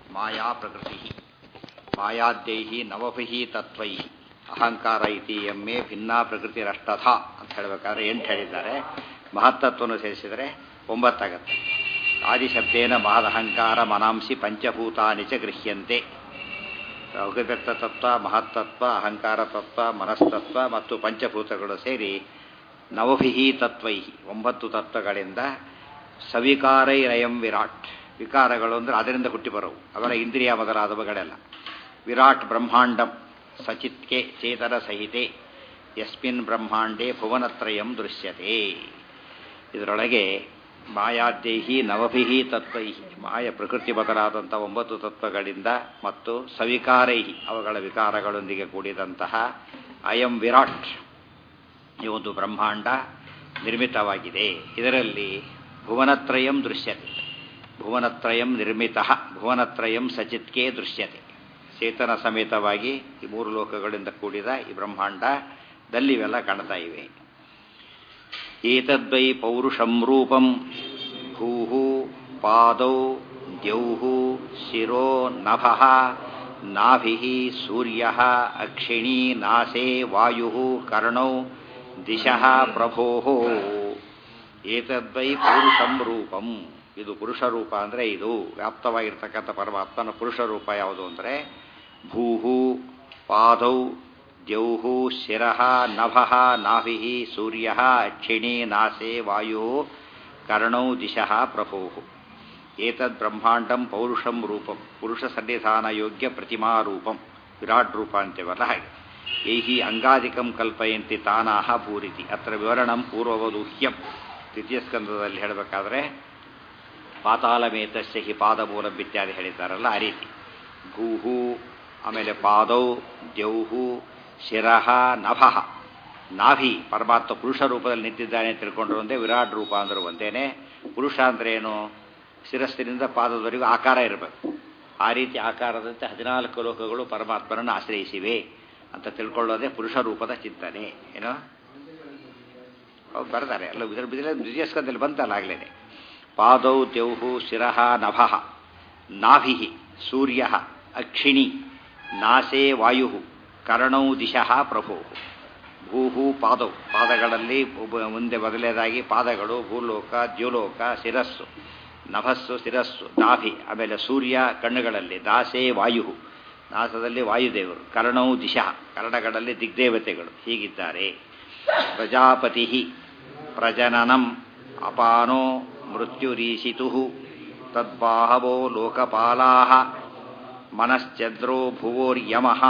ಮಾಯಾ ಪ್ರಕೃತಿ ಮಾಯಾದ್ಯೈ ನವಭಿ ತತ್ವೈ ಅಹಂಕಾರ ಇತಿ ಎಮ್ಮೆ ಭಿನ್ನ ಪ್ರಕೃತಿರಷ್ಟಥ ಅಂತ ಹೇಳಬೇಕಾದ್ರೆ ಎಂಟು ಹೇಳಿದ್ದಾರೆ ಮಹತ್ತತ್ವವನ್ನು ಸೇರಿಸಿದರೆ ಒಂಬತ್ತಾಗತ್ತೆ ಆದಿಶಬ್ದೇನ ಮಹದಹಂಕಾರ ಮನಾಂಸಿ ಪಂಚಭೂತಾನಿ ಚ ಗೃಹ್ಯಂತೆ ಅವ್ಯಕ್ತ ತತ್ವ ಮಹತ್ತತ್ವ ಅಹಂಕಾರ ತತ್ವ ಮನಸ್ತತ್ವ ಮತ್ತು ಪಂಚಭೂತಗಳು ಸೇರಿ ನವಭಿ ತತ್ವೈ ಒಂಬತ್ತು ತತ್ವಗಳಿಂದ ಸವಿಕಾರೈರಯಂ ವಿರಾಟ್ ವಿಕಾರಗಳು ಅಂದರೆ ಅದರಿಂದ ಹುಟ್ಟಿ ಬರವು ಅವರ ಇಂದ್ರಿಯ ಮೊದಲಾದವುಗಳೆಲ್ಲ ವಿರಾಟ್ ಬ್ರಹ್ಮಾಂಡಂ ಸಚಿತ್ಕೆ ಚೇತನ ಸಹಿತೆ ಯಸ್ಮಿನ್ ಬ್ರಹ್ಮಾಂಡೇ ಭುವನತ್ರಯಂ ದೃಶ್ಯತೆ ಇದರೊಳಗೆ ಮಾಯಾದ್ಯೈಹಿ ನವಭಿಹಿ ತತ್ವೈಹಿ ಮಾಯ ಪ್ರಕೃತಿ ಬದಲಾದಂಥ ಒಂಬತ್ತು ತತ್ವಗಳಿಂದ ಮತ್ತು ಸವಿಕಾರೈಹಿ ಅವುಗಳ ವಿಕಾರಗಳೊಂದಿಗೆ ಕೂಡಿದಂತಹ ಅಯಂ ವಿರಾಟ್ ಈ ಒಂದು ಬ್ರಹ್ಮಾಂಡ ನಿರ್ಮಿತವಾಗಿದೆ ಇದರಲ್ಲಿ ಭುವನತ್ರಯಂ ದೃಶ್ಯತೆ ಭುವನತ್ರಯಂ ನಿರ್ಮಿತ ಭುವನತ್ರಯಂ ಸಚಿತ್ಕೆ ದೃಶ್ಯತೆ ಚೇತನ ಸಮೇತವಾಗಿ ಈ ಮೂರು ಲೋಕಗಳಿಂದ ಕೂಡಿದ ಈ ಬ್ರಹ್ಮಾಂಡದಲ್ಲಿ ಇವೆಲ್ಲ ಕಾಣ್ತಾ ಇವೆ ಏತದ್ವೈ ಪೌರುಷಂ ರೂಪಂ ಭೂ ಪಾದೌ ದ್ಯೌ ಶಿರೋ ನಭ ನಾಭಿ ಸೂರ್ಯ ಅಕ್ಷಿಣಿ ನಾಸೆ ವಾಯು ಕರ್ಣೌ ದಿಶಃ ಪ್ರಭೋ ಏತದ್ವೈ ಪೌರುಷಂ ರೂಪಂ ಇದು ಪುರುಷ ರೂಪ ಅಂದರೆ ಇದು ವ್ಯಾಪ್ತವಾಗಿರ್ತಕ್ಕಂಥ ಪರಮಾತ್ಮನ ಪುರುಷ ರೂಪ ಯಾವುದು ಅಂದರೆ ಭೂಹು ಪಾದೌ ದ್ಯೌಹು ಶಿರಃ ನಭಃ ನಾಭಿ ಸೂರ್ಯ ಅಕ್ಷಿಣಿ ನಾಸೆ ವಾಯು ಕರ್ಣೌ ದಿಶಃ ಪ್ರಭೋ ಏತದ್ ಬ್ರಹ್ಮಾಂಡಂ ಪೌರುಷಂ ರೂಪಂ ಪುರುಷ ಸನ್ನಿಧಾನ ಯೋಗ್ಯ ಪ್ರತಿಮಾ ರೂಪಂ ವಿರಾಟ್ ರೂಪ ಅಂತೇವಲ್ಲ ಹಾಗೆ ಏಹಿ ಅಂಗಾಧಿಕಂ ಕಲ್ಪಯಂತಿ ತಾನಾಹ ಭೂರಿತಿ ಅತ್ರ ವಿವರಣಂ ಪೂರ್ವವದೂಹ್ಯಂ ದ್ವಿತೀಯ ಸ್ಕಂದದಲ್ಲಿ ಹೇಳಬೇಕಾದ್ರೆ ಪಾತಾಳಮೇತಸ್ಯ ಹಿ ಪಾದಮೂಲಂ ಇತ್ಯಾದಿ ಹೇಳಿದ್ದಾರಲ್ಲ ಆ ರೀತಿ ಭೂಹು ಆಮೇಲೆ ಪಾದೌ ದ್ಯೌಹು ಶಿರಃ ನಭಃ ನಾಭಿ ಪರಮಾತ್ಮ ಪುರುಷ ರೂಪದಲ್ಲಿ ನಿಂತಿದ್ದಾನೆ ತಿಳ್ಕೊಂಡ್ರು ಒಂದೇ ವಿರಾಟ್ ರೂಪ ಅಂದರು ಒಂದೇನೆ ಪುರುಷ ಅಂದ್ರೆ ಏನು ಶಿರಸ್ಸಿನಿಂದ ಪಾದದವರೆಗೂ ಆಕಾರ ಇರಬೇಕು ಆ ರೀತಿ ಆಕಾರದಂತೆ ಹದಿನಾಲ್ಕು ಲೋಕಗಳು ಪರಮಾತ್ಮನನ್ನು ಆಶ್ರಯಿಸಿವೆ ಅಂತ ತಿಳ್ಕೊಳ್ಳೋದೇ ಪುರುಷ ರೂಪದ ಚಿಂತನೆ ಏನೋ ಅವ್ರು ಬರ್ತಾರೆ ಅಲ್ಲ ಇದರ ದ್ವಿತೀಯ ಸ್ಕಂದಲ್ಲಿ ಬಂತಲ್ಲ ಆಗ್ಲೇನೆ ಪಾದೌ ದ್ಯೌಹು ಶಿರಃ ನಭಃ ನಾಭಿ ಸೂರ್ಯ ಅಕ್ಷಿಣಿ ನಾಸೆ ವಾಯು ಕರ್ಣೌ ದಿಶಃ ಪ್ರಭು ಭೂಹು ಪಾದವು ಪಾದಗಳಲ್ಲಿ ಮುಂದೆ ಬದಲೇದಾಗಿ ಪಾದಗಳು ಭೂಲೋಕ ದ್ಯುಲೋಕ ಶಿರಸ್ಸು ನಭಸ್ಸು ಶಿರಸ್ಸು ನಾಭಿ ಆಮೇಲೆ ಸೂರ್ಯ ಕಣ್ಣುಗಳಲ್ಲಿ ದಾಸೆ ವಾಯು ನಾಸದಲ್ಲಿ ವಾಯುದೇವರು ಕರ್ಣೌ ದಿಶಃ ಕರ್ಣಗಳಲ್ಲಿ ದಿಗ್ದೇವತೆಗಳು ಹೀಗಿದ್ದಾರೆ ಪ್ರಜಾಪತಿ ಪ್ರಜನನಂ ಅಪಾನೋ ಮೃತ್ಯುರೀಶಿತು ತದ್ಬಾಹವೋ ಲೋಕಪಾಲಾ ಮನಶ್ಚಂದ್ರೋ ಭುವೋರ್ಯಮಃ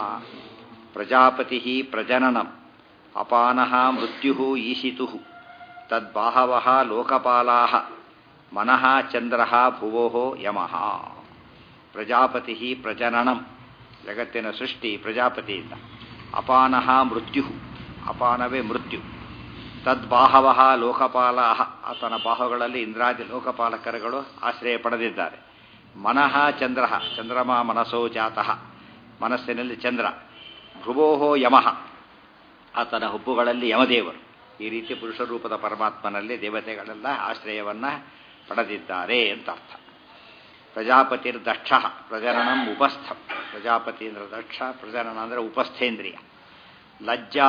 ಪ್ರಜಾಪತಿ ಪ್ರಜನನಂ ಅಪಾನ ಮೃತ್ಯು ಈಶಿತು ತದ್ಬಾಹವ ಲೋಕಪಾಲಾ ಮನಃ ಚಂದ್ರ ಭುವೋ ಯಮಃ ಪ್ರಜಾಪತಿ ಪ್ರಜನನಂ ಜಗತ್ತಿನ ಸೃಷ್ಟಿ ಪ್ರಜಾಪತಿಯಿಂದ ಅಪಾನ ಮೃತ್ಯು ಅಪಾನವೇ ಮೃತ್ಯು ತದ್ಬಾಹವ ಲೋಕಪಾಲ ಆತನ ಬಾಹುಗಳಲ್ಲಿ ಇಂದ್ರಾದಿ ಲೋಕಪಾಲಕರುಗಳು ಆಶ್ರಯ ಪಡೆದಿದ್ದಾರೆ ಮನಃ ಚಂದ್ರ ಚಂದ್ರಮ ಮನಸೋ ಜಾತಃ ಮನಸ್ಸಿನಲ್ಲಿ ಚಂದ್ರ ಭ್ರುವೋಹೋ ಯಮಃ ಆತನ ಹುಬ್ಬುಗಳಲ್ಲಿ ಯಮದೇವರು ಈ ರೀತಿ ಪುರುಷ ರೂಪದ ಪರಮಾತ್ಮನಲ್ಲಿ ದೇವತೆಗಳೆಲ್ಲ ಆಶ್ರಯವನ್ನು ಪಡೆದಿದ್ದಾರೆ ಅಂತ ಅರ್ಥ ಪ್ರಜಾಪತಿರ್ ದಕ್ಷ ಪ್ರಜನನಂ ಉಪಸ್ಥ ಪ್ರಜಾಪತಿ ಅಂದ್ರೆ ದಕ್ಷ ಪ್ರಜನನ ಅಂದರೆ ಉಪಸ್ಥೇಂದ್ರಿಯ ಲಜ್ಜಾ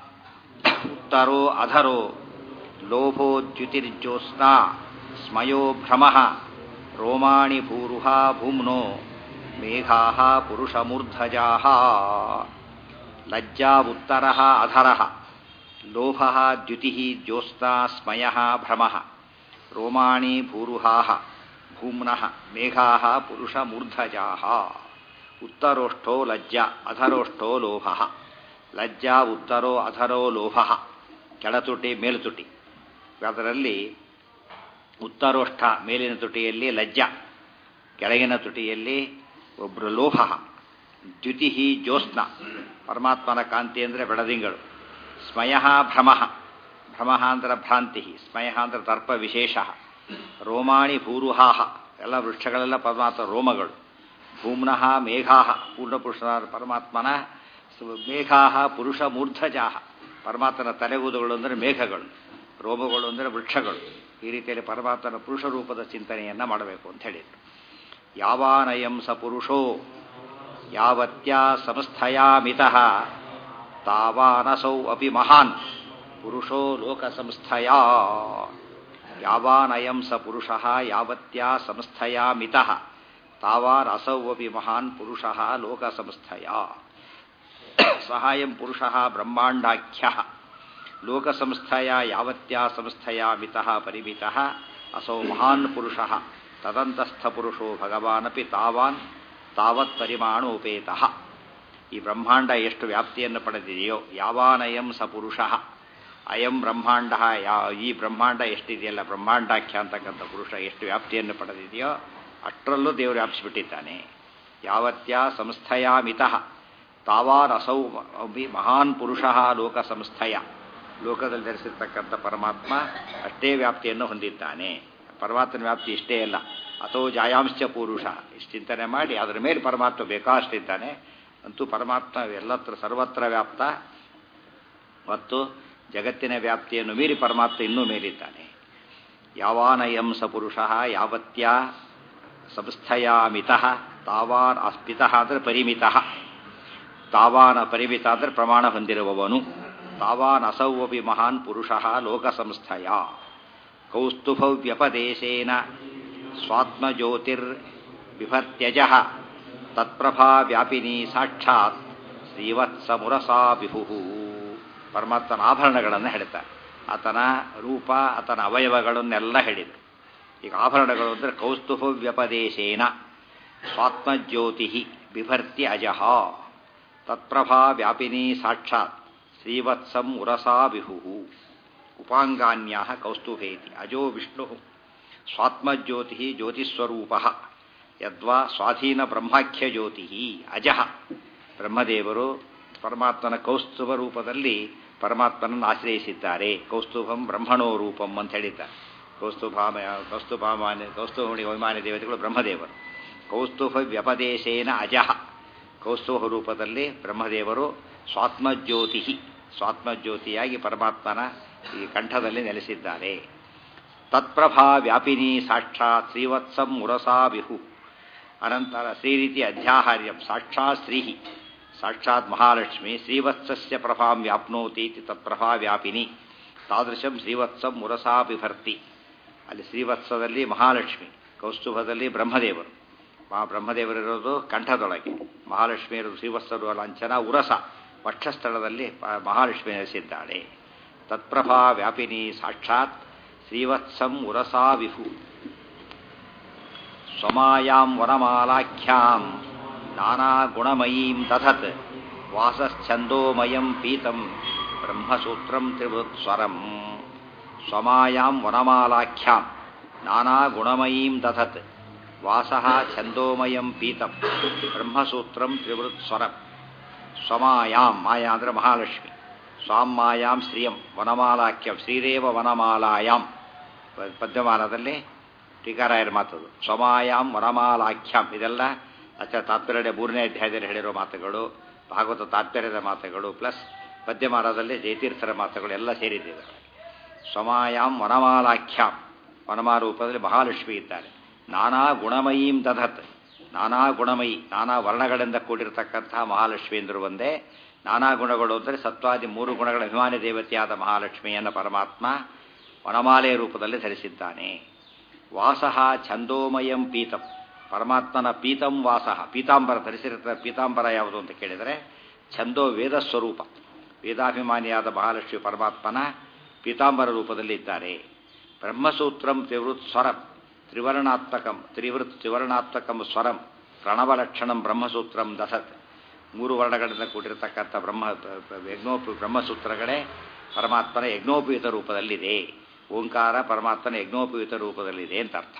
ಉತ್ತರೋ ಅಧರೋ ಲೋಭೋ ದ್ಯುತಿರ್ಜ್ಯೋತ್ಸ್ನಾ ಸ್ಮಯೋ ಭ್ರಮ ರೋಮಾಣಿ ಭೂರುಹಾ ಭೂಮ್ನೋ ಮೇಘಾ ಪುರುಷಮೂರ್ಧಜಾ ಲಜ್ಜಾ ಉತ್ತರ ಅಧರ ಲೋಭ ದ್ಯುತಿ ಜ್ಯೋತ್ಸ್ನಾ ಸ್ಮಯ ಭ್ರಮ ರೋಮಾಣಿ ಭೂರುಹಾ ಭೂಮ್ನ ಮೇಘಾ ಪುರುಷಮೂರ್ಧಜಾ ಉತ್ತರೋಷ್ಠೋ ಲಜ್ಜಾ ಅಧರೋಷ್ಠೋ ಲೋಭ ಲಜ್ಜಾ ಉತ್ತರೋ ಅಧರೋ ಲೋಭ ಕೆಳತುಟಿ ಮೇಲುತುಟಿ ಅದರಲ್ಲಿ ಉತ್ತರೋಷ್ಠ ಮೇಲಿನ ತುಟಿಯಲ್ಲಿ ಲಜ್ಜಾ ಕೆಳಗಿನ ತುಟಿಯಲ್ಲಿ ಒಬ್ಬರು ಲೋಹ ದ್ಯುತಿ ಜ್ಯೋತ್ಸ್ನ ಪರಮಾತ್ಮನ ಕಾಂತಿ ಅಂದರೆ ಬೆಳದಿಂಗಳು ಸ್ಮಯ ಭ್ರಮ ಭ್ರಮ ಅಂದ್ರೆ ಭ್ರಾಂತಿ ಸ್ಮಯ ಅಂದ್ರೆ ದರ್ಪ ವಿಶೇಷ ರೋಮಾಣಿ ಭೂರುಹಾಹ ಎಲ್ಲ ವೃಕ್ಷಗಳೆಲ್ಲ ಪರಮಾತ್ಮ ರೋಮಗಳು ಭೂಮ್ನಃ ಮೇಘಾ ಪೂರ್ಣಪುರುಷನಾದ ಪರಮಾತ್ಮನ ಮೇಘಾ ಪುರುಷ ಮೂರ್ಧಜಾ ಪರಮಾತ್ಮನ ತಲೆಗೂದಗಳು ಅಂದರೆ ಮೇಘಗಳು ರೋಮಗಳು ಅಂದರೆ ವೃಕ್ಷಗಳು ಈ ರೀತಿಯಲ್ಲಿ ಪರಮಾತ್ಮನ ಪುರುಷ ರೂಪದ ಚಿಂತನೆಯನ್ನು ಮಾಡಬೇಕು ಅಂತ ಹೇಳಿದರು ಯಾವಾನಯಂ ಸ ಪುರುಷೋ ಯಾವತ್ಯಾ ಸಂಸ್ಥಯಾ ಮಿತಃ ತಾವಾನಸೌ ಅಪಿ ಮಹಾನ್ ಪುರುಷೋ ಲೋಕಸಂಸ್ಥಯಾ ಯಾವಾನಯಂ ಸ ಪುರುಷಃ ಯಾವತ್ಯಾ ಸಂಸ್ಥಯಾ ಮಿತಃ ತಾವಾನ್ ಅಸೌ ಅಪಿ ಮಹಾನ್ ಪುರುಷಃ ಲೋಕಸಂಸ್ಥಯಾ ಸಹಾಯಂ ಪುರುಷಃ ಬ್ರಹ್ಮಾಂಡಾಖ್ಯ ಲೋಕಸಂಸ್ಥಯಾ ಯಾವತ್ಯಾ ಸಂಸ್ಥಯಾ ಮಿತಃ ಪರಿಮಿತಃ ಅಸೌ ಮಹಾನ್ ಪುರುಷಃ ತದಂತಸ್ಥಪುರುಷೋ ಭಗವಾನಪಿ ತಾವಾನ್ ತಾವತ್ ಪರಿಮಾಣೋಪೇತಃ ಈ ಬ್ರಹ್ಮಾಂಡ ಎಷ್ಟು ವ್ಯಾಪ್ತಿಯನ್ನು ಪಡೆದಿದೆಯೋ ಯಾವಾನಯಂ ಸ ಪುರುಷಃ ಅಯಂ ಬ್ರಹ್ಮಾಂಡ ಯಾ ಈ ಬ್ರಹ್ಮಾಂಡ ಎಷ್ಟಿದೆಯಲ್ಲ ಬ್ರಹ್ಮಾಂಡಾಖ್ಯ ಅಂತಕ್ಕಂಥ ಪುರುಷ ಎಷ್ಟು ವ್ಯಾಪ್ತಿಯನ್ನು ಪಡೆದಿದೆಯೋ ಅಷ್ಟರಲ್ಲೂ ದೇವರು ವ್ಯಾಪಿಸಿಬಿಟ್ಟಿದ್ದಾನೆ ಯಾವತ್ಯಾ ಸಂಸ್ಥಯಾ ಮಿತಃ ತಾವಾರಸೌ ಅಭಿ ಮಹಾನ್ ಪುರುಷ ಲೋಕ ಸಂಸ್ಥಯ ಲೋಕದಲ್ಲಿ ಧರಿಸಿರ್ತಕ್ಕಂಥ ಪರಮಾತ್ಮ ಅಷ್ಟೇ ವ್ಯಾಪ್ತಿಯನ್ನು ಹೊಂದಿದ್ದಾನೆ ಪರಮಾತ್ಮನ ವ್ಯಾಪ್ತಿ ಇಷ್ಟೇ ಅಲ್ಲ ಅಥೋ ಜಾಯಾಂಶ ಪುರುಷ ಇಷ್ಟು ಚಿಂತನೆ ಮಾಡಿ ಅದರ ಮೇಲೆ ಪರಮಾತ್ಮ ಬೇಕಾಷ್ಟಿದ್ದಾನೆ ಅಂತೂ ಪರಮಾತ್ಮ ಎಲ್ಲತ್ರ ಸರ್ವತ್ರ ವ್ಯಾಪ್ತ ಮತ್ತು ಜಗತ್ತಿನ ವ್ಯಾಪ್ತಿಯನ್ನು ಮೀರಿ ಪರಮಾತ್ಮ ಇನ್ನೂ ಮೇಲಿದ್ದಾನೆ ಯಾವಾನಯಂ ಸ ಪುರುಷ ಯಾವತ್ಯ ಸಂಸ್ಥಯಾ ಮಿತಃ ತಾವಾನ್ ಅಸ್ಮಿತಃ ಅಂದರೆ ಪರಿಮಿತಃ ತಾವಾನ ಪರಿಮಿತ ಅಂದರೆ ಪ್ರಮಾಣ ಹೊಂದಿರುವವನು ತಾವಾನ್ ಅಸೌವಪಿ ಮಹಾನ್ ಪುರುಷ ಲೋಕ ಸಂಸ್ಥಯ ಕೌಸ್ತುಭವ್ಯಪದೇಶೇನ ಸ್ವಾತ್ಮಜ್ಯೋತಿರ್ ಬಿಭರ್ತ್ಯಜ ತತ್ಪ್ರಭಾ ವ್ಯಾಪಿನಿ ಸಾಕ್ಷಾತ್ ಶ್ರೀವತ್ಸಮುರಸಾ ಬಿಹು ಪರಮಾತ್ಮನ ಆಭರಣಗಳನ್ನು ಹೇಳ್ತಾರೆ ಆತನ ರೂಪ ಆತನ ಅವಯವಗಳನ್ನೆಲ್ಲ ಹೇಳಿದರು ಈಗ ಆಭರಣಗಳು ಅಂದರೆ ಕೌಸ್ತುಭ ವ್ಯಪದೇಶೇನ ಸ್ವಾತ್ಮಜ್ಯೋತಿ ಬಿಭರ್ತಿ ಅಜಃ ತತ್ಪ್ರಭಾ ವ್ಯಾಪಿನಿ ಸಾಕ್ಷಾತ್ ಶ್ರೀವತ್ಸಂ ಉರಸಾ ಬಿಹು ಉಪಾಂಗಾನ್ಯಾ ಕೌಸ್ತುಭೇತಿ ಅಜೋ ವಿಷ್ಣು ಸ್ವಾತ್ಮಜ್ಯೋತಿ ಜ್ಯೋತಿಸ್ವರೂಪ ಯದ್ವಾ ಸ್ವಾಧೀನ ಬ್ರಹ್ಮಾಖ್ಯ ಜ್ಯೋತಿ ಅಜಃ ಬ್ರಹ್ಮದೇವರು ಪರಮಾತ್ಮನ ಕೌಸ್ತುಭ ರೂಪದಲ್ಲಿ ಪರಮಾತ್ಮನನ್ನು ಆಶ್ರಯಿಸಿದ್ದಾರೆ ಕೌಸ್ತುಭಂ ಬ್ರಹ್ಮಣೋ ರೂಪಂ ಅಂತ ಹೇಳಿದ್ದಾರೆ ಕೌಸ್ತುಭಾಮ ಕೌಸ್ತುಭಾಮಾನ್ಯ ಕೌಸ್ತುಭಮಣಿ ಅಭಿಮಾನಿ ದೇವತೆಗಳು ಬ್ರಹ್ಮದೇವರು ಕೌಸ್ತುಭ ವ್ಯಪದೇಶೇನ ಅಜಃ ಕೌಸ್ತುಭ ರೂಪದಲ್ಲಿ ಬ್ರಹ್ಮದೇವರು ಸ್ವಾತ್ಮಜ್ಯೋತಿ ಸ್ವಾತ್ಮಜ್ಯೋತಿಯಾಗಿ ಪರಮಾತ್ಮನ ಈ ಕಂಠದಲ್ಲಿ ನೆಲೆಸಿದ್ದಾರೆ ತತ್ಪ್ರಭಾ ವ್ಯಾಪಿನಿ ಸಾಕ್ಷಾತ್ ಶ್ರೀವತ್ಸಂ ಮುರಸಾ ವಿಹು ಅನಂತರ ಶ್ರೀರೀತಿ ಅಧ್ಯಾಹಾರ್ಯಂ ಸಾಕ್ಷಾತ್ ಶ್ರೀಹಿ ಸಾಕ್ಷಾತ್ ಮಹಾಲಕ್ಷ್ಮಿ ಶ್ರೀವತ್ಸಸ್ಯ ಪ್ರಭಾಂ ವ್ಯಾಪ್ನೋತಿ ತತ್ಪ್ರಭಾ ವ್ಯಾಪಿನಿ ತಾದೃಶಂ ಶ್ರೀವತ್ಸಂ ಮುರಸಾ ಬಿಭರ್ತಿ ಅಲ್ಲಿ ಶ್ರೀವತ್ಸದಲ್ಲಿ ಮಹಾಲಕ್ಷ್ಮಿ ಕೌಸ್ತುಭದಲ್ಲಿ ಬ್ರಹ್ಮದೇವರು ಮಹಾ ಬ್ರಹ್ಮದೇವರಿರೋದು ಕಂಠದೊಳಗೆ ಮಹಾಲಕ್ಷ್ಮಿ ಇರೋದು ಶ್ರೀವತ್ಸರು ಲಾಂಛನ ಉರಸ ವಕ್ಷಸ್ಥಳದಲ್ಲಿ ಮಹಾಲಕ್ಷ್ಮಿ ನೆಲೆಸಿದ್ದಾಳೆ ತತ್ಪ್ರಭಾ ವ್ಯಾಪಿನಿ ಸಾಕ್ಷಾತ್ ಶ್ರೀವತ್ಸಂ ಉರಸಾ ವಿಹು ಸ್ವಮಾಯಾಂ ವನಮಾಲಾಖ್ಯಾಂ ನಾನಾ ಗುಣಮಯೀಂ ತಥತ್ ವಾಸಶ್ಚಂದೋಮಯಂ ಪೀತಂ ಬ್ರಹ್ಮಸೂತ್ರಂ ತ್ರಿವೃತ್ಸ್ವರಂ ಸ್ವಮಾಯಾಂ ವನಮಾಲಾಖ್ಯಾಂ ನಾನಾ ಗುಣಮಯೀಂ ದಧತ್ ವಾಸಃ ಛಂದೋಮಯಂ ಪೀತಂ ಬ್ರಹ್ಮಸೂತ್ರಂ ತ್ರಿವೃತ್ಸ್ವರಂ ಸ್ವಮಾಯಾಂ ಮಾಯಾ ಅಂದರೆ ಮಹಾಲಕ್ಷ್ಮಿ ಸ್ವಾಂ ಮಾಯಾಂ ಶ್ರಿಯಂ ವನಮಾಲಾಖ್ಯಂ ಶ್ರೀರೇವ ವನಮಾಲಾಯಾಂ ಪದ್ಯಮಾನದಲ್ಲಿ ಟೀಕಾರಾಯರ ಮಾತದು ಸ್ವಮಾಯಾಂ ವನಮಾಲಾಖ್ಯಾಂ ಇದೆಲ್ಲ ಅಚ್ಚ ತಾತ್ಪರ್ಯ ಮೂರನೇ ಅಧ್ಯಾಯದಲ್ಲಿ ಹೇಳಿರೋ ಮಾತುಗಳು ಭಾಗವತ ತಾತ್ಪರ್ಯದ ಮಾತುಗಳು ಪ್ಲಸ್ ಪದ್ಯಮಾನದಲ್ಲಿ ಜಯತೀರ್ಥರ ಮಾತುಗಳು ಎಲ್ಲ ಸೇರಿದ್ದೇವೆ ಸ್ವಮಾಯಾಂ ವನಮಾಲಾಖ್ಯಾಂ ವನಮಾ ರೂಪದಲ್ಲಿ ಮಹಾಲಕ್ಷ್ಮಿ ಇದ್ದಾರೆ ನಾನಾ ಗುಣಮಯೀಂ ದಧತ್ ನಾನಾ ಗುಣಮಯಿ ನಾನಾ ವರ್ಣಗಳಿಂದ ಕೂಡಿರತಕ್ಕಂತಹ ಮಹಾಲಕ್ಷ್ಮಿ ಎಂದರು ಒಂದೇ ನಾನಾ ಗುಣಗಳು ಅಂದರೆ ಸತ್ವಾದಿ ಮೂರು ಗುಣಗಳ ಅಭಿಮಾನಿ ದೇವತೆಯಾದ ಮಹಾಲಕ್ಷ್ಮಿಯನ್ನು ಪರಮಾತ್ಮ ವನಮಾಲೆ ರೂಪದಲ್ಲಿ ಧರಿಸಿದ್ದಾನೆ ವಾಸಃ ಛಂದೋಮಯಂ ಪೀತಂ ಪರಮಾತ್ಮನ ಪೀತಂ ವಾಸಃ ಪೀತಾಂಬರ ಧರಿಸಿರುತ್ತದೆ ಪೀತಾಂಬರ ಯಾವುದು ಅಂತ ಕೇಳಿದರೆ ಛಂದೋ ವೇದ ಸ್ವರೂಪ ವೇದಾಭಿಮಾನಿಯಾದ ಮಹಾಲಕ್ಷ್ಮಿ ಪರಮಾತ್ಮನ ಪೀತಾಂಬರ ರೂಪದಲ್ಲಿ ಇದ್ದಾರೆ ಬ್ರಹ್ಮಸೂತ್ರಂ ತ್ರಿವೃತ್ ಸ್ವರಂ ತ್ರಿವರ್ಣಾತ್ಮಕಂ ತ್ರಿವೃತ್ ತ್ರಿವರ್ಣಾತ್ಮಕಂ ಸ್ವರಂ ಪ್ರಣವಲಕ್ಷಣಂ ಬ್ರಹ್ಮಸೂತ್ರಂ ದಸತ್ ಮೂರು ವರ್ಣಗಳಿಂದ ಕೂಡಿರತಕ್ಕಂಥ ಬ್ರಹ್ಮ ಯಜ್ಞೋಪ ಬ್ರಹ್ಮಸೂತ್ರಗಳೇ ಪರಮಾತ್ಮನ ಯಜ್ಞೋಪಯುತ ರೂಪದಲ್ಲಿದೆ ಓಂಕಾರ ಪರಮಾತ್ಮನ ಯಜ್ಞೋಪಯುತ ರೂಪದಲ್ಲಿದೆ ಅಂತ ಅರ್ಥ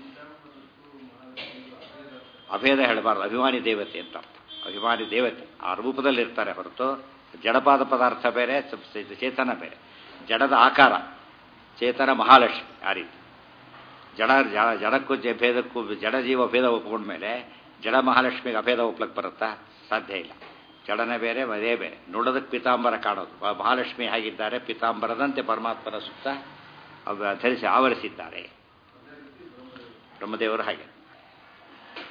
ಅಭೇದ ಹೇಳಬಾರ್ದು ಅಭಿಮಾನಿ ದೇವತೆ ಅಂತ ಅರ್ಥ ಅಭಿಮಾನಿ ದೇವತೆ ಆ ರೂಪದಲ್ಲಿ ಇರ್ತಾರೆ ಹೊರತು ಜಡಪಾದ ಪದಾರ್ಥ ಬೇರೆ ಚೇತನ ಬೇರೆ ಜಡದ ಆಕಾರ ಚೇತನ ಮಹಾಲಕ್ಷ್ಮಿ ಆ ರೀತಿ ಜಡ ಜಡ ಜಡಕ್ಕೂ ಜ ಭೇದಕ್ಕೂ ಜಡ ಜೀವ ಭೇದ ಒಪ್ಕೊಂಡ್ಮೇಲೆ ಜಡ ಮಹಾಲಕ್ಷ್ಮಿಗೆ ಅಭೇದ ಒಪ್ಲಕ್ಕೆ ಬರುತ್ತಾ ಸಾಧ್ಯ ಇಲ್ಲ ಜಡನೆ ಬೇರೆ ಅದೇ ಬೇರೆ ನೋಡೋದಕ್ಕೆ ಪಿತಾಂಬರ ಕಾಣೋದು ಮಹಾಲಕ್ಷ್ಮಿ ಹೇಗಿದ್ದಾರೆ ಪಿತಾಂಬರದಂತೆ ಪರಮಾತ್ಮನ ಸುತ್ತ ಧರಿಸಿ ಆವರಿಸಿದ್ದಾರೆ ಬ್ರಹ್ಮದೇವರು ಹಾಗೆ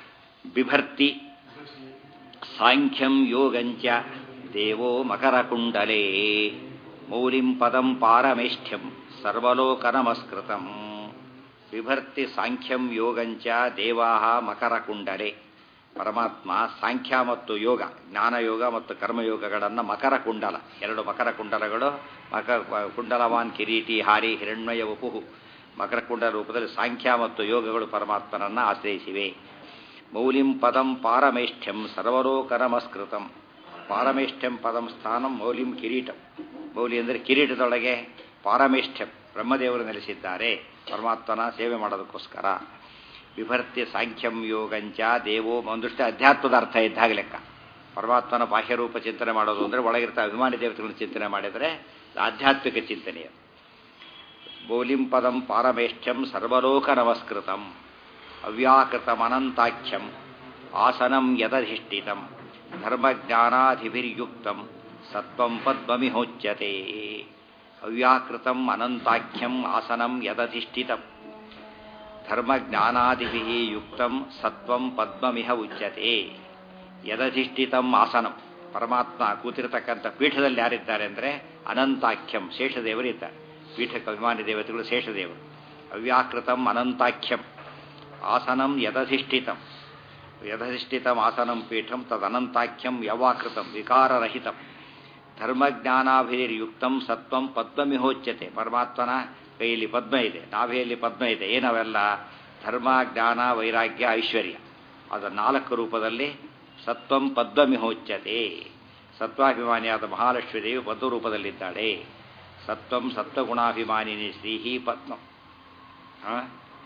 ಬಿಭರ್ತಿ ಸಾಂಖ್ಯಂ ಯೋಗಂಚ ದೇವೋ ಮಕರಕುಂಡಲೇ ಮೌಲಿಂ ಪದಂ ಪಾರಮೇಷ್ಠ್ಯಂ ಸರ್ವಲೋಕನಮಸ್ಕೃತಂ ಬಿಭರ್ತಿ ಸಾಂಖ್ಯಂ ಯೋಗಂಚ ದೇವಾ ಮಕರಕುಂಡಲೆ ಪರಮಾತ್ಮ ಸಾಂಖ್ಯ ಮತ್ತು ಯೋಗ ಜ್ಞಾನಯೋಗ ಮತ್ತು ಕರ್ಮಯೋಗಗಳನ್ನು ಮಕರ ಕುಂಡಲ ಎರಡು ಮಕರ ಕುಂಡಲಗಳು ಮಕರ ಕುಂಡಲವಾನ್ ಕಿರೀಟಿ ಹಾರಿ ಹಿರಣ್ಮಯ ವಪುಹು ಮಕರ ಕುಂಡಲ ರೂಪದಲ್ಲಿ ಸಾಂಖ್ಯ ಮತ್ತು ಯೋಗಗಳು ಪರಮಾತ್ಮನನ್ನು ಆಶ್ರಯಿಸಿವೆ ಮೌಲಿಂ ಪದಂ ಪಾರಮೇಷ್ಠ್ಯಂ ಸರ್ವಲೋಕ ನಮಸ್ಕೃತಂ ಪಾರಮೇಷ್ಠ್ಯಂ ಪದಂ ಸ್ಥಾನಂ ಮೌಲಿಂ ಕಿರೀಟಂ ಮೌಲಿ ಅಂದರೆ ಕಿರೀಟದೊಳಗೆ ಪಾರಮೇಷ್ಠ್ಯಂ ಬ್ರಹ್ಮದೇವರು ನೆಲೆಸಿದ್ದಾರೆ ಪರಮಾತ್ಮನ ಸೇವೆ ಮಾಡೋದಕ್ಕೋಸ್ಕರ ವಿಭರ್ತಿ ಸಾಂಖ್ಯಂ ಯೋಗಂಚ ದೇವೋ ಒಂದಷ್ಟು ಅಧ್ಯಾತ್ಮದ ಅರ್ಥ ಇದ್ದಾಗ ಲೆಕ್ಕ ಪರಮಾತ್ಮನ ಬಾಹ್ಯರೂಪ ಚಿಂತನೆ ಮಾಡೋದು ಅಂದರೆ ಒಳಗಿರ್ತಾ ಅಭಿಮಾನಿ ದೇವತೆಗಳನ್ನು ಚಿಂತನೆ ಮಾಡಿದರೆ ಆಧ್ಯಾತ್ಮಿಕ ಚಿಂತನೆಯ ಮೌಲಿಂ ಪದಂ ಪಾರಮೇಷ್ಠ್ಯಂ ಸರ್ವಲೋಕ ನಮಸ್ಕೃತಂ ಅವ್ಯಾಕೃತಮನಂತಾಖ್ಯಂ ಆಸನಂ ಯದಧಿಷ್ಠಿತಂ ಧರ್ಮಜ್ಞಾನಾಧಿಭಿರ್ಯುಕ್ತಂ ಸತ್ವಂ ಪದ್ಮಮಿಹೋಚ್ಯತೆ ಅವ್ಯಾಕೃತಂ ಅನಂತಾಖ್ಯಂ ಆಸನಂ ಯದಧಿಷ್ಠಿತಂ ಧರ್ಮಜ್ಞಾನಾದಿಭಿ ಯುಕ್ತಂ ಸತ್ವಂ ಪದ್ಮಮಿಹ ಉಚ್ಯತೆ ಯದಧಿಷ್ಠಿತಂ ಆಸನಂ ಪರಮಾತ್ಮ ಕೂತಿರತಕ್ಕಂಥ ಪೀಠದಲ್ಲಿ ಯಾರಿದ್ದಾರೆ ಅಂದರೆ ಅನಂತಾಖ್ಯಂ ಶೇಷದೇವರಿದ್ದಾರೆ ಪೀಠಕ್ಕೆ ಅಭಿಮಾನಿ ದೇವತೆಗಳು ಶೇಷದೇವರು ಅವ್ಯಾಕೃತಂ ಅನಂತಾಖ್ಯಂ ಆಸನಂ ಯದಧಿಷ್ಠಿತಂ ಯದಧಿಷ್ಠಿತಂ ಆಸನಂ ಪೀಠಂ ತದನಂತಾಖ್ಯಂ ಯವಾಕೃತಂ ವಿಕಾರರಹಿತಂ ಧರ್ಮಜ್ಞಾನಾಭಿರ್ಯುಕ್ತಂ ಸತ್ವಂ ಪದ್ಮಮಿಹೋಚ್ಯತೆ ಪರಮಾತ್ಮನ ಕೈಯಲ್ಲಿ ಪದ್ಮ ಇದೆ ನಾಭಿಯಲ್ಲಿ ಪದ್ಮ ಇದೆ ಏನವೆಲ್ಲ ಧರ್ಮ ಜ್ಞಾನ ವೈರಾಗ್ಯ ಐಶ್ವರ್ಯ ಅದು ನಾಲ್ಕು ರೂಪದಲ್ಲಿ ಸತ್ವಂ ಪದ್ಮಮಿಹೋಚ್ಯತೆ ಸತ್ವಾಭಿಮಾನಿಯಾದ ಮಹಾಲಕ್ಷ್ಮೀ ದೇವಿ ಪದ್ಮ ರೂಪದಲ್ಲಿದ್ದಾಳೆ ಸತ್ವಂ ಸತ್ವಗುಣಾಭಿಮಾನಿನಿ ಶ್ರೀಹಿ ಪದ್ಮ ಹಾಂ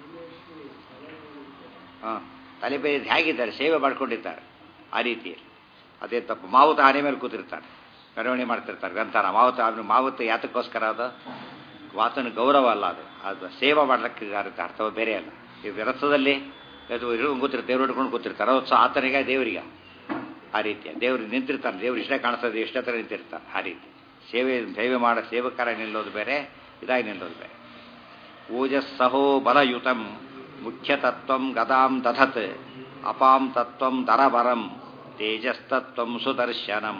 ಹಾಂ ತಲೆ ಬೇರೆ ಹೇಗಿದ್ದಾರೆ ಸೇವೆ ಮಾಡ್ಕೊಂಡಿದ್ದಾರೆ ಆ ರೀತಿಯಲ್ಲಿ ಅದೇ ತಪ್ಪು ಮಾವುತ ಆನೆ ಮೇಲೆ ಕೂತಿರ್ತಾರೆ ಮೆರವಣಿಗೆ ಮಾಡ್ತಿರ್ತಾರೆ ಗ್ರಂಥಾನ ಮಾವುತ ಅವನು ಮಾವುತ ಯಾತಕ್ಕೋಸ್ಕರ ಅದು ವಾತನ ಗೌರವ ಅಲ್ಲ ಅದು ಅದು ಸೇವೆ ಮಾಡ್ಲಿಕ್ಕೆ ಅರ್ಥ ಬೇರೆ ಅಲ್ಲ ಈ ವ್ಯರ್ಥದಲ್ಲಿ ಅದು ಹಿಡ್ಕೊಂಡು ಕೂತಿರ್ತಾರೆ ದೇವ್ರು ಹಿಡ್ಕೊಂಡು ಕೂತಿರ್ತಾರೆ ಅದು ಆತನಿಗೆ ದೇವರಿಗೆ ಆ ರೀತಿ ದೇವ್ರು ನಿಂತಿರ್ತಾನೆ ದೇವ್ರು ಇಷ್ಟೇ ಕಾಣಿಸ್ತದೆ ಇಷ್ಟ ಹತ್ರ ನಿಂತಿರ್ತಾರೆ ಆ ರೀತಿ ಸೇವೆ ಸೇವೆ ಮಾಡೋ ಸೇವಕರ ನಿಲ್ಲೋದು ಬೇರೆ ಇದಾಗಿ ನಿಲ್ಲೋದು ಬೇರೆ ಓಜಸ್ಸಹೋ ಬಲಯುತಂ ಮುಖ್ಯತತ್ವಂ ಗದಾಂ ದಧತ್ ಅಪಾಂ ತತ್ವಂ ದರಬರಂ ತೇಜಸ್ತತ್ವಂ ಸುದರ್ಶನಂ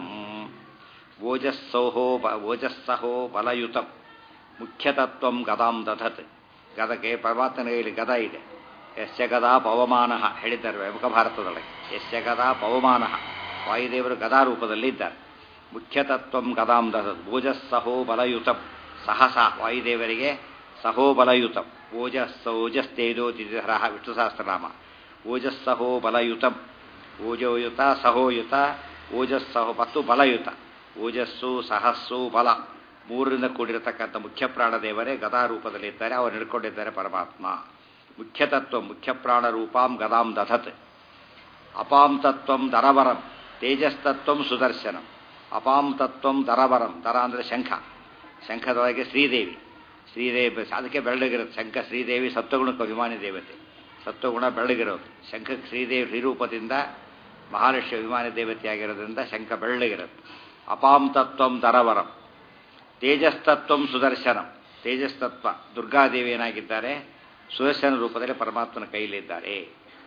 ಓಜಸ್ಸೋಹೋ ಬ ಓಜಸ್ಸಹೋ ಬಲಯುತಂ ಮುಖ್ಯತತ್ವಂ ಗದಾಂ ದಧತ್ ಗದಗೆ ಪರಮಾತ್ಮನ ಗದ ಇದೆ ಯಸ್ಯ ಗದಾ ಪವಮಾನ ಹೇಳಿದ್ದಾರೆ ಮುಖಭಾರತದೊಳಗೆ ಯಸ್ಯ ಗದಾ ಪವಮಾನ ವಾಯುದೇವರು ಗದಾ ರೂಪದಲ್ಲಿ ಇದ್ದಾರೆ ಮುಖ್ಯತತ್ವಂ ಗದಾಂ ದಧತ್ ಓಜಸ್ಸಹೋ ಬಲಯುತಂ ಸಹಸ ವಾಯುದೇವರಿಗೆ ಸಹೋ ಬಲಯುತಂ ಓಜಸ್ ಓಜಸ್ತೇಜೋ ತಿಥಿಧರ ವಿಷ್ಣು ಸಹಸ್ರನಾಮ ಓಜಸ್ಸಹೋ ಬಲಯುತಂ ಓಜೋಯುತ ಸಹೋಯುತ ಓಜಸ್ಸಹೋ ಮತ್ತು ಬಲಯುತ ಓಜಸ್ಸು ಸಹಸ್ಸು ಬಲ ಮೂರರಿಂದ ಕೂಡಿರತಕ್ಕಂಥ ಮುಖ್ಯ ಪ್ರಾಣದೇವರೇ ಗದಾ ರೂಪದಲ್ಲಿದ್ದಾರೆ ಅವರು ಹಿಡ್ಕೊಂಡಿದ್ದಾರೆ ಪರಮಾತ್ಮ ಮುಖ್ಯತತ್ವ ಮುಖ್ಯ ಪ್ರಾಣ ರೂಪಾಂ ಗದಾಂ ದಧತ್ ಅಪಾಂ ತತ್ವಂ ದರವರಂ ತೇಜಸ್ತತ್ವಂ ಸುದರ್ಶನಂ ಅಪಾಂ ತತ್ವಂ ದರವರಂ ದರ ಅಂದರೆ ಶಂಖ ಶಂಖದೊಳಗೆ ಶ್ರೀದೇವಿ ಶ್ರೀದೇವಿ ಅದಕ್ಕೆ ಬೆಳ್ಳಗಿರುತ್ತೆ ಶಂಖ ಶ್ರೀದೇವಿ ಸತ್ವಗುಣಕ್ಕೆ ಅಭಿಮಾನಿ ದೇವತೆ ಸತ್ವಗುಣ ಬೆಳ್ಳಗಿರೋದು ಶಂಖಕ್ಕೆ ಶ್ರೀದೇವಿ ಶ್ರೀರೂಪದಿಂದ ಮಹಾಲಕ್ಷ್ಮಿ ಅಭಿಮಾನಿ ದೇವತೆಯಾಗಿರೋದ್ರಿಂದ ಶಂಖ ಬೆಳ್ಳಗಿರುತ್ತೆ ಅಪಾಂ ತತ್ವಂ ದರವರಂ ತೇಜಸ್ತತ್ವಂ ಸುದರ್ಶನಂ ತೇಜಸ್ತತ್ವ ದುರ್ಗಾದೇವಿ ಏನಾಗಿದ್ದಾರೆ ಸುದರ್ಶನ ರೂಪದಲ್ಲಿ ಪರಮಾತ್ಮನ ಕೈಯಲ್ಲಿದ್ದಾರೆ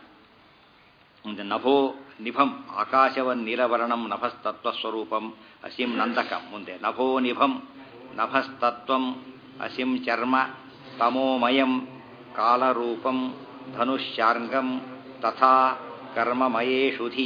ಮುಂದೆ ನಭೋ ನಿಭಂ ಆಕಾಶವನ್ ನೀಲವರ್ಣಂ ನಭಸ್ತತ್ವ ಸ್ವರೂಪಂ ಅಸಿಂ ನಂದಕಂ ಮುಂದೆ ನಭೋ ನಿಭಂ ನಭಸ್ತತ್ವಂ ಅಸಿಂ ಚರ್ಮ ತಮೋಮಯಂ ಕಾಲರೂಪಂ ಧನುಷ್ಯಾರ್ಗಂ ತಥಾ ಕರ್ಮಮಯೇಷುಧೀ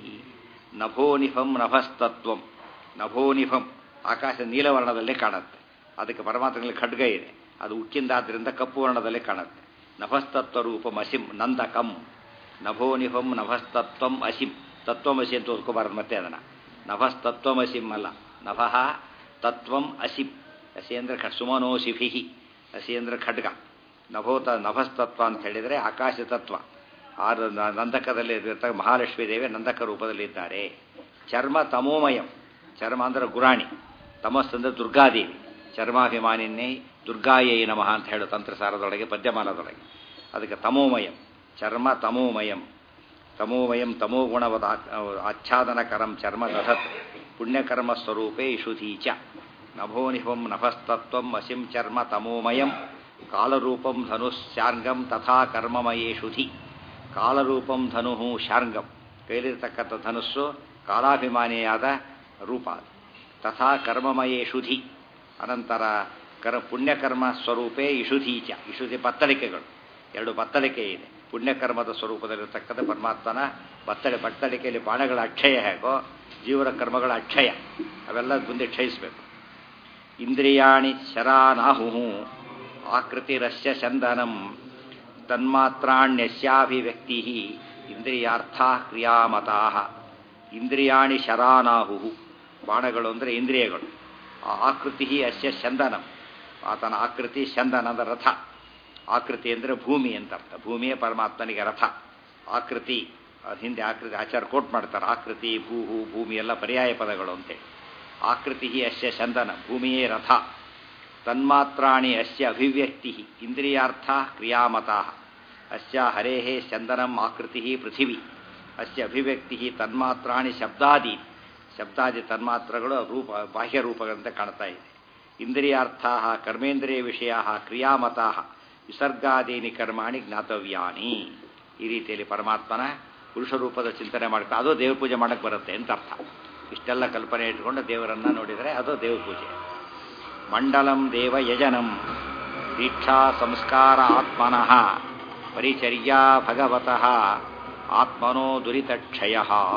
ನಭೋನಿಭಂ ನಭಸ್ತತ್ವಂ ನಭೋನಿಭಂ ಆಕಾಶ ನೀಲವರ್ಣದಲ್ಲಿ ಕಾಣುತ್ತೆ ಅದಕ್ಕೆ ಪರಮಾತ್ಮನಲ್ಲಿ ಖಡ್ಗ ಇದೆ ಅದು ಉಕ್ಕಿಂದಾದ್ರಿಂದ ಕಪ್ಪು ವರ್ಣದಲ್ಲಿ ಕಾಣುತ್ತೆ ನಭಸ್ತತ್ವ ರೂಪಂ ಅಸಿಂ ನಂದಕಂ ನಭೋನಿಭಂ ನಭಸ್ತತ್ವಂ ಅಸಿಂ ತತ್ವಮಸಿ ಅಂತ ಓದ್ಕೋಬಾರದು ಮತ್ತೆ ಅದನ್ನು ನಭಸ್ತತ್ವಮಸಿಂ ಅಲ್ಲ ನಭಃ ತತ್ವಂ ಅಸಿಂ ಅಸಿ ಅಂದರೆ ಖ ಸುಮನೋಸಿಭಿ ಅಸಿ ಅಂದರೆ ಖಡ್ಗ ನಭೋತ ನಭಸ್ತತ್ವ ಅಂತ ಹೇಳಿದರೆ ಆಕಾಶ ತತ್ವ ಆರು ನಂದಕದಲ್ಲಿ ಇರ್ತಕ್ಕ ಮಹಾಲಕ್ಷ್ಮೀ ದೇವಿ ನಂದಕ ರೂಪದಲ್ಲಿ ಇದ್ದಾರೆ ಚರ್ಮ ತಮೋಮಯಂ ಚರ್ಮ ಅಂದರೆ ಗುರಾಣಿ ತಮಸ್ ಅಂದರೆ ದುರ್ಗಾದೇವಿ ಚರ್ಮಾಭಿಮಾನಿನ್ನೇ ದುರ್ಗಾಯೈ ನಮಃ ಅಂತ ಹೇಳೋ ತಂತ್ರಸಾರದೊಳಗೆ ಪದ್ಯಮಾನದೊಳಗೆ ಅದಕ್ಕೆ ತಮೋಮಯಂ ಚರ್ಮ ತಮೋಮಯಂ ತಮೋಮಯಂ ತಮೋಗುಣವದ ಆಚ್ಛಾದನಕರಂ ಚರ್ಮ ದಧತ್ ಪುಣ್ಯಕರ್ಮ ಸ್ವರೂಪೇ ಶುಧೀಚ ನಭೋನಿಭಂ ನಭಸ್ತತ್ವಂ ಅಸಿಂ ಚರ್ಮ ತಮೋಮಯಂ ಕಾಲರೂಪಂ ಧನುಶ್ಚಾರ್ಗಂ ತಥಾ ಕರ್ಮಮಯೇ ಶುಧಿ ಕಾಲರೂಪಂ ಧನು ಶಾರ್ಂಗಂ ಕೈಲಿರ್ತಕ್ಕಂಥ ಧನುಸ್ಸು ಕಾಲಾಭಿಮಾನಿಯಾದ ರೂಪ ಅದು. ತಥಾ ಕರ್ಮಮಯೇ ಶುಧಿ ಅನಂತರ ಕರ್ ಪುಣ್ಯಕರ್ಮ ಸ್ವರೂಪೇ ಇಶುಧೀಚ ಇಶುಧಿ ಬತ್ತಳಿಕೆಗಳು ಎರಡು ಬತ್ತಳಿಕೆ ಇದೆ ಪುಣ್ಯಕರ್ಮದ ಸ್ವರೂಪದಲ್ಲಿರ್ತಕ್ಕಂಥ ಪರಮಾತ್ಮನ ಬತ್ತಳೆ ಬತ್ತಳಿಕೆಯಲ್ಲಿ ಬಾಣಗಳ ಅಕ್ಷಯ ಹೇಗೋ ಜೀವನ ಕರ್ಮಗಳ ಅಕ್ಷಯ ಅವೆಲ್ಲ ಮುಂದೆ ಕ್ಷಯಿಸಬೇಕು ಇಂದ್ರಿಯಾಣಿ ಶರಾನಾಹು ಆಕೃತಿರಸ್ಯ ಚಂದನಂ ತನ್ಮಾತ್ರಾಣ್ಯಸ್ಯಾಭಿವ್ಯಕ್ತಿ ಇಂದ್ರಿಯಾರ್ಥ ಕ್ರಿಯಾಮತಾ ಇಂದ್ರಿಯಾಣಿ ಶರಾನಾಹು ಬಾಣಗಳು ಅಂದರೆ ಇಂದ್ರಿಯಗಳು ಆ ಆಕೃತಿ ಅಸ್ಯ ಚಂದನಂ ಆತನ ಆಕೃತಿ ಚಂದನದ ರಥ ಆಕೃತಿ ಅಂದರೆ ಭೂಮಿ ಅಂತ ಅರ್ಥ ಭೂಮಿಯೇ ಪರಮಾತ್ಮನಿಗೆ ರಥ ಆಕೃತಿ ಅದ್ ಹಿಂದೆ ಆಕೃತಿ ಆಚಾರ ಕೋಟ್ ಮಾಡ್ತಾರೆ ಆಕೃತಿ ಭೂಹು ಭೂಮಿ ಎಲ್ಲ ಪರ್ಯಾಯ ಪದಗಳು ಅಂತೇಳಿ ಆಕೃತಿ ಅಸ್ಯ ಚಂದನ ಭೂಮಿಯೇ ರಥ ತನ್ಮಾತ್ರಾಣಿ ಅಸ್ಯ ಅಭಿವ್ಯಕ್ತಿ ಇಂದ್ರಿಯಾರ್ಥ ಕ್ರಿಯಾಮತಾ ಅಸ್ಯ ಹರೇ ಚಂದನಂ ಆಕೃತಿ ಪೃಥಿವಿ ಅಸ್ಯ ಅಭಿವ್ಯಕ್ತಿ ತನ್ಮಾತ್ರಾಣಿ ಶಬ್ದಾದಿ ಶಬ್ದಾದಿ ತನ್ಮಾತ್ರಗಳು ರೂಪ ಬಾಹ್ಯ ರೂಪಗಳಂತೆ ಕಾಣ್ತಾ ಇದೆ ಇಂದ್ರಿಯಾರ್ಥ ಕರ್ಮೇಂದ್ರಿಯ ವಿಷಯ ಕ್ರಿಯಾಮತಾ ವಿಸರ್ಗಾದೀನಿ ಕರ್ಮಾಣಿ ಜ್ಞಾತವ್ಯಾನಿ ಈ ರೀತಿಯಲ್ಲಿ ಪರಮಾತ್ಮನ ಪುರುಷ ರೂಪದ ಚಿಂತನೆ ಮಾಡ್ಕೊಂಡು ಅದು ದೇವ ಪೂಜೆ ಮಾಡಕ್ಕೆ ಬರುತ್ತೆ ಅಂತ ಅರ್ಥ ಇಷ್ಟೆಲ್ಲ ಕಲ್ಪನೆ ಇಟ್ಕೊಂಡು ದೇವರನ್ನ ನೋಡಿದರೆ ಅದು ದೇವ ಪೂಜೆ ಮಂಡಲಂ ದೇವ ಯಜನಂ ದೀಕ್ಷಾ ಸಂಸ್ಕಾರ ಆತ್ಮನಃ ಪರಿಚರ್ಯಾ ಭಗವತಃ ಆತ್ಮನೋ ದುರಿತಕ್ಷಯ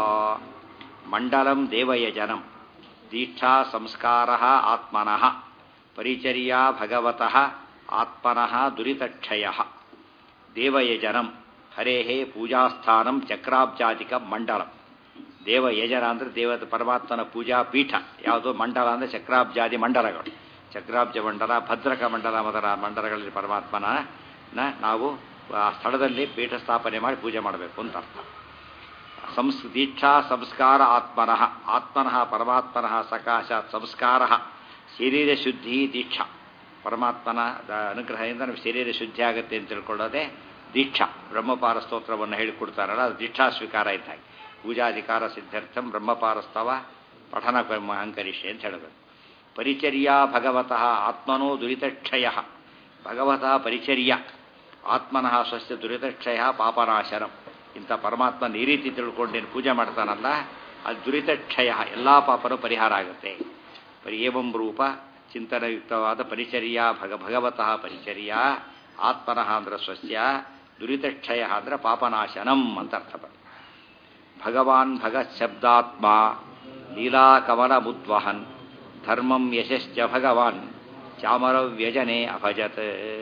ಮಂಡಲಂ ದೇವಯಜನಂ ದೀಕ್ಷಾ ಸಂಸ್ಕಾರ ಆತ್ಮನಃ ಪರಿಚರ್ಯಾ ಭಗವತಃ ಆತ್ಮನಃ ದುರಿತಕ್ಷಯ ದೇವಯಜನಂ ಹರೇ ಪೂಜಾಸ್ಥಾನಂ ಚಕ್ರಾಬ್ಜಾತಿಕ ಮಂಡಲಂ ದೇವಯಜನ ಅಂದರೆ ದೇವದ ಪರಮಾತ್ಮನ ಪೂಜಾ ಪೀಠ ಯಾವುದು ಮಂಡಲ ಅಂದರೆ ಚಕ್ರಾಬ್ಜಾದಿ ಮಂಡಲಗಳು ಚಕ್ರಾಬ್ಜ ಮಂಡಲ ಭದ್ರಕ ಮಂಡಲ ಮೊದಲ ಮಂಡಲಗಳಲ್ಲಿ ಪರಮಾತ್ಮನ ನ ನಾವು ಆ ಸ್ಥಳದಲ್ಲಿ ಪೀಠ ಸ್ಥಾಪನೆ ಮಾಡಿ ಪೂಜೆ ಮಾಡಬೇಕು ಅಂತ ಅರ್ಥ ಸಂಸ್ ದೀಕ್ಷಾ ಸಂಸ್ಕಾರ ಆತ್ಮನಃ ಆತ್ಮನಃ ಪರಮಾತ್ಮನಃ ಸಕಾಶಾತ್ ಸಂಸ್ಕಾರ ಶರೀರ ಶುದ್ಧಿ ದೀಕ್ಷಾ ಪರಮಾತ್ಮನ ದ- ಅನುಗ್ರಹದಿಂದ ನಮ್ಮ ಶರೀರ ಶುದ್ಧಿ ಆಗುತ್ತೆ ಅಂತ ತಿಳ್ಕೊಳ್ಳೋದೇ ದೀಕ್ಷಾ ಬ್ರಹ್ಮಪಾರ ಸ್ತೋತ್ರವನ್ನು ಹೇಳಿಕೊಡ್ತಾರಲ್ಲ ಅದು ದೀಕ್ಷಾ ಸ್ವೀಕಾರ ಇದ್ದ ಪೂಜಾಧಿಕಾರ ಸಿದ್ಧಾರ್ಥಂ ಬ್ರಹ್ಮಪಾರಸ್ತವ ಪಠನ ಕರ್ಮ ಅಂಕರಿಷೆ ಅಂತ ಹೇಳಬೇಕು ಪರಿಚರ್ಯಾ ಭಗವತಃ ಆತ್ಮನೋ ದುರಿತಕ್ಷಯ ಭಗವತಃ ಪರಿಚರ್ಯ ಆತ್ಮನಃ ಸ್ವಸ್ಯ ದುರಿತಕ್ಷಯ ಪಾಪನಾಶನಂ ಇಂಥ ಪರಮಾತ್ಮನ ಈ ರೀತಿ ತಿಳ್ಕೊಂಡೇನು ಪೂಜೆ ಮಾಡ್ತಾನಲ್ಲ ಅದು ದುರಿತಕ್ಷಯ ಎಲ್ಲ ಪಾಪನೂ ಪರಿಹಾರ ಆಗುತ್ತೆ ಪರಿ ಏವಂ ರೂಪ ಚಿಂತನಯುಕ್ತವಾದ ಪರಿಚರ್ಯ ಭಗ ಭಗವತಃ ಪರಿಚರ್ಯ ಆತ್ಮನಃ ಅಂದ್ರೆ ಸ್ವಸ್ಯ ದುರಿತಕ್ಷಯ ಅಂದ್ರೆ ಪಾಪನಾಶನಂ ಅಂತ ಅರ್ಥ ಬರ್ತದೆ ಭಗವಾನ್ ಭಗತ್ ಶಬ್ದಾತ್ಮ ಲೀಲಾಕಮಲ ಮುದ್ವಹನ್ ಧರ್ಮಂ ಯಶಶ್ಚ ಭಗವಾನ್ ಚಾಮರವ್ಯಜನೆ ಅಭಜತ್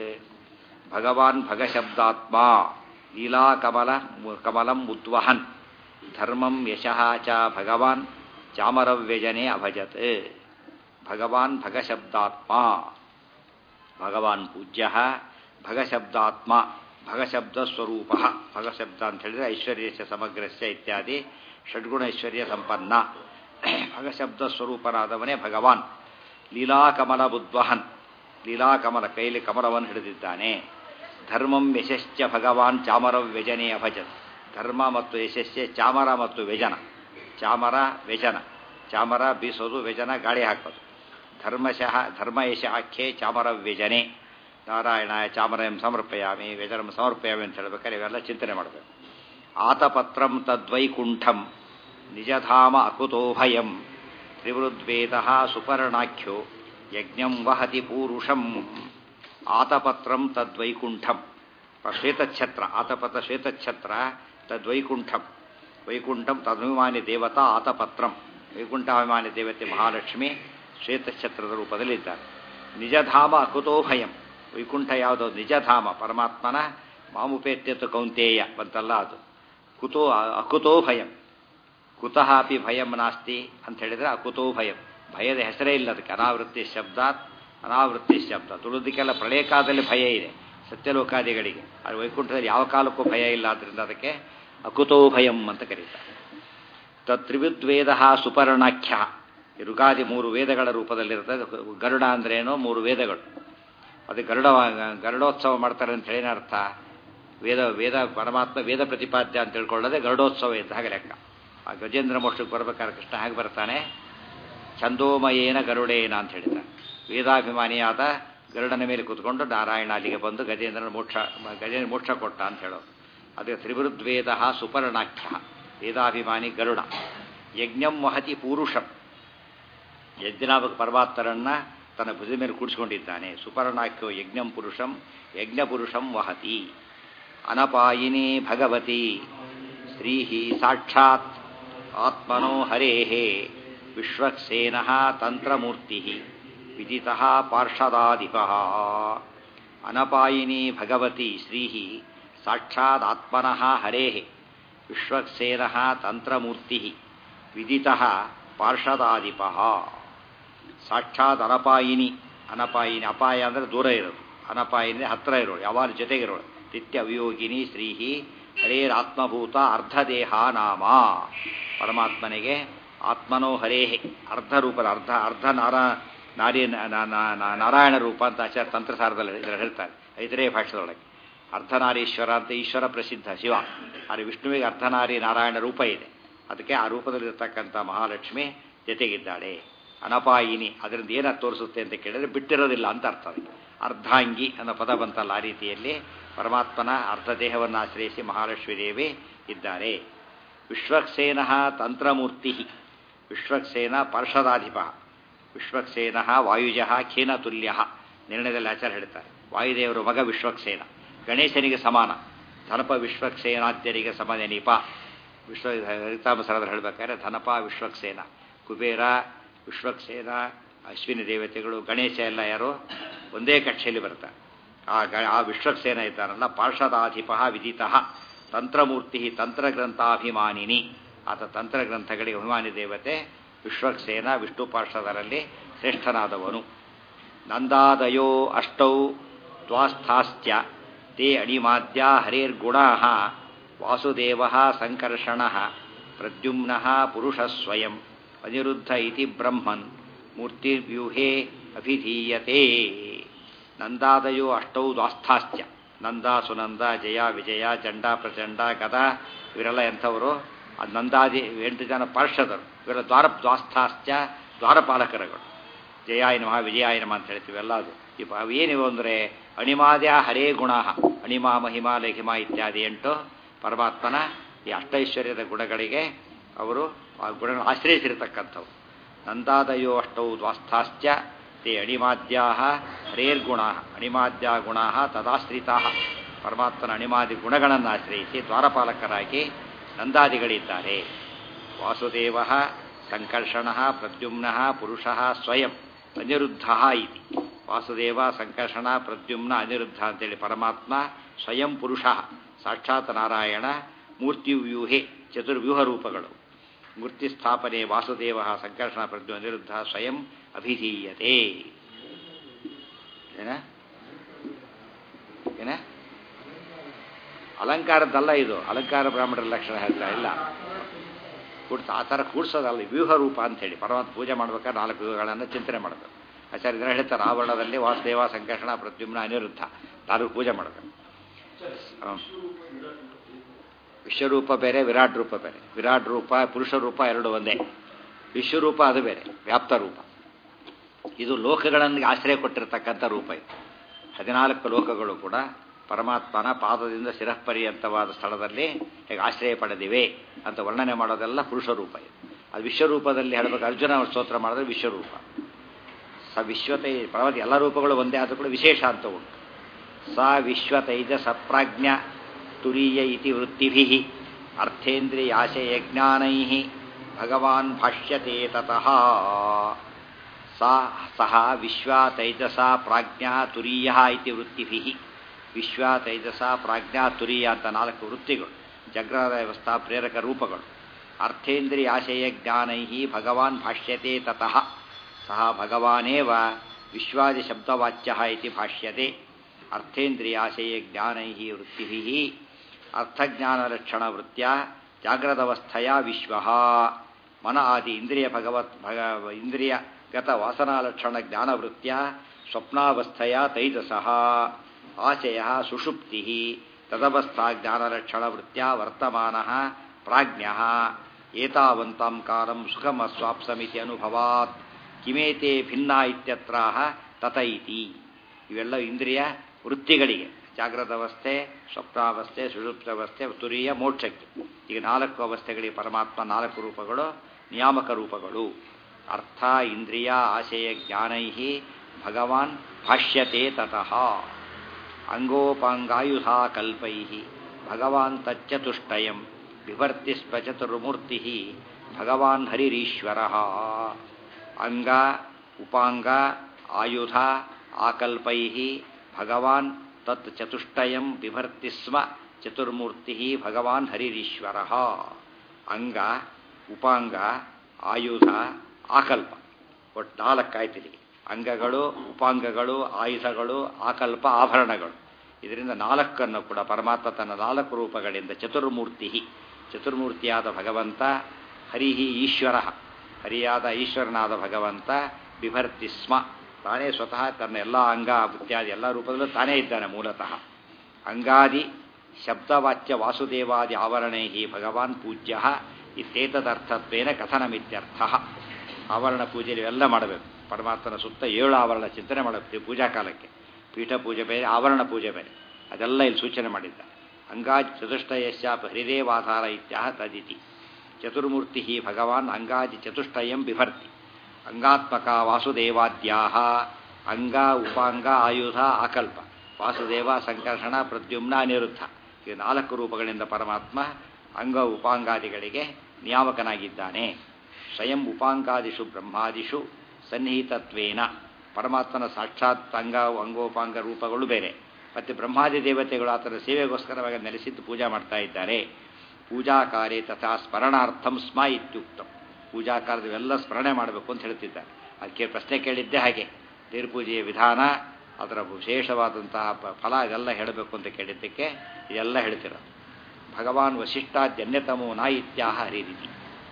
ಭಗವಾನ್ ಭಗಶಬ್ದಾತ್ಮ ಲೀಲಾಕಮಲ ಕಮಲಂ ಉದ್ವಹನ್ ಧರ್ಮಂ ಯಶಃ ಚ ಭಗವಾನ್ ಚಾಮರವ್ಯಜನೆ ಅಭಜತ್ ಭಗವಾನ್ ಭಗಶಬ್ದಾತ್ಮ ಭಗವಾನ್ ಪೂಜ್ಯ ಭಗಶಬ್ದಾತ್ಮ ಭಗಶಬ್ದ ಸ್ವರೂಪ ಭಗಶಬ್ದ ಅಂತ ಹೇಳಿದ್ರೆ ಐಶ್ವರ್ಯಸ್ಯ ಸಮಗ್ರಸ್ಯ ಇತ್ಯಾದಿ ಷಡ್ಗುಣ ಐಶ್ವರ್ಯ ಸಂಪನ್ನ ಭಗಶಬ್ದ ಸ್ವರೂಪನಾದವನೇ ಭಗವಾನ್ ಲೀಲಾಕಮಲ ಬುದ್ವಹನ್ ಲೀಲಾಕಮಲ ಕೈಲಿ ಕಮಲವನ್ನು ಹಿಡಿದಿದ್ದಾನೆ ಧರ್ಮಂ ಯಶಶ್ಚ ಭಗವಾನ್ ಚಾಮರ ವ್ಯಜನೆ ಅಭಜತ್ ಧರ್ಮ ಮತ್ತು ಯಶಸ್ಸೆ ಚಾಮರ ಮತ್ತು ವ್ಯಜನ ಚಾಮರ ವ್ಯಜನ ಚಾಮರ ಬೀಸೋದು ವ್ಯಜನ ಗಾಳಿ ಹಾಕೋದು ಧರ್ಮಶಃ ಧರ್ಮಯಶ ಆಖ್ಯೆ ಚಾಮರ ವ್ಯಜನೆ ನಾರಾಯಣಾಯ ಚಾಮರಂ ಸಮರ್ಪಯಾಮಿ ವ್ಯಜನಂ ಸಮರ್ಪಯಾಮಿ ಅಂತ ಹೇಳ್ಬೇಕಾದ್ರೆ ಇವೆಲ್ಲ ಚಿಂತನೆ ಮಾಡಬೇಕು ಆತಪತ್ರಂ ತದ್ವೈಕುಂಠಂ ನಿಜಧಾಮ ಅಕುತೋಭಯಂ ತ್ರಿವೃದ್ವೇದ ಸುಪರ್ಣಾಖ್ಯೋ ಯಜ್ಞಂ ವಹತಿ ಪೂರುಷಂ ಆತಪತ್ರಂ ತದ್ವೈಕುಂಠಂ ಶ್ವೇತಛತ್ರ ಆತಪತ್ರ ಶ್ವೇತಛತ್ರ ತದ್ವೈಕುಂಠಂ ವೈಕುಂಠಂ ತದಭಿಮಾನಿ ದೇವತಾ ಆತಪತ್ರಂ ವೈಕುಂಠಾಭಿಮಾನಿ ದೇವತೆ ಮಹಾಲಕ್ಷ್ಮಿ ಶ್ವೇತಛತ್ರದ ರೂಪದಲ್ಲಿದ್ದಾರೆ ನಿಜಧಾಮ ಅಕುತೋಭಯಂ ವೈಕುಂಠ ಯಾವುದೋ ನಿಜಧಾಮ ಪರಮಾತ್ಮನ ಮಾಮುಪೇತ್ಯತು ಕೌಂತೇಯ ಬಂತಲ್ಲ ಅದು ಕುತೋ ಅಕುತೋ ಭಯಂ ಕುತಃ ಅಪಿ ಭಯಂ ನಾಸ್ತಿ ಅಂತ ಹೇಳಿದ್ರೆ ಅಕುತೋ ಭಯಂ ಭಯದ ಹೆಸರೇ ಇಲ್ಲ ಅದಕ್ಕೆ ಅನಾವೃತ್ತಿ ಶಬ್ದಾತ್ ಅನಾವೃತ್ತಿ ಶಬ್ದ ತುಳಿದಕ್ಕೆಲ್ಲ ಪ್ರಳಯ ಕಾಲದಲ್ಲಿ ಭಯ ಇದೆ ಸತ್ಯಲೋಕಾದಿಗಳಿಗೆ ಆದರೆ ವೈಕುಂಠದಲ್ಲಿ ಯಾವ ಕಾಲಕ್ಕೂ ಭಯ ಇಲ್ಲ ಆದ್ದರಿಂದ ಅದಕ್ಕೆ ಅಕುತೋ ಭಯಂ ಅಂತ ಕರೀತಾರೆ ತತ್ರಿವಿದ್ವೇದ ಸುಪರ್ಣಾಖ್ಯ ಈ ಋಗಾದಿ ಮೂರು ವೇದಗಳ ರೂಪದಲ್ಲಿರ್ತದೆ ಗರುಡ ಅಂದ್ರೇನೋ ಮೂರು ವೇದಗಳು ಅದು ಗರುಡ ಗರುಡೋತ್ಸವ ಮಾಡ್ತಾರೆ ಅಂತ ಹೇಳಿ ಅರ್ಥ ವೇದ ವೇದ ಪರಮಾತ್ಮ ವೇದ ಪ್ರತಿಪಾದ್ಯ ಅಂತ ತಿಳ್ಕೊಳ್ಳೋದೆ ಗರುಡೋತ್ಸವ ಇದ್ದ ಹಾಗೆ ಲೆಕ್ಕ ಆ ಗಜೇಂದ್ರ ಮೋಕ್ಷಕ್ಕೆ ಬರ್ಬೇಕಾದ್ರೆ ಕೃಷ್ಣ ಹೇಗೆ ಬರ್ತಾನೆ ಛಂದೋಮಯೇನ ಗರುಡೇನ ಅಂತ ಹೇಳಿದ್ದಾರೆ ವೇದಾಭಿಮಾನಿಯಾದ ಗರುಡನ ಮೇಲೆ ಕೂತ್ಕೊಂಡು ನಾರಾಯಣ ಅಲ್ಲಿಗೆ ಬಂದು ಗಜೇಂದ್ರನ ಮೋಕ್ಷ ಗಜೇಂದ್ರ ಮೋಕ್ಷ ಕೊಟ್ಟ ಅಂತ ಹೇಳೋದು ಅದಕ್ಕೆ ತ್ರಿವೃದ್ವೇದ ಸುಪರ್ಣಾಖ್ಯ ವೇದಾಭಿಮಾನಿ ಗರುಡ ಯಜ್ಞಂ ವಹತಿ ಪೂರುಷಂ ಯಜ್ಞನಾಮಕ ಪರಮಾತ್ಮರನ್ನ ತನ್ನ ಭುಜದ ಮೇಲೆ ಕೂಡಿಸ್ಕೊಂಡಿದ್ದಾನೆ ಸುಪರ್ಣಾಖ್ಯೋ ಯಜ್ಞಂ ಪುರುಷಂ ಯಜ್ಞ ಪುರುಷಂ ವಹತಿ ಅನಪಾಯಿನಿ ಭಗವತಿ ಸ್ತ್ರೀ ಸಾಕ್ಷಾತ್ ಆತ್ಮನೋ ಹರೇ ವಿಶ್ವಕ್ಸೇನ ತಂತ್ರಮೂರ್ತಿ ವಿದಿತ ಪಾರ್ಷದಾಧಿಪ ಅನಪಾಯಿನಿ ಭಗವತಿ ಶ್ರೀ ಸಾಕ್ಷಾದಾತ್ಮನಃ ಹರೇ ವಿಶ್ವಕ್ಸೇನ ತಂತ್ರಮೂರ್ತಿ ವಿದಿತ ಪಾರ್ಷದಾಧಿಪ ಸಾಕ್ಷಾತ್ ಅನಪಾಯಿನಿ ಅನಪಾಯಿನಿ ಅಪಾಯ ಅಂದರೆ ದೂರ ಇರೋದು ಅನಪಾಯಿನಿ ಹತ್ತಿರ ಇರೋಳು ಯಾವಾಗ ಜೊತೆಗಿರೋಳು ನಿತ್ಯ ವಿಯೋಗಿನಿ ಶ್ರೀಹಿ ಹರೇರಾತ್ಮಭೂತ ಅರ್ಧದೇಹ ನಾಮ ಪರಮಾತ್ಮನಿಗೆ ಆತ್ಮನೋ ಹರೇಹೆ ಅರ್ಧ ರೂಪದ ಅರ್ಧ ಅರ್ಧ ನಾರ ನಾರಿ ನಾರಾಯಣ ರೂಪ ಅಂತ ಆಚಾರ್ಯ ತಂತ್ರಸಾರದಲ್ಲಿ ಹೇಳ್ತಾರೆ ಐದರೇ ಭಾಷೆದೊಳಗೆ ಅರ್ಧನಾರೀಶ್ವರ ಅಂತ ಈಶ್ವರ ಪ್ರಸಿದ್ಧ ಶಿವ ಆದರೆ ವಿಷ್ಣುವಿಗೆ ಅರ್ಧನಾರಿ ನಾರಾಯಣ ರೂಪ ಇದೆ ಅದಕ್ಕೆ ಆ ರೂಪದಲ್ಲಿರ್ತಕ್ಕಂಥ ಮಹಾಲಕ್ಷ್ಮಿ ಜೊತೆಗಿದ್ದಾಳೆ ಅನಪಾಯಿನಿ ಅದರಿಂದ ಏನ ತೋರಿಸುತ್ತೆ ಅಂತ ಕೇಳಿದ್ರೆ ಬಿಟ್ಟಿರೋದಿಲ್ಲ ಅಂತ ಅರ್ಥ ಅದಕ್ಕೆ ಅರ್ಧಾಂಗಿ ಅನ್ನೋ ಪದ ಬಂತಲ್ಲ ಆ ರೀತಿಯಲ್ಲಿ ಪರಮಾತ್ಮನ ಅರ್ಧ ದೇಹವನ್ನು ಆಶ್ರಯಿಸಿ ಮಹಾಲಕ್ಷ್ಮೀ ದೇವಿ ಇದ್ದಾರೆ ವಿಶ್ವಕ್ಸೇನ ತಂತ್ರಮೂರ್ತಿ ವಿಶ್ವಕ್ಸೇನ ಪಾರ್ಷದಾಧಿಪ ವಿಶ್ವಕ್ಸೇನ ವಾಯುಜ ಖೇನತುಲ್ಯ ನಿರ್ಣಯದಲ್ಲಿ ಆಚಾರ್ಯ ಹೇಳ್ತಾರೆ ವಾಯುದೇವರು ಮಗ ವಿಶ್ವಕ್ಸೇನ ಗಣೇಶನಿಗೆ ಸಮಾನ ಧನಪ ವಿಶ್ವಕ್ಸೇನಾದ್ಯರಿಗೆ ಸಮನೆನೀಪ ವಿಶ್ವ ಹರಿತಾಮಸರದ ಹೇಳಬೇಕಾದ್ರೆ ಧನಪ ವಿಶ್ವಕ್ಸೇನ ಕುಬೇರ ವಿಶ್ವಕ್ಸೇನ ಅಶ್ವಿನಿ ದೇವತೆಗಳು ಗಣೇಶ ಎಲ್ಲ ಯಾರು ಒಂದೇ ಕಕ್ಷೆಯಲ್ಲಿ ಬರ್ತಾರೆ ಆ ಗ ಆ ವಿಶ್ವಕ್ಸೇನ ಇದ್ದಾರಲ್ಲ ಪಾರ್ಷದಾಧಿಪ ವಿದಿತ ತಂತ್ರಮೂರ್ತಿ ತಂತ್ರಗ್ರಂಥಾಭಿಮಾನಿನಿ ಆತ ತಂತ್ರಗ್ರಂಥಗಳಿಗೆ ಅಭಿಮಾನಿ ದೇವತೆ ವಿಶ್ವಕ್ಸೇನ ವಿಷ್ಣು ಪಾರ್ಷದರಲ್ಲಿ ಶ್ರೇಷ್ಠನಾದವನು ನಂದಾದಯೋ ಅಷ್ಟೌ ದ್ವಾಸ್ಥಾಶ್ಚ ತೇ ಅಣಿಮಾದ್ಯ ಹರೇರ್ಗುಣಾ ವಾಸುದೇವ ಸಂಕರ್ಷಣ ಪ್ರದ್ಯುಮ್ನ ಪುರುಷ ಸ್ವಯಂ ಅನಿರುದ್ಧ ಇತಿ ಬ್ರಹ್ಮನ್ ಮೂರ್ತಿವ್ಯೂಹೇ ಅಭಿಧೀಯತೆ ನಂದಾದಯೋ ಅಷ್ಟೌ ದ್ವಾಸ್ಥಾಶ್ಚ ನಂದ ಸುನಂದ ಜಯ ವಿಜಯ ಚಂಡ ಪ್ರಚಂಡ ಗದಾ ಇವರೆಲ್ಲ ಎಂಥವರು ಅದು ನಂದಾದಿ ಎಂಟು ಜನ ಪಾರ್ಷದರು ಇವರ ದ್ವಾರ ದ್ವಾಸ್ಥಾಶ್ಚ ದ್ವಾರಪಾಲಕರುಗಳು ಜಯಾಯ ನಮಃ ವಿಜಯಾಯ ನಮಃ ಅಂತ ಹೇಳ್ತೀವಿ ಎಲ್ಲ ಅದು ಈ ಏನಿವೆ ಅಂದರೆ ಅಣಿಮಾದ್ಯ ಹರೇ ಗುಣ ಅಣಿಮಾ ಮಹಿಮಾ ಲೇಖಿಮ ಇತ್ಯಾದಿ ಎಂಟು ಪರಮಾತ್ಮನ ಈ ಅಷ್ಟೈಶ್ವರ್ಯದ ಗುಣಗಳಿಗೆ ಅವರು ಆ ಗುಣಗಳನ್ನು ಆಶ್ರಯಿಸಿರತಕ್ಕಂಥವು ನಂದಾದಯೋ ಅಷ್ಟೌ ದ್ವಾಸ್ಥಾಶ್ಚ ತೇ ಅಣಿಮಾದ್ಯಾ ಹರೇರ್ಗುಣ ಅಣಿಮಾದ್ಯ ಗುಣ ತದಾಶ್ರಿತಾ ಪರಮಾತ್ಮನ ಅಣಿಮಾದಿ ಗುಣಗಳನ್ನು ಆಶ್ರಯಿಸಿ ದ್ವಾರಪಾಲಕರಾಗಿ ನಂದಾದಿಗಳಿದ್ದಾರೆ ವಾಸುದೇವ ಸಂಕರ್ಷಣ ಪ್ರದ್ಯುಮ್ನ ಪುರುಷ ಸ್ವಯಂ ಅನಿರುದ್ಧ ಇತಿ ವಾಸುದೇವ ಸಂಕರ್ಷಣ ಪ್ರದ್ಯುಮ್ನ ಅನಿರುದ್ಧ ಅಂತೇಳಿ ಪರಮಾತ್ಮ ಸ್ವಯಂ ಪುರುಷ ಸಾಕ್ಷಾತ್ ನಾರಾಯಣ ಮೂರ್ತಿವ್ಯೂಹೆ ಚತುರ್ವ್ಯೂಹ ರೂಪಗಳು ಮೂರ್ತಿ ಸ್ಥಾಪನೆ ವಾಸುದೇವ ಸಂಕರ್ಷಣ ಪ್ರದ್ಯು ಅನಿರುದ್ಧ ಸ್ವಯಂ ಅಭಿಧೀಯತೆ ಏನ ಏನ ಅಲಂಕಾರದ್ದಲ್ಲ ಇದು ಅಲಂಕಾರ ಬ್ರಾಹ್ಮಣರ ಲಕ್ಷಣ ಹೇಳ್ತಾ ಇಲ್ಲ ಕೂಡ್ಸ ಆ ಥರ ಕೂಡ್ಸೋದಲ್ಲ ವ್ಯೂಹ ರೂಪ ಅಂತೇಳಿ ಪರಮಾತ್ಮ ಪೂಜೆ ಮಾಡ್ಬೇಕಾದ್ರೆ ನಾಲ್ಕು ವ್ಯೂಹಗಳನ್ನು ಚಿಂತನೆ ಮಾಡಬೇಕು ಆಚಾರ್ಯ ಇದನ್ನ ಹೇಳ್ತಾರೆ ಆವರಣದಲ್ಲಿ ವಾಸುದೇವ ಸಂಕರ್ಷಣ ಪ್ರದ್ಯುಮ್ನ ಅನಿರುದ್ಧ ನಾಲ್ಕು ಪೂಜೆ ಮಾಡಬೇಕು ವಿಶ್ವರೂಪ ಬೇರೆ ವಿರಾಟ್ ರೂಪ ಬೇರೆ ವಿರಾಟ್ ರೂಪ ಪುರುಷ ರೂಪ ಎರಡು ಒಂದೇ ವಿಶ್ವರೂಪ ಅದು ಬೇರೆ ವ್ಯಾಪ್ತ ರೂಪ ಇದು ಲೋಕಗಳನ್ನು ಆಶ್ರಯ ಕೊಟ್ಟಿರತಕ್ಕಂಥ ರೂಪ ಇದು ಹದಿನಾಲ್ಕು ಲೋಕಗಳು ಕೂಡ ಪರಮಾತ್ಮನ ಪಾದದಿಂದ ಶಿರಪರ್ಯಂತವಾದ ಸ್ಥಳದಲ್ಲಿ ಹೇಗೆ ಆಶ್ರಯ ಪಡೆದಿವೆ ಅಂತ ವರ್ಣನೆ ಮಾಡೋದೆಲ್ಲ ಪುರುಷ ರೂಪ ಇದು ಅದು ವಿಶ್ವರೂಪದಲ್ಲಿ ಹೇಳಬೇಕು ಅರ್ಜುನ ಸ್ತೋತ್ರ ಮಾಡಿದ್ರೆ ವಿಶ್ವರೂಪ ಸ ವಿಶ್ವತೈ ಪರವಾಗಿ ಎಲ್ಲ ರೂಪಗಳು ಒಂದೇ ಆದರೂ ಕೂಡ ವಿಶೇಷ ಅಂತ ಉಂಟು ಸ ವಿಶ್ವತೈಜ ಸಪ್ರಾಜ್ಞ ತುರೀಯ ಇತಿ ವೃತ್ತಿಭಿ ಅರ್ಥೇಂದ್ರಿಯಾಶಯಜ್ಞಾನೈ ಭಗವಾನ್ ಭಾಷ್ಯತೆ ತತಃ ಸಾ ಸಹ ವಿಶ್ವ ತೈಜಸ ಪ್ರಾಜ್ಞಾ ತುರೀಯ ಇತಿ ವೃತ್ತಿಭಿ ವಿಶ್ವ ತೈಜಸ ಪ್ರಾಜ್ಞಾ ತುರೀಯ ಅಂತ ನಾಲ್ಕು ವೃತ್ತಿಗಳು ಜಗ್ರದ ವ್ಯವಸ್ಥಾ ಪ್ರೇರಕ ರೂಪಗಳು ಅರ್ಥೇಂದ್ರಿಯಾಶಯ ಜ್ಞಾನೈ ಭಗವಾನ್ ಭಾಷ್ಯತೆ ತತಃ ಸಹ ಭಗವಾನೇವ ವಿಶ್ವಾದಿ ಶಬ್ದವಾಚ್ಯ ಇತಿ ಭಾಷ್ಯತೆ ಅರ್ಥೇಂದ್ರಿಯಾಶಯ ಜ್ಞಾನೈ ವೃತ್ತಿಭಿ ಅರ್ಥಜ್ಞಾನಲಕ್ಷಣ ವೃತ್ತಿಯ ಜಾಗ್ರದವಸ್ಥೆಯ ವಿಶ್ವ ಮನ ಆದಿ ಇಂದ್ರಿಯ ಭಗವತ್ ಭಗ ಇಂದ್ರಿಯಗತ ವಾಸನಾಲಕ್ಷಣ ಜ್ಞಾನವೃತ್ತಿಯ ಸ್ವಪ್ನಾವಸ್ಥೆಯ ತೈಜಸಃ ಆಶಯ ಸುಷುಪ್ತಿ ತದವಸ್ಥಾ ಜ್ಞಾನಲಕ್ಷಣವೃತ್ತಿಯ ವರ್ತಮಾನ ಪ್ರಾಜ್ಞ ಏತಾವಂತಾಂ ಕಾಲಂ ಸುಖಮಸ್ವಾಪ್ಸಮಿತಿ ಅನುಭವಾತ್ ಕಿಮೇತೆ ಭಿನ್ನ ಇತ್ಯತ್ರ ತತ ಇತಿ ಇವೆಲ್ಲ ಇಂದ್ರಿಯ ವೃತ್ತಿಗಳಿಗೆ ಜಾಗ್ರತ ಅವಸ್ಥೆ ಸ್ವಪ್ನಾವಸ್ಥೆ ಸುಷುಪ್ತಾವಸ್ಥೆ ತುರಿಯ ಮೋಕ್ಷಕ್ಕೆ ಈಗ ನಾಲ್ಕು ಅವಸ್ಥೆಗಳಿಗೆ ಪರಮಾತ್ಮ ನಾಲ್ಕು ರೂಪಗಳು ನಿಯಾಮಕ ರೂಪಗಳು ಅರ್ಥ ಇಂದ್ರಿಯ ಆಶಯ ಜ್ಞಾನೈ ಭಗವಾನ್ ಭಾಷ್ಯತೆ ತತಃ ಅಂಗೋಪಾಂಗಾಯುಧಾ ಕಲ್ಪೈ ಭಗವಾನ್ ತಚ್ಚತುಷ್ಟಯಂ ಬಿಭರ್ತಿ ಸ್ಪಚತುರ್ಮೂರ್ತಿ ಭಗವಾನ್ ಹರಿರೀಶ್ವರ ಅಂಗ ಉಪಾಂಗ ಆಯುಧ ಆಕಲ್ಪೈ ಭಗವಾನ್ ತತ್ ಚತುಷ್ಟಯಂ ಬಿಭರ್ತಿ ಸ್ಮ ಚತುರ್ಮೂರ್ತಿ ಭಗವಾನ್ ಹರಿರೀಶ್ವರ ಅಂಗ ಉಪಾಂಗ ಆಯುಧ ಆಕಲ್ಪ ಒಟ್ಟು ನಾಲ್ಕಾಯ್ತಿದೆ ಅಂಗಗಳು ಉಪಾಂಗಗಳು ಆಯುಧಗಳು ಆಕಲ್ಪ ಆಭರಣಗಳು ಇದರಿಂದ ನಾಲ್ಕನ್ನು ಕೂಡ ಪರಮಾತ್ಮ ತನ್ನ ನಾಲ್ಕು ರೂಪಗಳಿಂದ ಚತುರ್ಮೂರ್ತಿ ಚತುರ್ಮೂರ್ತಿಯಾದ ಭಗವಂತ ಹರಿಹಿ ಈಶ್ವರ ಹರಿಯಾದ ಈಶ್ವರನಾದ ಭಗವಂತ ಬಿಭರ್ತಿ ಸ್ಮ ತಾನೇ ಸ್ವತಃ ತನ್ನ ಎಲ್ಲ ಅಂಗ ಇತ್ಯಾದಿ ಎಲ್ಲ ರೂಪದಲ್ಲೂ ತಾನೇ ಇದ್ದಾನೆ ಮೂಲತಃ ಅಂಗಾದಿ ಶಬ್ದವಾಚ್ಯ ವಾಸುದೇವಾದಿ ಆವರಣೈ ಭಗವಾನ್ ಪೂಜ್ಯ ಇತ್ಯೇತದರ್ಥತ್ವೇನ ಕಥನಮಿತ್ಯರ್ಥ ಆವರಣ ಪೂಜೆಯಲ್ಲಿ ಎಲ್ಲ ಮಾಡಬೇಕು ಪರಮಾತ್ಮನ ಸುತ್ತ ಏಳು ಆವರಣ ಚಿಂತನೆ ಮಾಡಬೇಕು ಪೂಜಾ ಕಾಲಕ್ಕೆ ಪೀಠ ಪೂಜೆ ಬೇರೆ ಆವರಣ ಪೂಜೆ ಬೇರೆ ಅದೆಲ್ಲ ಇಲ್ಲಿ ಸೂಚನೆ ಮಾಡಿದ್ದ ಅಂಗಾಜ್ ಚತುಷ್ಟಯಶ್ಚಾಪ ಹರಿದೇವಾಧಾರ ಇತ್ಯಾಹ ತದಿತಿ ಚತುರ್ಮೂರ್ತಿ ಭಗವಾನ್ ಅಂಗಾಜಿ ಚತುಷ್ಟಯಂ ಬಿಭರ್ತಿ ಅಂಗಾತ್ಮಕ ವಾಸುದೇವಾದ್ಯಾಹ ಅಂಗ ಉಪಾಂಗ ಆಯುಧ ಆಕಲ್ಪ ವಾಸುದೇವ ಸಂಕರ್ಷಣ ಪ್ರದ್ಯುಮ್ನ ಅನಿರುದ್ಧ ಈ ನಾಲ್ಕು ರೂಪಗಳಿಂದ ಪರಮಾತ್ಮ ಅಂಗ ಉಪಾಂಗಾದಿಗಳಿಗೆ ನಿಯಾಮಕನಾಗಿದ್ದಾನೆ ಸ್ವಯಂ ಉಪಾಂಗಾದಿಷು ಬ್ರಹ್ಮಾದಿಷು ಸನ್ನಿಹಿತತ್ವೇನ ಪರಮಾತ್ಮನ ಸಾಕ್ಷಾತ್ ಅಂಗ ಅಂಗೋಪಾಂಗ ರೂಪಗಳು ಬೇರೆ ಮತ್ತು ಬ್ರಹ್ಮಾದಿ ದೇವತೆಗಳು ಆತನ ಸೇವೆಗೋಸ್ಕರವಾಗಿ ನೆಲೆಸಿದ್ದು ಪೂಜಾ ಮಾಡ್ತಾ ಇದ್ದಾರೆ ಪೂಜಾ ಕಾರ್ಯ ತಥಾ ಸ್ಮರಣಾರ್ಥಂ ಸ್ಮ ಇತ್ಯುಕ್ತಂ ಪೂಜಾ ಕಾರ್ಯವೆಲ್ಲ ಸ್ಮರಣೆ ಮಾಡಬೇಕು ಅಂತ ಹೇಳ್ತಿದ್ದಾರೆ ಅದಕ್ಕೆ ಪ್ರಶ್ನೆ ಕೇಳಿದ್ದೆ ಹಾಗೆ ದೇವ್ರ ಪೂಜೆಯ ವಿಧಾನ ಅದರ ವಿಶೇಷವಾದಂತಹ ಫಲ ಇದೆಲ್ಲ ಹೇಳಬೇಕು ಅಂತ ಕೇಳಿದ್ದಕ್ಕೆ ಇದೆಲ್ಲ ಹೇಳ್ತಿರೋದು ಭಗವಾನ್ ವಶಿಷ್ಠಾದ್ಯನ್ಯತಮೋ ನ ಇತ್ಯಾಹ ಹರಿರಿತಿ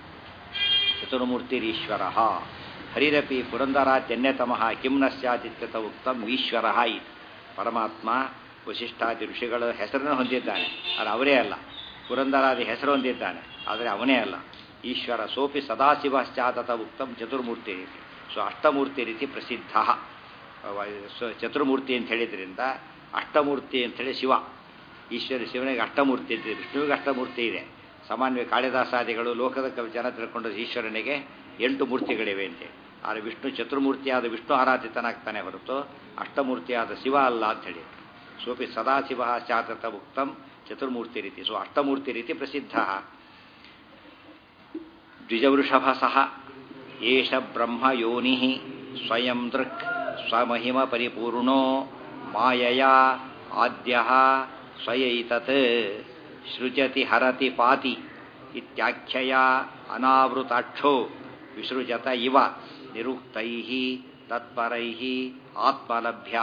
ಚತುರ್ಮೂರ್ತಿರೀಶ್ವರ ಹರಿರಪಿ ಪುರಂದರಾದ್ಯನ್ಯತಮಃ ಕಿಂ ನ ಸ್ಯಾದಿತ್ಯತ ಉಕ್ತಂ ಈಶ್ವರ ಇತಿ ಪರಮಾತ್ಮ ವಶಿಷ್ಠಾದಿ ಋಷಿಗಳ ಹೆಸರನ್ನು ಹೊಂದಿದ್ದಾನೆ ಅದು ಅವರೇ ಅಲ್ಲ ಪುರಂದರಾದಿ ಹೆಸರು ಹೊಂದಿದ್ದಾನೆ ಆದರೆ ಅವನೇ ಅಲ್ಲ ಈಶ್ವರ ಸೋಪಿ ಸದಾಶಿವಶ್ಚಾತತ ಉಕ್ತಂ ಚತುರ್ಮೂರ್ತಿ ರೀತಿ ಸೊ ಅಷ್ಟಮೂರ್ತಿ ರೀತಿ ಪ್ರಸಿದ್ಧ ಚತುರ್ಮೂರ್ತಿ ಅಂತ ಹೇಳಿದ್ರಿಂದ ಅಷ್ಟಮೂರ್ತಿ ಅಂಥೇಳಿ ಶಿವ ಈಶ್ವರ ಶಿವನಿಗೆ ಅಷ್ಟಮೂರ್ತಿ ಇದೆ ವಿಷ್ಣುವಿಗೆ ಅಷ್ಟಮೂರ್ತಿ ಇದೆ ಸಾಮಾನ್ಯ ಕಾಳಿದಾಸಾದಿಗಳು ಲೋಕದ ಜನ ತಿಳ್ಕೊಂಡು ಈಶ್ವರನಿಗೆ ಎಂಟು ಮೂರ್ತಿಗಳಿವೆ ಅಂತೇಳಿ ಆದರೆ ವಿಷ್ಣು ಚತುರ್ಮೂರ್ತಿಯಾದ ವಿಷ್ಣು ಆರಾಧಿತನಾಗ್ತಾನೆ ಹೊರತು ಅಷ್ಟಮೂರ್ತಿಯಾದ ಶಿವ ಅಲ್ಲ ಅಂತ ಹೇಳಿ ಸೋಪಿ ಸದಾಶಿವ ಚಾತತ ಉಕ್ತಂ ಚತುರ್ಮೂರ್ತಿ ರೀತಿ ಸೊ ಅಷ್ಟಮೂರ್ತಿ ರೀತಿ ಪ್ರಸಿದ್ಧ ದ್ವಿಜವೃಷಭ ಸಹ ಏಷ ಬ್ರಹ್ಮ ಯೋನಿ ಸ್ವಯಂ ದೃಕ್ ಸ್ವಮಹಿಮ ಪರಿಪೂರ್ಣೋ ಮಾಯಯ ಆದ್ಯ ಸ್ವಯೈತತ್ ಸೃಜತಿ ಹರತಿ ಪಾತಿ ಇತ್ಯಾಖ್ಯಯ ಅನಾವೃತಾಕ್ಷೋ ವಿಸೃಜತ ಇವ ನಿರುಕ್ತೈ ತತ್ಪರೈ ಆತ್ಮಲಭ್ಯ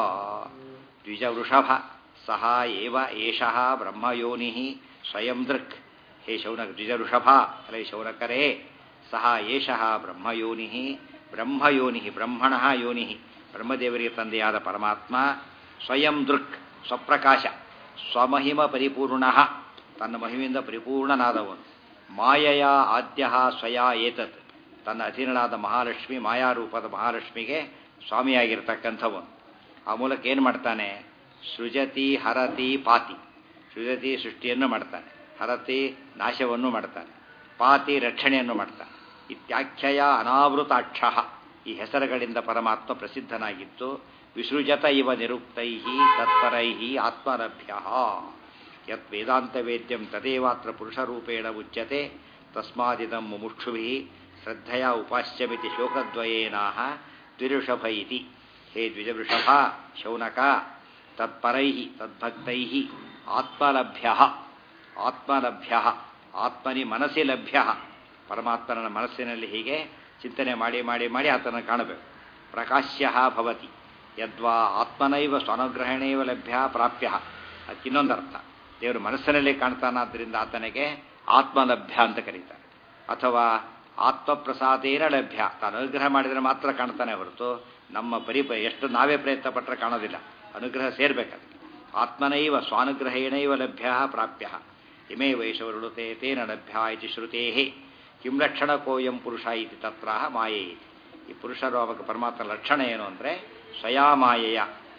ದ್ವಿಜವೃಷಭ ಸಹ ಏವ ಏಷಃ ಬ್ರಹ್ಮಯೋನಿ ಸ್ವಯಂ ದೃಕ್ ಹೇ ಶೌನಕ ದ್ವಿಜವೃಷಭ ಅಲೇ ಶೌನಕರೇ ಸಹ ಏಷಃ ಬ್ರಹ್ಮಯೋನಿ ಬ್ರಹ್ಮಯೋನಿ ಬ್ರಹ್ಮಣ ಯೋನಿ ಬ್ರಹ್ಮದೇವರಿಗೆ ತಂದೆಯಾದ ಪರಮಾತ್ಮ ಸ್ವಯಂ ದೃಕ್ ಸ್ವಪ್ರಕಾಶ ಸ್ವಮಹಿಮ ಪರಿಪೂರ್ಣ ತನ್ನ ಮಹಿಮೆಯಿಂದ ಪರಿಪೂರ್ಣನಾದವನು ಮಾಯಯ ಆದ್ಯ ಸ್ವಯ ಏತತ್ ತನ್ನ ಅಧೀನನಾದ ಮಹಾಲಕ್ಷ್ಮಿ ಮಾಯಾರೂಪದ ಮಹಾಲಕ್ಷ್ಮಿಗೆ ಸ್ವಾಮಿಯಾಗಿರ್ತಕ್ಕಂಥವನು ಆ ಮೂಲಕ ಏನು ಮಾಡ್ತಾನೆ ಸೃಜತಿ ಹರತಿ ಪಾತಿ ಸೃಜತಿ ಸೃಷ್ಟಿಯನ್ನು ಮಾಡ್ತಾನೆ ಹರತಿ ನಾಶವನ್ನು ಮಾಡ್ತಾನೆ ಪಾತಿ ರಕ್ಷಣೆಯನ್ನು ಮಾಡ್ತಾನೆ ಇತ್ಯಾಖ್ಯಯ ಅನಾವೃತಾಕ್ಷ ಈ ಹೆಸರುಗಳಿಂದ ಪರಮಾತ್ಮ ಪ್ರಸಿದ್ಧನಾಗಿತ್ತು ವಿಸೃಜತ ಇವ ನಿರುಕ್ತೈ ತತ್ಪರೈ ಆತ್ಮಲಭ್ಯ ಯತ್ ವೇದಾಂತ ವೇದ್ಯಂ ತದೇವಾತ್ರ ಪುರುಷರೂಪೇಣ ಉಚ್ಯತೆ ತಸ್ಮಾದಿದಂ ಮುಮುಕ್ಷುಭಿ ಶ್ರದ್ಧೆಯ ಉಪಾಸ್ಯಮಿತಿ ಶೋಕದ್ವಯೇನಾಹ ದ್ವಿಋಷಭ ಇತಿ ಹೇ ದ್ವಿಜವೃಷಭ ಶೌನಕ ತತ್ಪರೈ ತದ್ಭಕ್ತೈ ಆತ್ಮಲಭ್ಯ ಆತ್ಮಲಭ್ಯ ಆತ್ಮನಿ ಮನಸ್ಸಿ ಲಭ್ಯ ಪರಮಾತ್ಮನ ಮನಸ್ಸಿನಲ್ಲಿ ಹೀಗೆ ಚಿಂತನೆ ಮಾಡಿ ಮಾಡಿ ಮಾಡಿ ಆತನ ಕಾಣಬೇಕು ಪ್ರಕಾಶ್ಯ ಭವತಿ ಯದ್ವಾ ಆತ್ಮನೈವ ಸ್ವನುಗ್ರಹಣೇವ ಲಭ್ಯ ಪ್ರಾಪ್ಯ ಅದಕ್ಕಿನ್ನೊಂದರ್ಥ ದೇವರು ಮನಸ್ಸಿನಲ್ಲಿ ಕಾಣ್ತಾನಾದ್ದರಿಂದ ಆತನಿಗೆ ಆತ್ಮಲಭ್ಯ ಅಂತ ಕರೀತಾರೆ ಅಥವಾ ಆತ್ಮಪ್ರಸಾದೇನ ಲಭ್ಯ ತಾನು ಅನುಗ್ರಹ ಮಾಡಿದರೆ ಮಾತ್ರ ಕಾಣ್ತಾನೆ ಹೊರತು ನಮ್ಮ ಬರೀ ಎಷ್ಟು ನಾವೇ ಪ್ರಯತ್ನ ಪಟ್ಟರೆ ಕಾಣೋದಿಲ್ಲ ಅನುಗ್ರಹ ಸೇರ್ಬೇಕದು ಆತ್ಮನೈವ ಸ್ವಾನುಗ್ರಹೇಣೈವ ಲಭ್ಯ ಪ್ರಾಪ್ಯ ಇಮೇ ವೈಶವರುಳುತೆ ತೇನ ಲಭ್ಯ ಇತಿ ಶ್ರುತೇ ಕಿಂ ಲಕ್ಷಣ ಕೋಯಂ ಪುರುಷ ಇತಿ ತತ್ರ ಮಾಯೆ ಇತಿ ಈ ಪುರುಷರು ಅವಾಗ ಪರಮಾತ್ಮ ಲಕ್ಷಣ ಏನು ಅಂದರೆ ಸ್ವಯಾ ಮಾಯೆಯ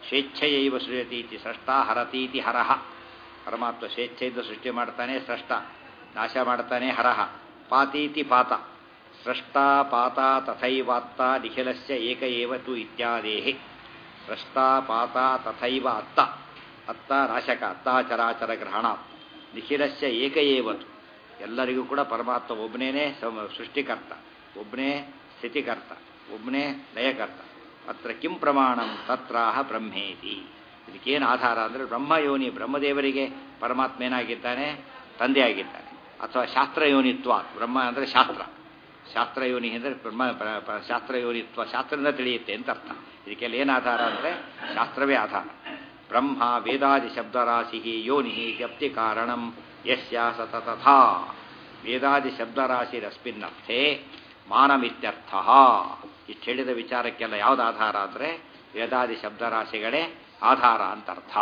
ಸ್ವೇಚ್ಛೆಯೈವ ಸೃಜತೀತಿ ಸೃಷ್ಟ ಹರತೀತಿ ಹರಹ ಪರಮಾತ್ಮ ಸ್ವೇಚ್ಛೆಯಿಂದ ಸೃಷ್ಟಿ ಮಾಡ್ತಾನೆ ಸೃಷ್ಟ ನಾಶ ಮಾಡ್ತಾನೆ ಹರಹ ಪಾತೀತಿ ಪಾತ ಸೃಷ್ಟ ಪಾತ ತಥೈವಾತ್ತ ನಿಖಿಲಸ್ಯ ಏಕ ಏವ ತು ಇತ್ಯಾದೇಹಿ ಸೃಷ್ಟ ಪಾತ ತಥೈವ ಅತ್ತ ಅತ್ತ ನಾಶಕ ಅತ್ತಾಚರಾಚರ ಗ್ರಹಣ ನಿಖಿಲಸ್ಯ ಏಕ ಏವ ತು ಎಲ್ಲರಿಗೂ ಕೂಡ ಪರಮಾತ್ಮ ಒಬ್ಬನೇ ಸೃಷ್ಟಿಕರ್ತ ಒಬ್ಬನೇ ಸ್ಥಿತಿಕರ್ತ ಒಬ್ಬನೇ ಲಯಕರ್ತ ಅತ್ರ ಕಿಂ ಪ್ರಮಾಣಂ ತತ್ರಾಹ ಬ್ರಹ್ಮೇತಿ ಇದಕ್ಕೇನು ಆಧಾರ ಅಂದರೆ ಬ್ರಹ್ಮಯೋನಿ ಬ್ರಹ್ಮದೇವರಿಗೆ ಪರಮಾತ್ಮ ಏನಾಗಿದ್ದಾನೆ ತಂದೆಯಾಗಿದ್ದಾನೆ ಅಥವಾ ಶಾಸ್ತ್ರಯೋನಿತ್ವ ಬ್ರಹ್ಮ ಅಂದರೆ ಶಾಸ್ತ್ರ ಶಾಸ್ತ್ರಯೋನಿ ಅಂದರೆ ಬ್ರಹ್ಮ ಪ- ಪ- ಶಾಸ್ತ್ರಯೋನಿತ್ವ ಶಾಸ್ತ್ರದಿಂದ ತಿಳಿಯುತ್ತೆ ಅಂತ ಅರ್ಥ ಇದಕ್ಕೆಲ್ಲ ಏನು ಆಧಾರ ಅಂದರೆ ಶಾಸ್ತ್ರವೇ ಆಧಾರ ಬ್ರಹ್ಮ ವೇದಾದಿ ಶಬ್ದರಾಶಿ ಯೋನಿ ಜಪ್ತಿ ಕಾರಣಂ ಯಸ್ಯ ಸತತಥಾ ವೇದಾದಿ ಶಬ್ದರಾಶಿರಸ್ಮಿನ್ನರ್ಥೆ ಮಾನಮಿತ್ಯರ್ಥ ಇಷ್ಟು ಹೇಳಿದ ವಿಚಾರಕ್ಕೆಲ್ಲ ಯಾವ್ದು ಆಧಾರ ಅಂದರೆ ವೇದಾದಿ ಶಬ್ದರಾಶಿಗಳೇ ಆಧಾರ ಅಂತ ಅರ್ಥ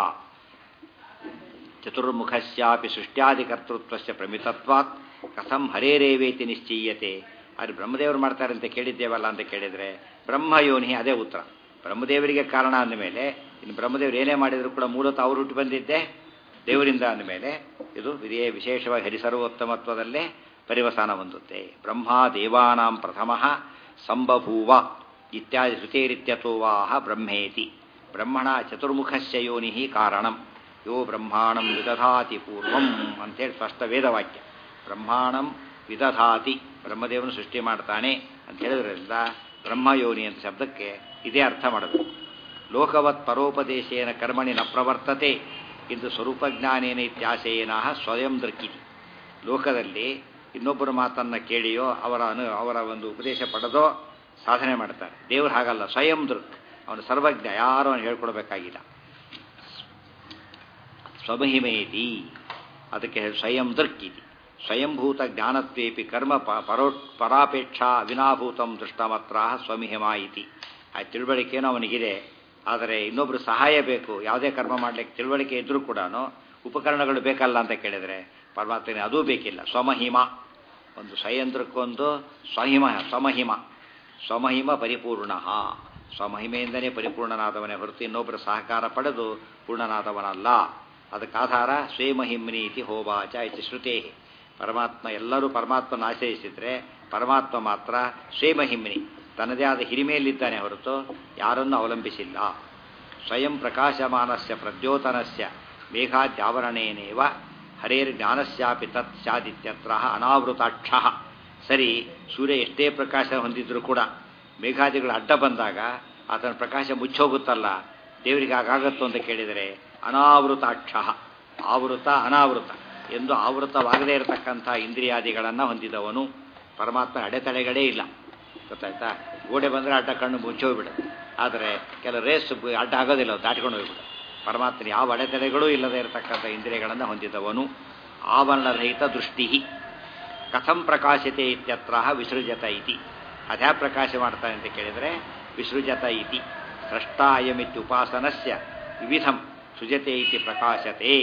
ಚತುರ್ಮುಖಸ್ಯಾಪಿ ಸೃಷ್ಟ್ಯಾದಿಕರ್ತೃತ್ವಸ್ಯ ಪ್ರಮಿತತ್ವಾತ್ ಕಥಂ ಹರೇರೇವೇತಿ ನಿಶ್ಚೀಯತೆ ಅದು ಬ್ರಹ್ಮದೇವರು ಮಾಡ್ತಾರೆ ಅಂತ ಕೇಳಿದ್ದೇವಲ್ಲ ಅಂತ ಕೇಳಿದರೆ ಬ್ರಹ್ಮಯೋನಿ ಅದೇ ಉತ್ತರ ಬ್ರಹ್ಮದೇವರಿಗೆ ಕಾರಣ ಅಂದಮೇಲೆ ಇನ್ನು ಬ್ರಹ್ಮದೇವರು ಏನೇ ಮಾಡಿದರೂ ಕೂಡ ಮೂಲತಃ ಅವರು ಹುಟ್ಟು ಬಂದಿದ್ದೆ ದೇವರಿಂದ ಅಂದಮೇಲೆ ಇದು ಇದೇ ವಿಶೇಷವಾಗಿ ಹರಿಸರ್ವೋತ್ತಮತ್ವದಲ್ಲೇ ಪರಿವಸಾನ ಹೊಂದುತ್ತೆ ಬ್ರಹ್ಮ ದೇವಾನಾಂ ಪ್ರಥಮ ಸಂಬಭೂವ ಇತ್ಯಾದಿ ಶ್ರುತೇರಿತ್ಯತೋವಾಹ ಬ್ರಹ್ಮೇತಿ ಬ್ರಹ್ಮಣ ಚತುರ್ಮುಖಸ್ಯ ಯೋನಿ ಕಾರಣಂ ಯೋ ಬ್ರಹ್ಮಾಣಂ ವಿದಧಾತಿ ಪೂರ್ವಂ ಅಂತೇಳಿ ಸ್ಪಷ್ಟ ವೇದವಾಕ್ಯ ಬ್ರಹ್ಮಾಣಂ ವಿದಧಾತಿ ಬ್ರಹ್ಮದೇವನು ಸೃಷ್ಟಿ ಮಾಡ್ತಾನೆ ಅಂತ ಹೇಳಿದ್ರಿಂದ ಬ್ರಹ್ಮಯೋನಿ ಅಂತ ಶಬ್ದಕ್ಕೆ ಇದೇ ಅರ್ಥ ಮಾಡಬೇಕು ಲೋಕವತ್ ಪರೋಪದೇಶೇನ ಕರ್ಮಣಿ ನ ಪ್ರವರ್ತತೆ ಇದು ಸ್ವರೂಪಜ್ಞಾನೇನ ಇತ್ಯಾಶಯೇನ ಸ್ವಯಂ ದೃಕ್ಕಿತಿ ಲೋಕದಲ್ಲಿ ಇನ್ನೊಬ್ಬರ ಮಾತನ್ನು ಕೇಳಿಯೋ ಅವರ ಅನು ಅವರ ಒಂದು ಉಪದೇಶ ಪಡೆದೋ ಸಾಧನೆ ಮಾಡ್ತಾರೆ ದೇವರು ಹಾಗಲ್ಲ ಸ್ವಯಂ ದೃಕ್ ಅವನು ಸರ್ವಜ್ಞ ಯಾರು ಅವನು ಹೇಳ್ಕೊಡ್ಬೇಕಾಗಿಲ್ಲ ಸ್ವಮಹಿಮೇತಿ ಅದಕ್ಕೆ ಸ್ವಯಂ ದೃಕ್ಕಿತಿ ಸ್ವಯಂಭೂತ ಜ್ಞಾನತ್ವೇಪಿ ಕರ್ಮ ಪ ಪರೋ ಪರಾಪೇಕ್ಷಾ ವಿನಾಭೂತಂ ದೃಷ್ಟಮತ್ರ ಸ್ವಮಿಹಿಮ ಇತಿ ಆ ತಿಳುವಳಿಕೆನೂ ಅವನಿಗಿದೆ ಆದರೆ ಇನ್ನೊಬ್ಬರು ಸಹಾಯ ಬೇಕು ಯಾವುದೇ ಕರ್ಮ ಮಾಡಲಿಕ್ಕೆ ತಿಳುವಳಿಕೆ ಇದ್ದರೂ ಕೂಡ ಉಪಕರಣಗಳು ಬೇಕಲ್ಲ ಅಂತ ಕೇಳಿದರೆ ಪರಮಾತ್ಮನೇ ಅದೂ ಬೇಕಿಲ್ಲ ಸ್ವಮಹಿಮ ಒಂದು ಸ್ವಯಂತ್ರಕ್ಕೊಂದು ಸ್ವಹಿಮ ಸ್ವಮಹಿಮ ಸ್ವಮಹಿಮ ಪರಿಪೂರ್ಣ ಸ್ವಮಹಿಮೆಯಿಂದಲೇ ಪರಿಪೂರ್ಣನಾದವನೇ ಹೊರತು ಇನ್ನೊಬ್ಬರ ಸಹಕಾರ ಪಡೆದು ಪೂರ್ಣನಾದವನಲ್ಲ ಅದಕ್ಕೆ ಆಧಾರ ಸ್ವಯಮಹಿಮ್ನಿ ಇತಿ ಹೋವಾಚ ಇತಿ ಶ್ರುತೇ ಪರಮಾತ್ಮ ಎಲ್ಲರೂ ಪರಮಾತ್ಮನ ಆಶ್ರಯಿಸಿದರೆ ಪರಮಾತ್ಮ ಮಾತ್ರ ಸ್ವಯಮಹಿಮ್ನಿ ತನ್ನದೇ ಆದ ಹಿರಿಮೆಯಲ್ಲಿದ್ದಾನೆ ಹೊರತು ಯಾರನ್ನು ಅವಲಂಬಿಸಿಲ್ಲ ಸ್ವಯಂ ಪ್ರಕಾಶಮಾನಸ್ಯ ಪ್ರದ್ಯೋತನಸ್ಯ ಮೇಘಾದ್ಯಾವರಣೇನೇವ ಹರೇರ್ ಜ್ಞಾನಸ್ಯಾಪಿ ತತ್ ಸ್ಯಾದಿತ್ಯತ್ರ ಅನಾವೃತಾಕ್ಷ ಸರಿ ಸೂರ್ಯ ಎಷ್ಟೇ ಪ್ರಕಾಶ ಹೊಂದಿದ್ರೂ ಕೂಡ ಮೇಘಾದಿಗಳು ಅಡ್ಡ ಬಂದಾಗ ಆತನ ಪ್ರಕಾಶ ಮುಚ್ಚೋಗುತ್ತಲ್ಲ ದೇವರಿಗೆ ಹಾಗಾಗತ್ತೋ ಅಂತ ಕೇಳಿದರೆ ಅನಾವೃತಾಕ್ಷ ಆವೃತ ಅನಾವೃತ ಎಂದು ಆವೃತವಾಗದೇ ಇರತಕ್ಕಂಥ ಇಂದ್ರಿಯಾದಿಗಳನ್ನು ಹೊಂದಿದವನು ಪರಮಾತ್ಮ ಅಡೆತಡೆಗಳೇ ಇಲ್ಲ ಗೊತ್ತಾಯ್ತಾ ಗೋಡೆ ಬಂದರೆ ಅಡ್ಡ ಕಣ್ಣು ಮುಚ್ಚೋಗ್ಬಿಡುತ್ತೆ ಆದರೆ ಕೆಲ ರೇಸ್ ಅಡ್ಡ ಆಗೋದಿಲ್ಲ ಅದು ದಾಟ್ಕೊಂಡು ಹೋಗ್ಬಿಡುತ್ತೆ ಪರಮಾತ್ಮನ ಯಾವ ಅಡೆತಡೆಗಳೂ ಇಲ್ಲದೆ ಇರತಕ್ಕಂಥ ಇಂದ್ರಿಯಗಳನ್ನು ಹೊಂದಿದವನು ಆವರಣರಹಿತ ದೃಷ್ಟಿ ಕಥಂ ಪ್ರಕಾಶತೆ ಇತ್ಯತ್ರ ವಿಸೃಜತ ಇತಿ ಅದ್ಯಾ ಪ್ರಕಾಶ ಮಾಡ್ತಾನೆ ಅಂತ ಕೇಳಿದರೆ ವಿಸೃಜತ ಇತಿ ಸೃಷ್ಟ ಅಯಮಿತ್ಯುಪಾಸನಸ್ಯ ವಿವಿಧಂ ಸೃಜತೆ ಇತಿ ಪ್ರಕಾಶತೆ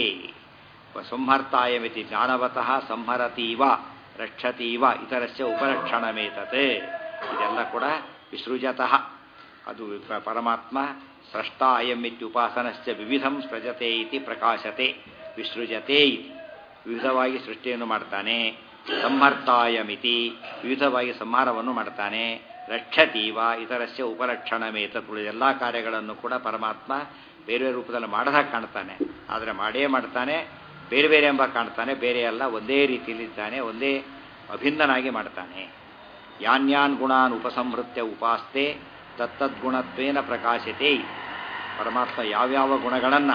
ಸಂಹರ್ತಾಯಮಿತಿ ಜ್ಞಾನವತಃ ಸಂಹರತೀವ ರಕ್ಷತೀವ ಇತರಸ್ಯ ಉಪರಕ್ಷಣಮೇತತೆ ಇದೆಲ್ಲ ಕೂಡ ವಿಸೃಜತಃ ಅದು ಪ- ಪರಮಾತ್ಮ ಸೃಷ್ಟ ಅಯಮಿತ್ಯುಪಾಸನಶ್ಚ ವಿವಿಧಂ ಸೃಜತೆ ಇತಿ ಪ್ರಕಾಶತೆ ವಿಸೃಜತೆ ಇತಿ ವಿವಿಧವಾಗಿ ಸೃಷ್ಟಿಯನ್ನು ಮಾಡ್ತಾನೆ ಸಂಹರ್ತಾಯಮಿತಿ ವಿವಿಧವಾಗಿ ಸಂಹಾರವನ್ನು ಮಾಡ್ತಾನೆ ರಕ್ಷತೀವ ಇತರಸ್ಯ ಉಪರಕ್ಷಣಮೇತ ಎಲ್ಲ ಕಾರ್ಯಗಳನ್ನು ಕೂಡ ಪರಮಾತ್ಮ ಬೇರೆ ಬೇರೆ ರೂಪದಲ್ಲಿ ಮಾಡದಾಗ ಕಾಣ್ತಾನೆ ಆದರೆ ಮಾಡೇ ಮಾಡ್ತಾನೆ ಬೇರೆ ಬೇರೆ ಎಂಬ ಕಾಣ್ತಾನೆ ಬೇರೆ ಅಲ್ಲ ಒಂದೇ ರೀತಿಯಲ್ಲಿದ್ದಾನೆ ಒಂದೇ ಅಭಿನ್ನನಾಗಿ ಮಾಡ್ತಾನೆ ಯಾನ್ಯಾನ್ ಗುಣಾನ್ ಉಪಸಂಹೃತ್ಯ ಉಪಾಸ್ತೆ ತತ್ತದ್ಗುಣತ್ವೇನ ಪ್ರಕಾಶತೆ ಪರಮಾತ್ಮ ಯಾವ್ಯಾವ ಗುಣಗಳನ್ನು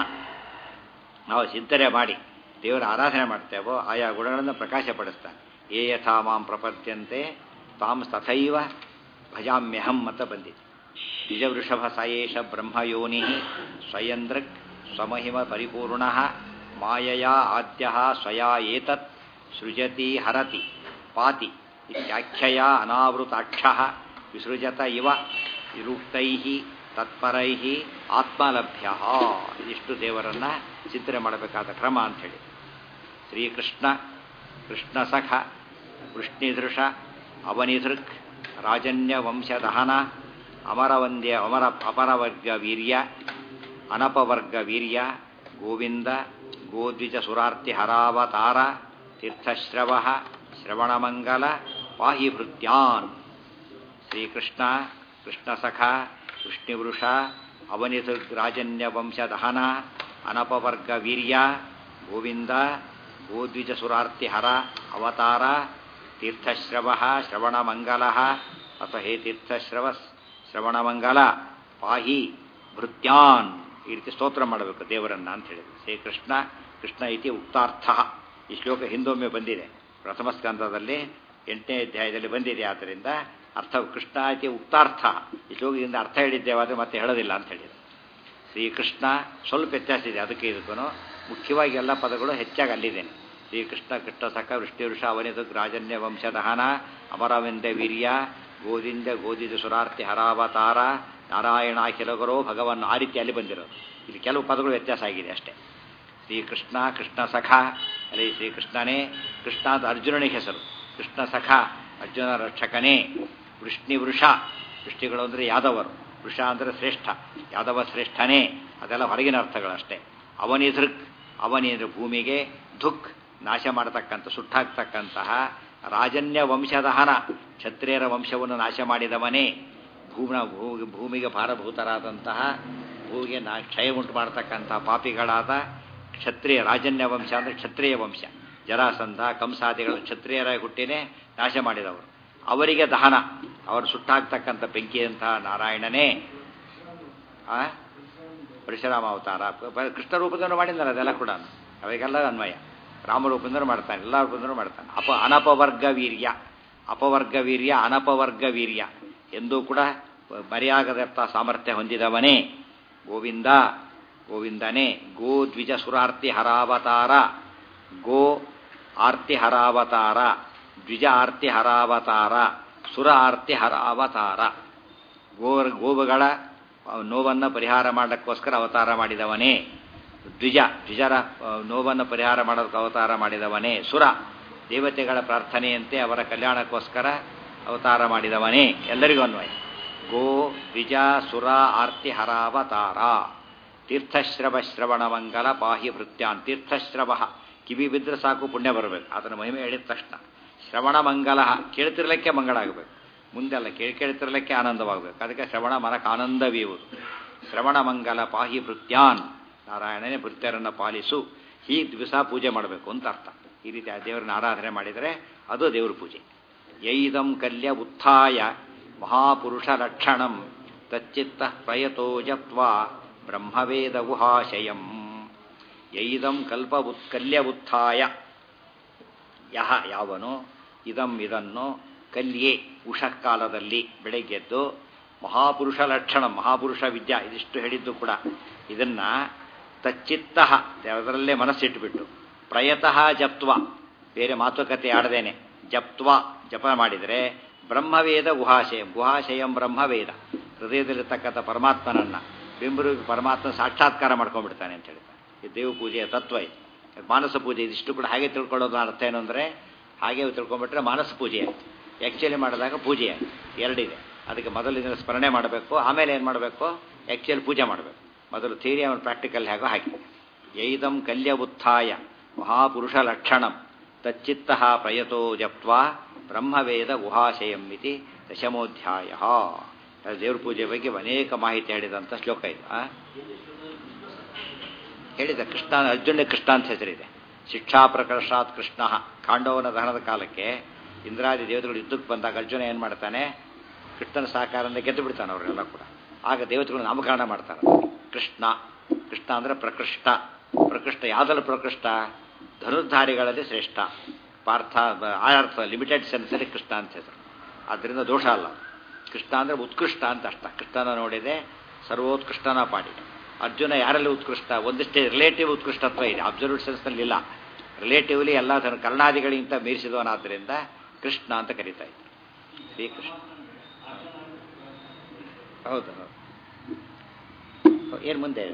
ನಾವು ಚಿಂತನೆ ಮಾಡಿ ದೇವರ ಆರಾಧನೆ ಮಾಡ್ತೇವೋ ಆಯಾ ಗುಣಗಳನ್ನು ಪ್ರಕಾಶಪಡಿಸ್ತಾನೆ ಏ ಯಥಾ ಮಾಂ ಪ್ರಪದ್ಯಂತೆ ತಾಂ ತಥೈವ ಭಜಾಮ್ಯಹಂ ಅಂತ ಬಂದಿದೆ ನಿಜವೃಷಭ ಸಯೇಷ ಬ್ರಹ್ಮಯೋನಿ ಸ್ವಯಂದೃಕ್ ಸ್ವಮಹಿಮ ಪರಿಪೂರ್ಣ ಮಾಯಯಾ ಆದ್ಯ ಸ್ವಯಾ ಏತತ್ ಸೃಜತಿ ಹರತಿ ಪಾತಿ ಇತ್ಯಾಖ್ಯಯ ಅನಾವೃತಾಕ್ಷ ವಿಸೃಜತ ಇವ ನಿರುಕ್ತೈ ತತ್ಪರೈ ಆತ್ಮಲಭ್ಯ ಇದಿಷ್ಟು ದೇವರನ್ನ ಚಿಂತನೆ ಮಾಡಬೇಕಾದ ಕ್ರಮ ಅಂಥೇಳಿ ಶ್ರೀಕೃಷ್ಣ ಕೃಷ್ಣಸಖ ವೃಷ್ಣಿಧೃಷ ಅವನಿಧೃಕ್ ರಾಜನ್ಯ ವಂಶದಹನ ಅಮರವಂದ್ಯ ಅಮರ ಅಪರವರ್ಗ ವೀರ್ಯ ಅನಪವರ್ಗ ವೀರ್ಯ ಗೋವಿಂದ ಗೋದ್ವಿಜ ಸುರಾರ್ತಿ ಹರಾವತಾರ ತೀರ್ಥಶ್ರವ ಶ್ರವಣಮಂಗಲ ಪಾಹಿ ಭೃತ್ಯಾನ್ ಶ್ರೀಕೃಷ್ಣ ಕೃಷ್ಣಸಖ ವೃಷ್ಣಿವೃಷ ಅವನಿರಾಜನ್ಯ ವಂಶದಹನ ಅನಪವರ್ಗ ವೀರ್ಯ ಗೋವಿಂದ ಗೋದ್ವಿಜ ಸುರಾರ್ತಿ ಹರ ಅವತಾರ ತೀರ್ಥಶ್ರವ ಶ್ರವಣಮಂಗಲ ಅಥವಾ ಹೇ ತೀರ್ಥಶ್ರವ ಶ್ರವಣಮಂಗಲ ಪಾಹಿ ಭೃತ್ಯಾನ್ ಈ ರೀತಿ ಸ್ತೋತ್ರ ಮಾಡಬೇಕು ದೇವರನ್ನ ಅಂತ ಹೇಳಿದ್ರು ಶ್ರೀಕೃಷ್ಣ ಕೃಷ್ಣ ಇತಿ ಉಕ್ತಾರ್ಥ ಈ ಶ್ಲೋಕ ಹಿಂದೊಮ್ಮೆ ಬಂದಿದೆ ಪ್ರಥಮ ಸ್ಕಂದದಲ್ಲಿ ಎಂಟನೇ ಅಧ್ಯಾಯದಲ್ಲಿ ಬಂದಿದೆ ಆದ್ದರಿಂದ ಅರ್ಥ ಕೃಷ್ಣ ಇತಿ ಉಕ್ತಾರ್ಥ ಈ ಶ್ಲೋಕದಿಂದ ಅರ್ಥ ಹೇಳಿದ್ದೇವಾದರೆ ಮತ್ತೆ ಹೇಳೋದಿಲ್ಲ ಅಂತ ಹೇಳಿದ್ರು ಶ್ರೀಕೃಷ್ಣ ಸ್ವಲ್ಪ ವ್ಯತ್ಯಾಸ ಇದೆ ಅದಕ್ಕೆ ಇದಕ್ಕೂ ಮುಖ್ಯವಾಗಿ ಎಲ್ಲ ಪದಗಳು ಹೆಚ್ಚಾಗಿ ಅಲ್ಲಿದ್ದೇನೆ ಶ್ರೀಕೃಷ್ಣ ಕೃಷ್ಣ ಸಖ ವೃಷ್ಟಿವೃಷ ಅವನಿದು ರಾಜನ್ಯ ವಂಶದಹನ ಅಮರವೆಂದೆ ವೀರ್ಯ ಗೋದಿಂದ ಗೋದಿದ ಸುರಾರ್ತಿ ಹರಾವತಾರ ನಾರಾಯಣ ಅಖಿಲಗರೋ ಭಗವನ್ ಆ ರೀತಿಯಲ್ಲಿ ಬಂದಿರೋದು ಇಲ್ಲಿ ಕೆಲವು ಪದಗಳು ವ್ಯತ್ಯಾಸ ಆಗಿದೆ ಅಷ್ಟೇ ಶ್ರೀಕೃಷ್ಣ ಕೃಷ್ಣ ಸಖ ಅಲ್ಲಿ ಶ್ರೀಕೃಷ್ಣನೇ ಕೃಷ್ಣ ಅಂತ ಅರ್ಜುನನಿಗೆ ಹೆಸರು ಕೃಷ್ಣ ಸಖ ಅರ್ಜುನ ರಕ್ಷಕನೇ ವೃಷ್ಣಿ ವೃಷ ವೃಷ್ಟಿಗಳು ಅಂದರೆ ಯಾದವರು ವೃಷ ಅಂದರೆ ಶ್ರೇಷ್ಠ ಯಾದವ ಶ್ರೇಷ್ಠನೇ ಅದೆಲ್ಲ ಹೊರಗಿನ ಅರ್ಥಗಳಷ್ಟೇ ಅವನಿ ಧೃಕ್ ಅವನಿ ಅಂದರೆ ಭೂಮಿಗೆ ಧುಕ್ ನಾಶ ಮಾಡತಕ್ಕಂಥ ಸುಟ್ಟಾಕ್ತಕ್ಕಂತಹ ರಾಜನ್ಯ ವಂಶದಹನ ಕ್ಷತ್ರಿಯರ ವಂಶವನ್ನು ನಾಶ ಮಾಡಿದವನೇ ಭೂಮ ಭೂಮಿಗೆ ಭಾರಭೂತರಾದಂತಹ ಭೂಮಿಗೆ ನಾ ಕ್ಷಯ ಉಂಟು ಮಾಡತಕ್ಕಂತಹ ಪಾಪಿಗಳಾದ ಕ್ಷತ್ರಿಯ ರಾಜನ್ಯ ವಂಶ ಅಂದರೆ ಕ್ಷತ್ರಿಯ ವಂಶ ಜರಾಸಂಧ ಕಂಸಾದಿಗಳು ಕ್ಷತ್ರಿಯರ ಹುಟ್ಟಿನೇ ನಾಶ ಮಾಡಿದವರು ಅವರಿಗೆ ದಹನ ಅವರು ಸುಟ್ಟಾಗ್ತಕ್ಕಂಥ ಬೆಂಕಿಯಂತಹ ನಾರಾಯಣನೇ ಆ ಪರಶುರಾಮ ಅವತಾರ ಕೃಷ್ಣ ರೂಪದನ್ನು ಮಾಡಿದ್ದಾರೆ ಅದೆಲ್ಲ ಕೂಡ ಅವಾಗೆಲ್ಲ ಅನ್ವಯ ರಾಮರೂಪದಿಂದಲೂ ಮಾಡ್ತಾನೆ ಎಲ್ಲ ರೂಪದಿಂದಲೂ ಮಾಡ್ತಾನೆ ಅಪ ಅನಪವರ್ಗ ವೀರ್ಯ ಅಪವರ್ಗ ವೀರ್ಯ ಅನಪವರ್ಗ ವೀರ್ಯ ಎಂದೂ ಕೂಡ ಮರೆಯಾಗದತ್ತ ಸಾಮರ್ಥ್ಯ ಹೊಂದಿದವನೇ ಗೋವಿಂದ ಗೋವಿಂದನೇ ಗೋ ದ್ವಿಜ ಸುರಾರ್ತಿ ಹರಾವತಾರ ಗೋ ಆರ್ತಿ ಹರಾವತಾರ ದ್ವಿಜ ಆರ್ತಿ ಹರಾವತಾರ ಸುರ ಆರ್ತಿ ಹರಾವತಾರ ಗೋ ಗೋವುಗಳ ನೋವನ್ನು ಪರಿಹಾರ ಮಾಡಕ್ಕೋಸ್ಕರ ಅವತಾರ ಮಾಡಿದವನೇ ದ್ವಿಜ ದ್ವಿಜರ ನೋವನ್ನು ಪರಿಹಾರ ಮಾಡೋದಕ್ಕೆ ಅವತಾರ ಮಾಡಿದವನೇ ಸುರ ದೇವತೆಗಳ ಪ್ರಾರ್ಥನೆಯಂತೆ ಅವರ ಕಲ್ಯಾಣಕ್ಕೋಸ್ಕರ ಅವತಾರ ಮಾಡಿದವನೇ ಎಲ್ಲರಿಗೂ ಅನ್ವಯ ಗೋ ದ್ವಿಜ ಸುರ ಆರ್ತಿ ಹರಾವತಾರ ತೀರ್ಥಶ್ರವ ಶ್ರವಣ ಮಂಗಲ ಪಾಹಿ ಭೃತ್ಯಾನ್ ತೀರ್ಥಶ್ರವ ಕಿವಿ ಬಿದ್ದರೆ ಸಾಕು ಪುಣ್ಯ ಬರಬೇಕು ಅದರ ಮಹಿಮೆ ಹೇಳಿದ ತಕ್ಷಣ ಶ್ರವಣ ಮಂಗಲ ಕೇಳ್ತಿರ್ಲಿಕ್ಕೆ ಮಂಗಳ ಆಗಬೇಕು ಮುಂದೆಲ್ಲ ಕೇಳಿ ಕೇಳ್ತಿರ್ಲಿಕ್ಕೆ ಆನಂದವಾಗಬೇಕು ಅದಕ್ಕೆ ಶ್ರವಣ ಮನಕ್ಕೆ ಆನಂದವೀಯುವುದು ಶ್ರವಣ ಮಂಗಲ ಪಾಹಿ ಭೃತ್ಯಾನ್ ನಾರಾಯಣನೇ ಭೃತ್ಯರನ್ನು ಪಾಲಿಸು ಈ ದಿವಸ ಪೂಜೆ ಮಾಡಬೇಕು ಅಂತ ಅರ್ಥ ಈ ರೀತಿ ಆ ದೇವರನ್ನ ಆರಾಧನೆ ಮಾಡಿದರೆ ಅದು ದೇವ್ರ ಪೂಜೆ ಯೈದಂ ಕಲ್ಯ ಉತ್ಥಾಯ ಮಹಾಪುರುಷ ಲಕ್ಷಣಂ ತಚ್ಚಿತ್ತ ಪ್ರಯತೋ ಜಪ್ವಾ ಬ್ರಹ್ಮವೇದ ಗುಹಾಶಯಂ ಯೈದಂ ಕಲ್ಪ ಕಲ್ಯ ಉತ್ಥಾಯ ಯಹ ಯಾವನು ಇದಂ ಇದನ್ನು ಕಲ್ಯೆ ಉಷಕಾಲದಲ್ಲಿ ಬೆಳಗ್ಗೆದ್ದು ಮಹಾಪುರುಷ ಲಕ್ಷಣ ಮಹಾಪುರುಷ ವಿದ್ಯಾ ಇದಿಷ್ಟು ಹೇಳಿದ್ದು ಕೂಡ ಇದನ್ನ ತಚ್ಚಿತ್ತ ಅದರಲ್ಲೇ ಮನಸ್ಸಿಟ್ಟುಬಿಟ್ಟು ಪ್ರಯತಃ ಜಪ್ತ್ವ ಬೇರೆ ಮಾತುಕತೆ ಆಡದೇನೆ ಜಪ್ತ್ವ ಜಪ ಮಾಡಿದರೆ ಬ್ರಹ್ಮವೇದ ಗುಹಾಶಯಂ ಗುಹಾಶಯಂ ಬ್ರಹ್ಮವೇದ ಹೃದಯದಲ್ಲಿರ್ತಕ್ಕಂಥ ಪರಮಾತ್ಮನನ್ನ ಬಿಂಬರಿಗೆ ಪರಮಾತ್ಮ ಸಾಕ್ಷಾತ್ಕಾರ ಮಾಡ್ಕೊಂಡ್ಬಿಡ್ತಾನೆ ಅಂತ ಹೇಳ್ತಾನೆ ಈ ದೇವ ಪೂಜೆಯ ತತ್ವ ಇದು ಮಾನಸ ಪೂಜೆ ಇದಿಷ್ಟು ಕೂಡ ಹಾಗೆ ತಿಳ್ಕೊಳ್ಳೋದು ಅರ್ಥ ಏನು ಅಂದರೆ ಹಾಗೆ ತಿಳ್ಕೊಂಡ್ಬಿಟ್ರೆ ಮಾನಸ ಪೂಜೆ ಆ್ಯಕ್ಚುಲಿ ಮಾಡಿದಾಗ ಪೂಜೆ ಎರಡಿದೆ ಅದಕ್ಕೆ ಮೊದಲು ಇದನ್ನು ಸ್ಮರಣೆ ಮಾಡಬೇಕು ಆಮೇಲೆ ಏನು ಮಾಡಬೇಕು ಆ್ಯಕ್ಚುಲಿ ಪೂಜೆ ಮಾಡಬೇಕು ಮೊದಲು ಥಿಯರಿ ಅವನು ಪ್ರಾಕ್ಟಿಕಲ್ ಹೇಗೋ ಹಾಗೆ ಯೈದಂ ಕಲ್ಯ ಉತ್ಥಾಯ ಮಹಾಪುರುಷ ಲಕ್ಷಣಂ ತಚ್ಚಿತ್ತ ಪ್ರಯತೋ ಜಪ್ತ್ವಾ ಬ್ರಹ್ಮವೇದ ಗುಹಾಶಯಂ ಇತಿ ದಶಮೋಧ್ಯಾಯ ದೇವ್ರ ಪೂಜೆ ಬಗ್ಗೆ ಅನೇಕ ಮಾಹಿತಿ ಹೇಳಿದಂಥ ಶ್ಲೋಕ ಇದು ಹೇಳಿದ ಕೃಷ್ಣ ಅರ್ಜುನ ಕೃಷ್ಣ ಅಂತ ಹೆಸರಿದೆ ಶಿಕ್ಷಾ ಪ್ರಕರ್ಷಾತ್ ಕೃಷ್ಣ ಖಾಂಡವನ ದಹನದ ಕಾಲಕ್ಕೆ ಇಂದ್ರಾದಿ ದೇವತೆಗಳು ಯುದ್ಧಕ್ಕೆ ಬಂದಾಗ ಅರ್ಜುನ ಏನು ಮಾಡ್ತಾನೆ ಕೃಷ್ಣನ ಸಹಕಾರದಿಂದ ಗೆದ್ದು ಬಿಡ್ತಾನೆ ಅವರೆಲ್ಲ ಕೂಡ ಆಗ ದೇವತೆಗಳು ನಾಮಕರಣ ಮಾಡ್ತಾರೆ ಕೃಷ್ಣ ಕೃಷ್ಣ ಅಂದರೆ ಪ್ರಕೃಷ್ಟ ಪ್ರಕೃಷ್ಟ ಯಾವುದಲ್ಲ ಪ್ರಕೃಷ್ಟ ಧನುರ್ಧಾರಿಗಳಲ್ಲಿ ಶ್ರೇಷ್ಠ ಪಾರ್ಥ ಆ ಅರ್ಥ ಲಿಮಿಟೆಡ್ ಸೆನ್ಸಲ್ಲಿ ಕೃಷ್ಣ ಅಂತ ಹೆಸರು ಆದ್ದರಿಂದ ದೋಷ ಅಲ್ಲ ಕೃಷ್ಣ ಅಂದರೆ ಉತ್ಕೃಷ್ಟ ಅಂತ ಅಷ್ಟ ಕೃಷ್ಣನ ನೋಡಿದೆ ಸರ್ವೋತ್ಕೃಷ್ಟನ ಪಾಡಿ ಅರ್ಜುನ ಯಾರಲ್ಲಿ ಉತ್ಕೃಷ್ಟ ಒಂದಿಷ್ಟೇ ರಿಲೇಟಿವ್ ಉತ್ಕೃಷ್ಟತ್ವ ಇದೆ ಅಬ್ಸರ್ವ್ಡ್ ಸೆನ್ಸ್ನಲ್ಲಿ ಇಲ್ಲ ರಿಲೇಟಿವ್ಲಿ ಎಲ್ಲ ತನ್ನ ಕರ್ಣಾದಿಗಳಿಗಿಂತ ಮೀರಿಸಿದವನಾದ್ದರಿಂದ ಕೃಷ್ಣ ಅಂತ ಕರೀತಾ ಇದ್ದ ಶ್ರೀಕೃಷ್ಣ ಹೌದು ಹೌದು ಏನು ಮುಂದೆ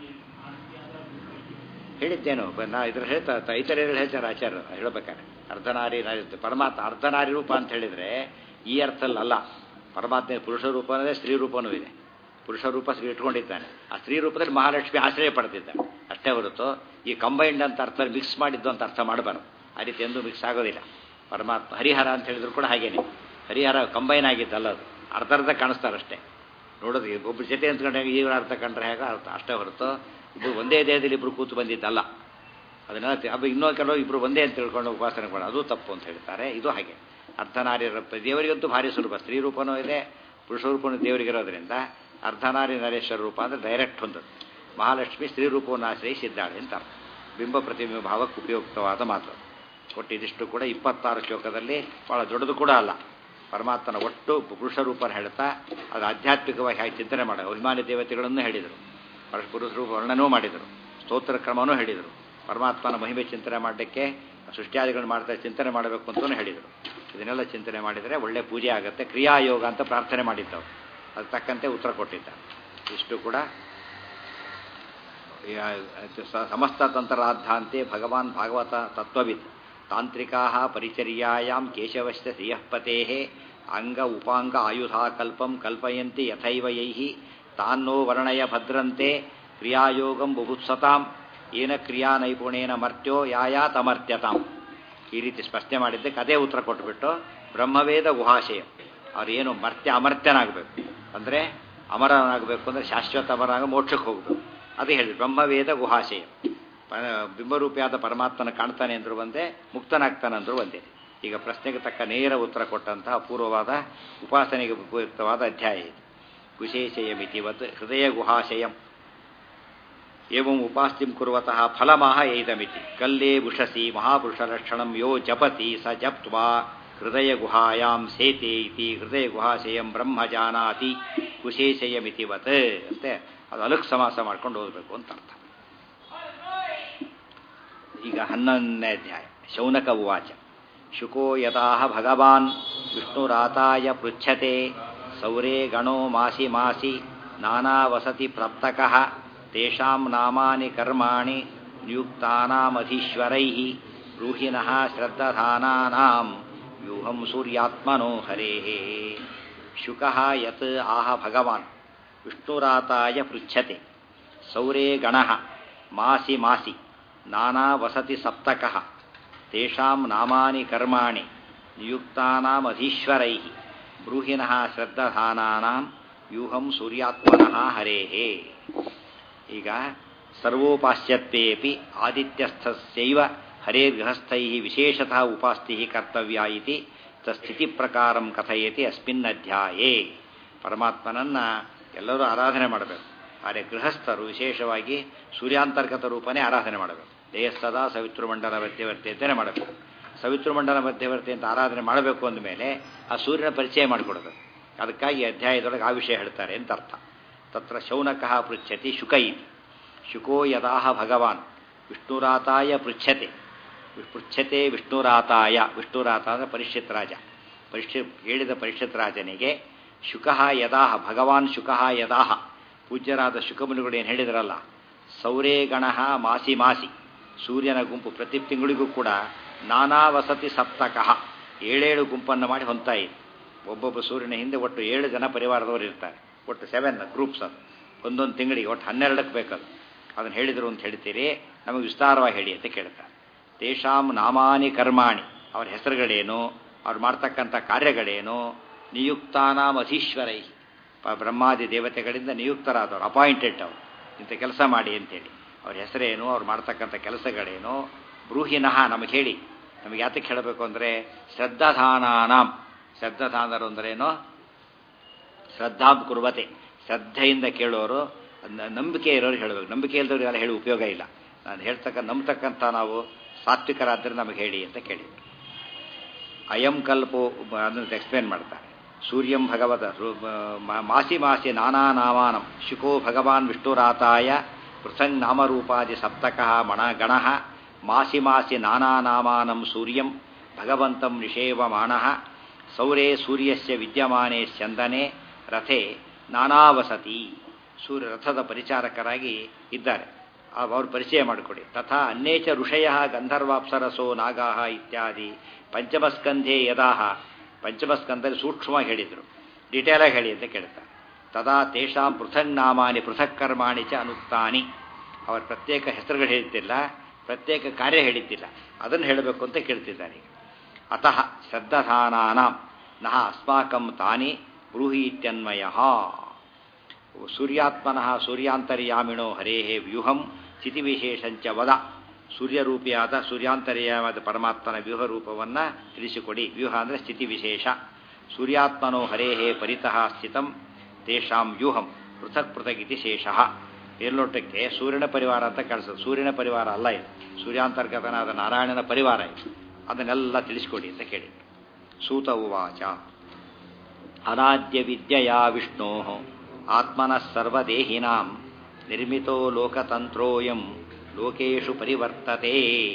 ಹೇಳಿದ್ದೇನು ನಾ ಇದ್ರ ಹೇಳ್ತಾ ಇತರರು ಹೇಳ್ತಾರೆ ಆಚಾರ್ಯರು ಹೇಳ್ಬೇಕಾರೆ ಅರ್ಧನಾರಿ ಪರಮಾತ್ಮ ಅರ್ಧನಾರಿ ರೂಪ ಅಂತ ಹೇಳಿದ್ರೆ ಈ ಅರ್ಥಲ್ಲಲ್ಲ ಪರಮಾತ್ಮ ಪುರುಷ ರೂಪನೂ ಇದೆ ಸ್ತ್ರೀ ರೂಪನೂ ಇದೆ ಪುರುಷ ರೂಪ ಸ್ತ್ರೀ ಇಟ್ಕೊಂಡಿದ್ದಾನೆ ಆ ಸ್ತ್ರೀ ರೂಪದಲ್ಲಿ ಮಹಾಲಕ್ಷ್ಮಿ ಆಶ್ರಯ ಪಡೆದಿದ್ದಾನೆ ಅಷ್ಟೇ ಹೊರತು ಈ ಕಂಬೈಂಡ್ ಅಂತ ಅರ್ಥ ಮಿಕ್ಸ್ ಮಾಡಿದ್ದು ಅಂತ ಅರ್ಥ ಮಾಡಬಾರ್ದು ಆ ರೀತಿ ಎಂದೂ ಮಿಕ್ಸ್ ಆಗೋದಿಲ್ಲ ಪರಮಾತ್ಮ ಹರಿಹರ ಅಂತ ಹೇಳಿದ್ರು ಕೂಡ ಹಾಗೇನೆ ಹರಿಹರ ಕಂಬೈನ್ ಆಗಿದ್ದಲ್ಲ ಅದು ಅರ್ಧ ಅರ್ಧ ಕಾಣಿಸ್ತಾರಷ್ಟೇ ನೋಡೋದು ಒಬ್ಬರು ಜೊತೆ ಅಂತ್ಕೊಂಡಾಗ ಈಗ ಅರ್ಥ ಕಂಡ್ರೆ ಹೇಗೆ ಅರ್ಥ ಅಷ್ಟೇ ಹೊರತು ಇಬ್ಬರು ಒಂದೇ ದೇಹದಲ್ಲಿ ಇಬ್ಬರು ಕೂತು ಬಂದಿದ್ದಲ್ಲ ಅದನ್ನ ಅದು ಇನ್ನೊಂದು ಕೆಲವು ಇಬ್ಬರು ಒಂದೇ ಅಂತ ತಿಳ್ಕೊಂಡು ಉಪಾಸನೆ ಮಾಡೋದು ಅದು ತಪ್ಪು ಅಂತ ಹೇಳ್ತಾರೆ ಇದು ಹಾಗೆ ಅರ್ಧನಾರಿ ದೇವರಿಗಂತೂ ಭಾರಿ ಸ್ವರೂಪ ಸ್ತ್ರೀ ರೂಪನೂ ಇದೆ ಪುರುಷ ರೂಪನೂ ದೇವರಿಗಿರೋದ್ರಿಂದ ಅರ್ಧನಾರಿ ನರೇಶ್ವರ ರೂಪ ಅಂದರೆ ಡೈರೆಕ್ಟ್ ಹೊಂದದ್ದು ಮಹಾಲಕ್ಷ್ಮಿ ಸ್ತ್ರೀ ರೂಪವನ್ನು ಆಶ್ರಯಿಸಿದ್ದಾಳೆ ಅಂತ ಅರ್ಥ ಬಿಂಬ ಪ್ರತಿಬಿಂಬ ಭಾವಕ್ಕೆ ಉಪಯುಕ್ತವಾದ ಮಾತು ಒಟ್ಟು ಇದಿಷ್ಟು ಕೂಡ ಇಪ್ಪತ್ತಾರು ಶ್ಲೋಕದಲ್ಲಿ ಭಾಳ ದೊಡ್ಡದು ಕೂಡ ಅಲ್ಲ ಪರಮಾತ್ಮನ ಒಟ್ಟು ಪುರುಷ ರೂಪನ ಹೇಳ್ತಾ ಅದು ಆಧ್ಯಾತ್ಮಿಕವಾಗಿ ಹಾಗೆ ಚಿಂತನೆ ಮಾಡಿ ಅಭಿಮಾನಿ ದೇವತೆಗಳನ್ನು ಹೇಳಿದರು ಪುರುಷ ರೂಪ ವರ್ಣನೂ ಮಾಡಿದರು ಸ್ತೋತ್ರ ಕ್ರಮನೂ ಹೇಳಿದರು ಪರಮಾತ್ಮನ ಮಹಿಮೆ ಚಿಂತನೆ ಮಾಡಲಿಕ್ಕೆ ಸೃಷ್ಟಿಯಾದಿಗಳನ್ನು ಮಾಡ್ತಾ ಚಿಂತನೆ ಮಾಡಬೇಕು ಅಂತಲೂ ಹೇಳಿದರು ಇದನ್ನೆಲ್ಲ ಚಿಂತನೆ ಮಾಡಿದರೆ ಒಳ್ಳೆ ಪೂಜೆ ಆಗುತ್ತೆ ಕ್ರಿಯಾಯೋಗ ಅಂತ ಪ್ರಾರ್ಥನೆ ಮಾಡಿದ್ದವು ಅದು ತಕ್ಕಂತೆ ಉತ್ತರ ಕೊಟ್ಟಿದ್ದ ಇಷ್ಟು ಕೂಡ ಸಮಸ್ತ ತಂತ್ರಾಧಾಂತೆ ಭಗವಾನ್ ಭಾಗವತ ತತ್ವವಿತ್ ತಾಂತ್ರಿಕಾ ಪರಿಚರ್ಯಾಂ ಕೇಶವಶ್ಚ ಶ್ರಿಯಃಪತೆ ಅಂಗ ಉಪಾಂಗ ಆಯುಧಾಕಲ್ಪಂ ಕಲ್ಪಯಂತಿ ಯಥೈವ ಯೈ ತಾನ್ನೋ ವರ್ಣಯ ಭದ್ರಂತೆ ಕ್ರಿಯಾಯೋಗಂ ಬುಭುತ್ಸತಾಂ ಏನ ಕ್ರಿಯಾ ನೈಪುಣೇನ ಮರ್ತ್ಯೋ ಯಾಯಾ ತಮರ್ತ್ಯತಾಂ ಈ ರೀತಿ ಸ್ಪಷ್ಟನೆ ಮಾಡಿದ್ದಕ್ಕೆ ಅದೇ ಉತ್ತರ ಕೊಟ್ಟುಬಿಟ್ಟು ಬ್ರಹ್ಮವೇದ ಗುಹಾಶಯ ಅವ್ರೇನು ಮರ್ತ್ಯ ಅಮರ್ತ್ಯನಾಗಬೇಕು ಅಂದರೆ ಅಮರನಾಗಬೇಕು ಅಂದರೆ ಶಾಶ್ವತ ಅಮರಾಗ ಮೋಕ್ಷಕ್ಕೆ ಹೋಗಬೇಕು ಅದೇ ಹೇಳಿ ಬ್ರಹ್ಮವೇದ ಗುಹಾಶಯ ಬಿಂಬರೂಪಿಯಾದ ಪರಮಾತ್ಮನ ಕಾಣ್ತಾನೆ ಅಂದ್ರು ಒಂದೇ ಮುಕ್ತನಾಗ್ತಾನೆ ಅಂದ್ರು ಒಂದೇ ಈಗ ಪ್ರಶ್ನೆಗೆ ತಕ್ಕ ನೇರ ಉತ್ತರ ಕೊಟ್ಟಂತಹ ಅಪೂರ್ವವಾದ ಉಪಾಸನೆಗೆ ಉಪಯುಕ್ತವಾದ ಅಧ್ಯಾಯ ಇದು ವಿಶೇಷಯಮಿತಿವತ್ ಹೃದಯ ಗುಹಾಶಯಂ ಏವಂ ಉಪಾಸ್ತಿಂ ಕುರುವತಃ ಫಲಮಾಹ ಏದಮಿತಿ ಕಲ್ಲೇ ಉಷಸಿ ಮಹಾಪುರುಷಲಕ್ಷಣಂ ಯೋ ಜಪತಿ ಸ ಜಪ್ತ್ವಾ ಹೃದಯ ಗುಹಾಯಾಂ ಸೇತೆ ಇತಿ ಹೃದಯ ಗುಹಾಶಯಂ ಬ್ರಹ್ಮ ಜಾನಾತಿ ವಿಶೇಷಯಮಿತಿವತ್ ಅಂತೆ ಅದು ಅಲಕ್ ಸಮಾಸ ಮಾಡ್ಕೊಂಡು ಓದಬೇಕು ಅಂತ ಅರ್ಥ ಈಗ ಹನ್ನೊಂದನೇ ಅಧ್ಯಾಯ ಶೌನಕ ಉವಾಚ ಶುಕೋ ಯಥಾಹ ಭಗವಾನ್ ವಿಷ್ಣುರಾತಾಯ ಪೃಚ್ಛತೆ ಸೌರೇ ಗಣೋ ಮಾಸಿ ಮಾಸಿ ನಾನಾ ವಸತಿ ಪ್ರಾಪ್ತಕಃ ತೇಷಾಂ ನಾಮಾನಿ ಕರ್ಮಾಣಿ ನಿಯುಕ್ತಾನಾಮಧೀಶ್ವರೈ ಬ್ರೂಹಿನಃ ಶ್ರದ್ಧಾನಾನಾಂ ವ್ಯೂಹಂ ಸೂರ್ಯಾತ್ಮನೋ ಹರೇ ಶುಕಃ ಯತ್ ಆಹ ಭಗವಾನ್ ವಿಷ್ಣುರಾತಾಯ ಪೃಚ್ಛತೆ ಸೌರೇ ಗಣಃ ಮಾಸಿ ಮಾಸಿ ನಾನಾ ವಸತಿ ಸಪ್ತಕಃ ತೇಷಾಂ ನಾಮಾನಿ ಕರ್ಮಾಣಿ ನಿಯುಕ್ತಾನಾಮಧೀಶ್ವರೈ ಬ್ರೂಹಿನಃ ಶ್ರದ್ಧಾನಾನಾಂ ವ್ಯೂಹಂ ಸೂರ್ಯಾತ್ಮನಃ ಹರೇಹೇ ಈಗ ಸರ್ವೋಪಾಸ್ಯತ್ವೇಪಿ ಆದಿತ್ಯಸ್ಥಸ್ಯೈವ ಹರೇ ಗೃಹಸ್ಥೈ ವಿಶೇಷತಃ ಉಪಾಸ್ತಿ ಕರ್ತವ್ಯ ಇತಿ ಸ್ಥಿತಿ ಪ್ರಕಾರಂ ಕಥಯತಿ ಅಸ್ಮಿನ್ ಅಧ್ಯಾಯೇ ಪರಮಾತ್ಮನನ್ನ ಎಲ್ಲರೂ ಆರಾಧನೆ ಮಾಡಬೇಕು ಆದರೆ ಗೃಹಸ್ಥರು ವಿಶೇಷವಾಗಿ ಸೂರ್ಯಾಂತರ್ಗತ ರೂಪನೇ ಆರಾಧನೆ ಮಾಡಬೇಕು ದೇಹಸ್ಥದ ಸವಿತೃಮಂಡಲ ಮಧ್ಯವರ್ತಿ ಅಂತಲೇ ಮಾಡಬೇಕು ಸವಿತೃಮಂಡಲ ಮಧ್ಯವರ್ತಿ ಅಂತ ಆರಾಧನೆ ಮಾಡಬೇಕು ಅಂದಮೇಲೆ ಆ ಸೂರ್ಯನ ಪರಿಚಯ ಮಾಡಿಕೊಡಬೇಕು ಅದಕ್ಕಾಗಿ ಅಧ್ಯಾಯದೊಳಗೆ ಆ ವಿಷಯ ಹೇಳ್ತಾರೆ ಅಂತ ಅರ್ಥ ತತ್ರ ಶೌನಕಃ ಪೃಚ್ಛತಿ ಶುಕ ಇತಿ ಶುಕೋ ಯದಾಹ ಭಗವಾನ್ ವಿಷ್ಣುರಾತಾಯ ಪೃಚ್ಛತೆ ಪೃಚ್ಛತೆ ವಿಷ್ಣುರಾತಾಯ ವಿಷ್ಣುರಾತ ಅಂದರೆ ಪರಿಷತ್ ರಾಜ ಪರಿಷತ್ ಹೇಳಿದ ಪರಿಷತ್ ರಾಜನಿಗೆ ಶುಕಃ ಯದಾಹ ಭಗವಾನ್ ಶುಕಃ ಯದಾಹ ಪೂಜ್ಯರಾದ ಶುಕಮುನಿಗಳು ಏನು ಹೇಳಿದ್ರಲ್ಲ ಸೌರೇ ಗಣಃ ಮಾಸಿ ಮಾಸಿ ಸೂರ್ಯನ ಗುಂಪು ಪ್ರತಿ ತಿಂಗಳಿಗೂ ಕೂಡ ನಾನಾ ವಸತಿ ಸಪ್ತಕಃ ಏಳೇಳು ಗುಂಪನ್ನು ಮಾಡಿ ಹೊಂತಾ ಇದೆ ಒಬ್ಬೊಬ್ಬ ಸೂರ್ಯನ ಹಿಂದೆ ಒಟ್ಟು ಏಳು ಜನ ಪರಿವಾರದವರು ಇರ್ತಾರೆ ಒಟ್ಟು ಸೆವೆನ್ ಗ್ರೂಪ್ಸ್ ಅದು ಒಂದೊಂದು ತಿಂಗಳಿಗೆ ಒಟ್ಟು ಹನ್ನೆರಡಕ್ಕೆ ಬೇಕದು ಅದನ್ನು ಹೇಳಿದರು ಅಂತ ಹೇಳ್ತೀರಿ ನಮಗೆ ವಿಸ್ತಾರವಾಗಿ ಹೇಳಿ ಅಂತ ಕೇಳ್ತಾರೆ ತೇಷಾಂ ನಾಮಾನಿ ಕರ್ಮಾಣಿ ಅವ್ರ ಹೆಸರುಗಳೇನು ಅವ್ರು ಮಾಡ್ತಕ್ಕಂಥ ಕಾರ್ಯಗಳೇನು ನಿಯುಕ್ತಾನಾಂ ಅಧೀಶ್ವರೈ ಬ್ರಹ್ಮಾದಿ ದೇವತೆಗಳಿಂದ ನಿಯುಕ್ತರಾದವರು ಅಪಾಯಿಂಟೆಡ್ ಅವರು ಇಂಥ ಕೆಲಸ ಮಾಡಿ ಅಂತೇಳಿ ಅವ್ರ ಹೆಸರೇನು ಅವ್ರು ಮಾಡ್ತಕ್ಕಂಥ ಕೆಲಸಗಳೇನು ಬ್ರೂಹಿನಃ ನಮಗೆ ಹೇಳಿ ನಮಗೆ ಯಾತಕ್ಕೆ ಹೇಳಬೇಕು ಅಂದರೆ ಶ್ರದ್ಧಾಧಾನಾಂ ಶ್ರದ್ಧಾಧಾನರು ಅಂದ್ರೇನು ಶ್ರದ್ಧಾಂ ಕುರ್ಬತೆ ಶ್ರದ್ಧೆಯಿಂದ ಕೇಳೋರು ನಂಬಿಕೆ ಇರೋರು ಹೇಳಬೇಕು ನಂಬಿಕೆ ಇಲ್ಲದವ್ರು ಎಲ್ಲ ಹೇಳಿ ಉಪಯೋಗ ಇಲ್ಲ ನಾನು ಹೇಳ್ತಕ್ಕ ನಂಬತಕ್ಕಂಥ ನಾವು ಸಾತ್ವಿಕರಾದ್ರೆ ನಮಗೆ ಹೇಳಿ ಅಂತ ಕೇಳಿ ಅಯಂ ಕಲ್ಪೋ ಅದನ್ನು ಎಕ್ಸ್ಪ್ಲೇನ್ ಮಾಡ್ತಾರೆ ಸೂರ್ಯಂ ಭಗವತ ಮಾಸಿ ಮಾಸಿ ನಾನಾ ನಾಮಾನಂ ಶುಕೋ ಭಗವಾನ್ ವಿಷ್ಣುರಾತಾಯ ಪೃಥಂಗ್ ನಾಮರೂಪಾದಿ ಸಪ್ತಕಃ ಮಣ ಗಣಃ ಮಾಸಿ ಮಾಸಿ ನಾನಾ ನಾಮಾನಂ ಸೂರ್ಯಂ ಭಗವಂತಂ ನಿಷೇವಮಾಣಃ ಸೌರೇ ಸೂರ್ಯಸ್ಯ ವಿದ್ಯಮಾನೆ ಸ್ಯಂದನೆ ರಥೆ ನಾನಾವಸತಿ ಸೂರ್ಯ ರಥದ ಪರಿಚಾರಕರಾಗಿ ಇದ್ದಾರೆ ಅವ್ರ ಪರಿಚಯ ಮಾಡಿಕೊಡಿ ತಥಾ ಅನೇಚ ಋಷಯ ಗಂಧರ್ವಾಪ್ಸರಸೋ ನಾಗಾಹ ಇತ್ಯಾದಿ ಪಂಚಮಸ್ಕಂಧೆ ಯದಾಹ ಪಂಚಮಸ್ಕಂಧದಲ್ಲಿ ಸೂಕ್ಷ್ಮವಾಗಿ ಹೇಳಿದರು ಡೀಟೇಲಾಗಿ ಹೇಳಿ ಅಂತ ಕೇಳ್ತಾರೆ ತದಾ ತೇಷಾಂ ಪೃಥಕ್ ನಾಮಾನಿ ಪೃಥಕ್ ಕರ್ಮಾಣಿ ಚ ಅನುಕ್ತಾನಿ ಅವರ ಪ್ರತ್ಯೇಕ ಹೆಸರುಗಳು ಹೇಳ್ತಿಲ್ಲ ಪ್ರತ್ಯೇಕ ಕಾರ್ಯ ಹೇಳಿದ್ದಿಲ್ಲ ಅದನ್ನು ಹೇಳಬೇಕು ಅಂತ ಕೇಳ್ತಿದ್ದಾರೆ ಅತಃ ಶ್ರದ್ಧಾನಾನಾಂ ನಹ ಅಸ್ಮಾಕಂ ತಾನಿ ಬ್ರೂಹಿ ಇತ್ಯನ್ವಯ ಸೂರ್ಯಾತ್ಮನಃ ಸೂರ್ಯಾಂತರ್ಯಾಮಿಣೋ ಹರೇಹೇ ವ್ಯೂಹಂ ಸ್ಥಿತಿವಿಶೇಷಂಚ ವದ ಸೂರ್ಯರೂಪಿಯಾದ ಸೂರ್ಯಾಂತರ್ಯಾಮದ ಪರಮಾತ್ಮನ ವ್ಯೂಹ ರೂಪವನ್ನು ತಿಳಿಸಿಕೊಡಿ ವ್ಯೂಹ ಅಂದರೆ ಸ್ಥಿತಿ ವಿಶೇಷ ಸೂರ್ಯಾತ್ಮನೋ ಹರೇಹೇ ಪರಿತಃ ಸ್ಥಿತಂ ತೇಷಾಂ ವ್ಯೂಹಂ ಪೃಥಕ್ ಪೃಥಕ್ ಇತಿ ಶೇಷಃ ಮೇಲ್ನೋಟಕ್ಕೆ ಸೂರ್ಯನ ಪರಿವಾರ ಅಂತ ಕಾಣಿಸ್ತದೆ ಸೂರ್ಯನ ಪರಿವಾರ ಅಲ್ಲ ಇದು ಸೂರ್ಯಾಂತರ್ಗತನಾದ ನಾರಾಯಣನ ಪರಿವಾರ ಇದು ಅದನ್ನೆಲ್ಲ ತಿಳಿಸಿಕೊಡಿ ಅಂತ ಕೇಳಿ ಸೂತ ಉವಾಚ ಅನಾದ್ಯ ವಿದ್ಯೆಯ ವಿಷ್ಣೋ ಆತ್ಮನಃ ಸರ್ವದೇಹಿನಾಂ ನಿರ್ಮಿತೋ ಲೋಕತಂತ್ರೋಯಂ ಲೋಕೇಶು ಪರಿವರ್ತತೆ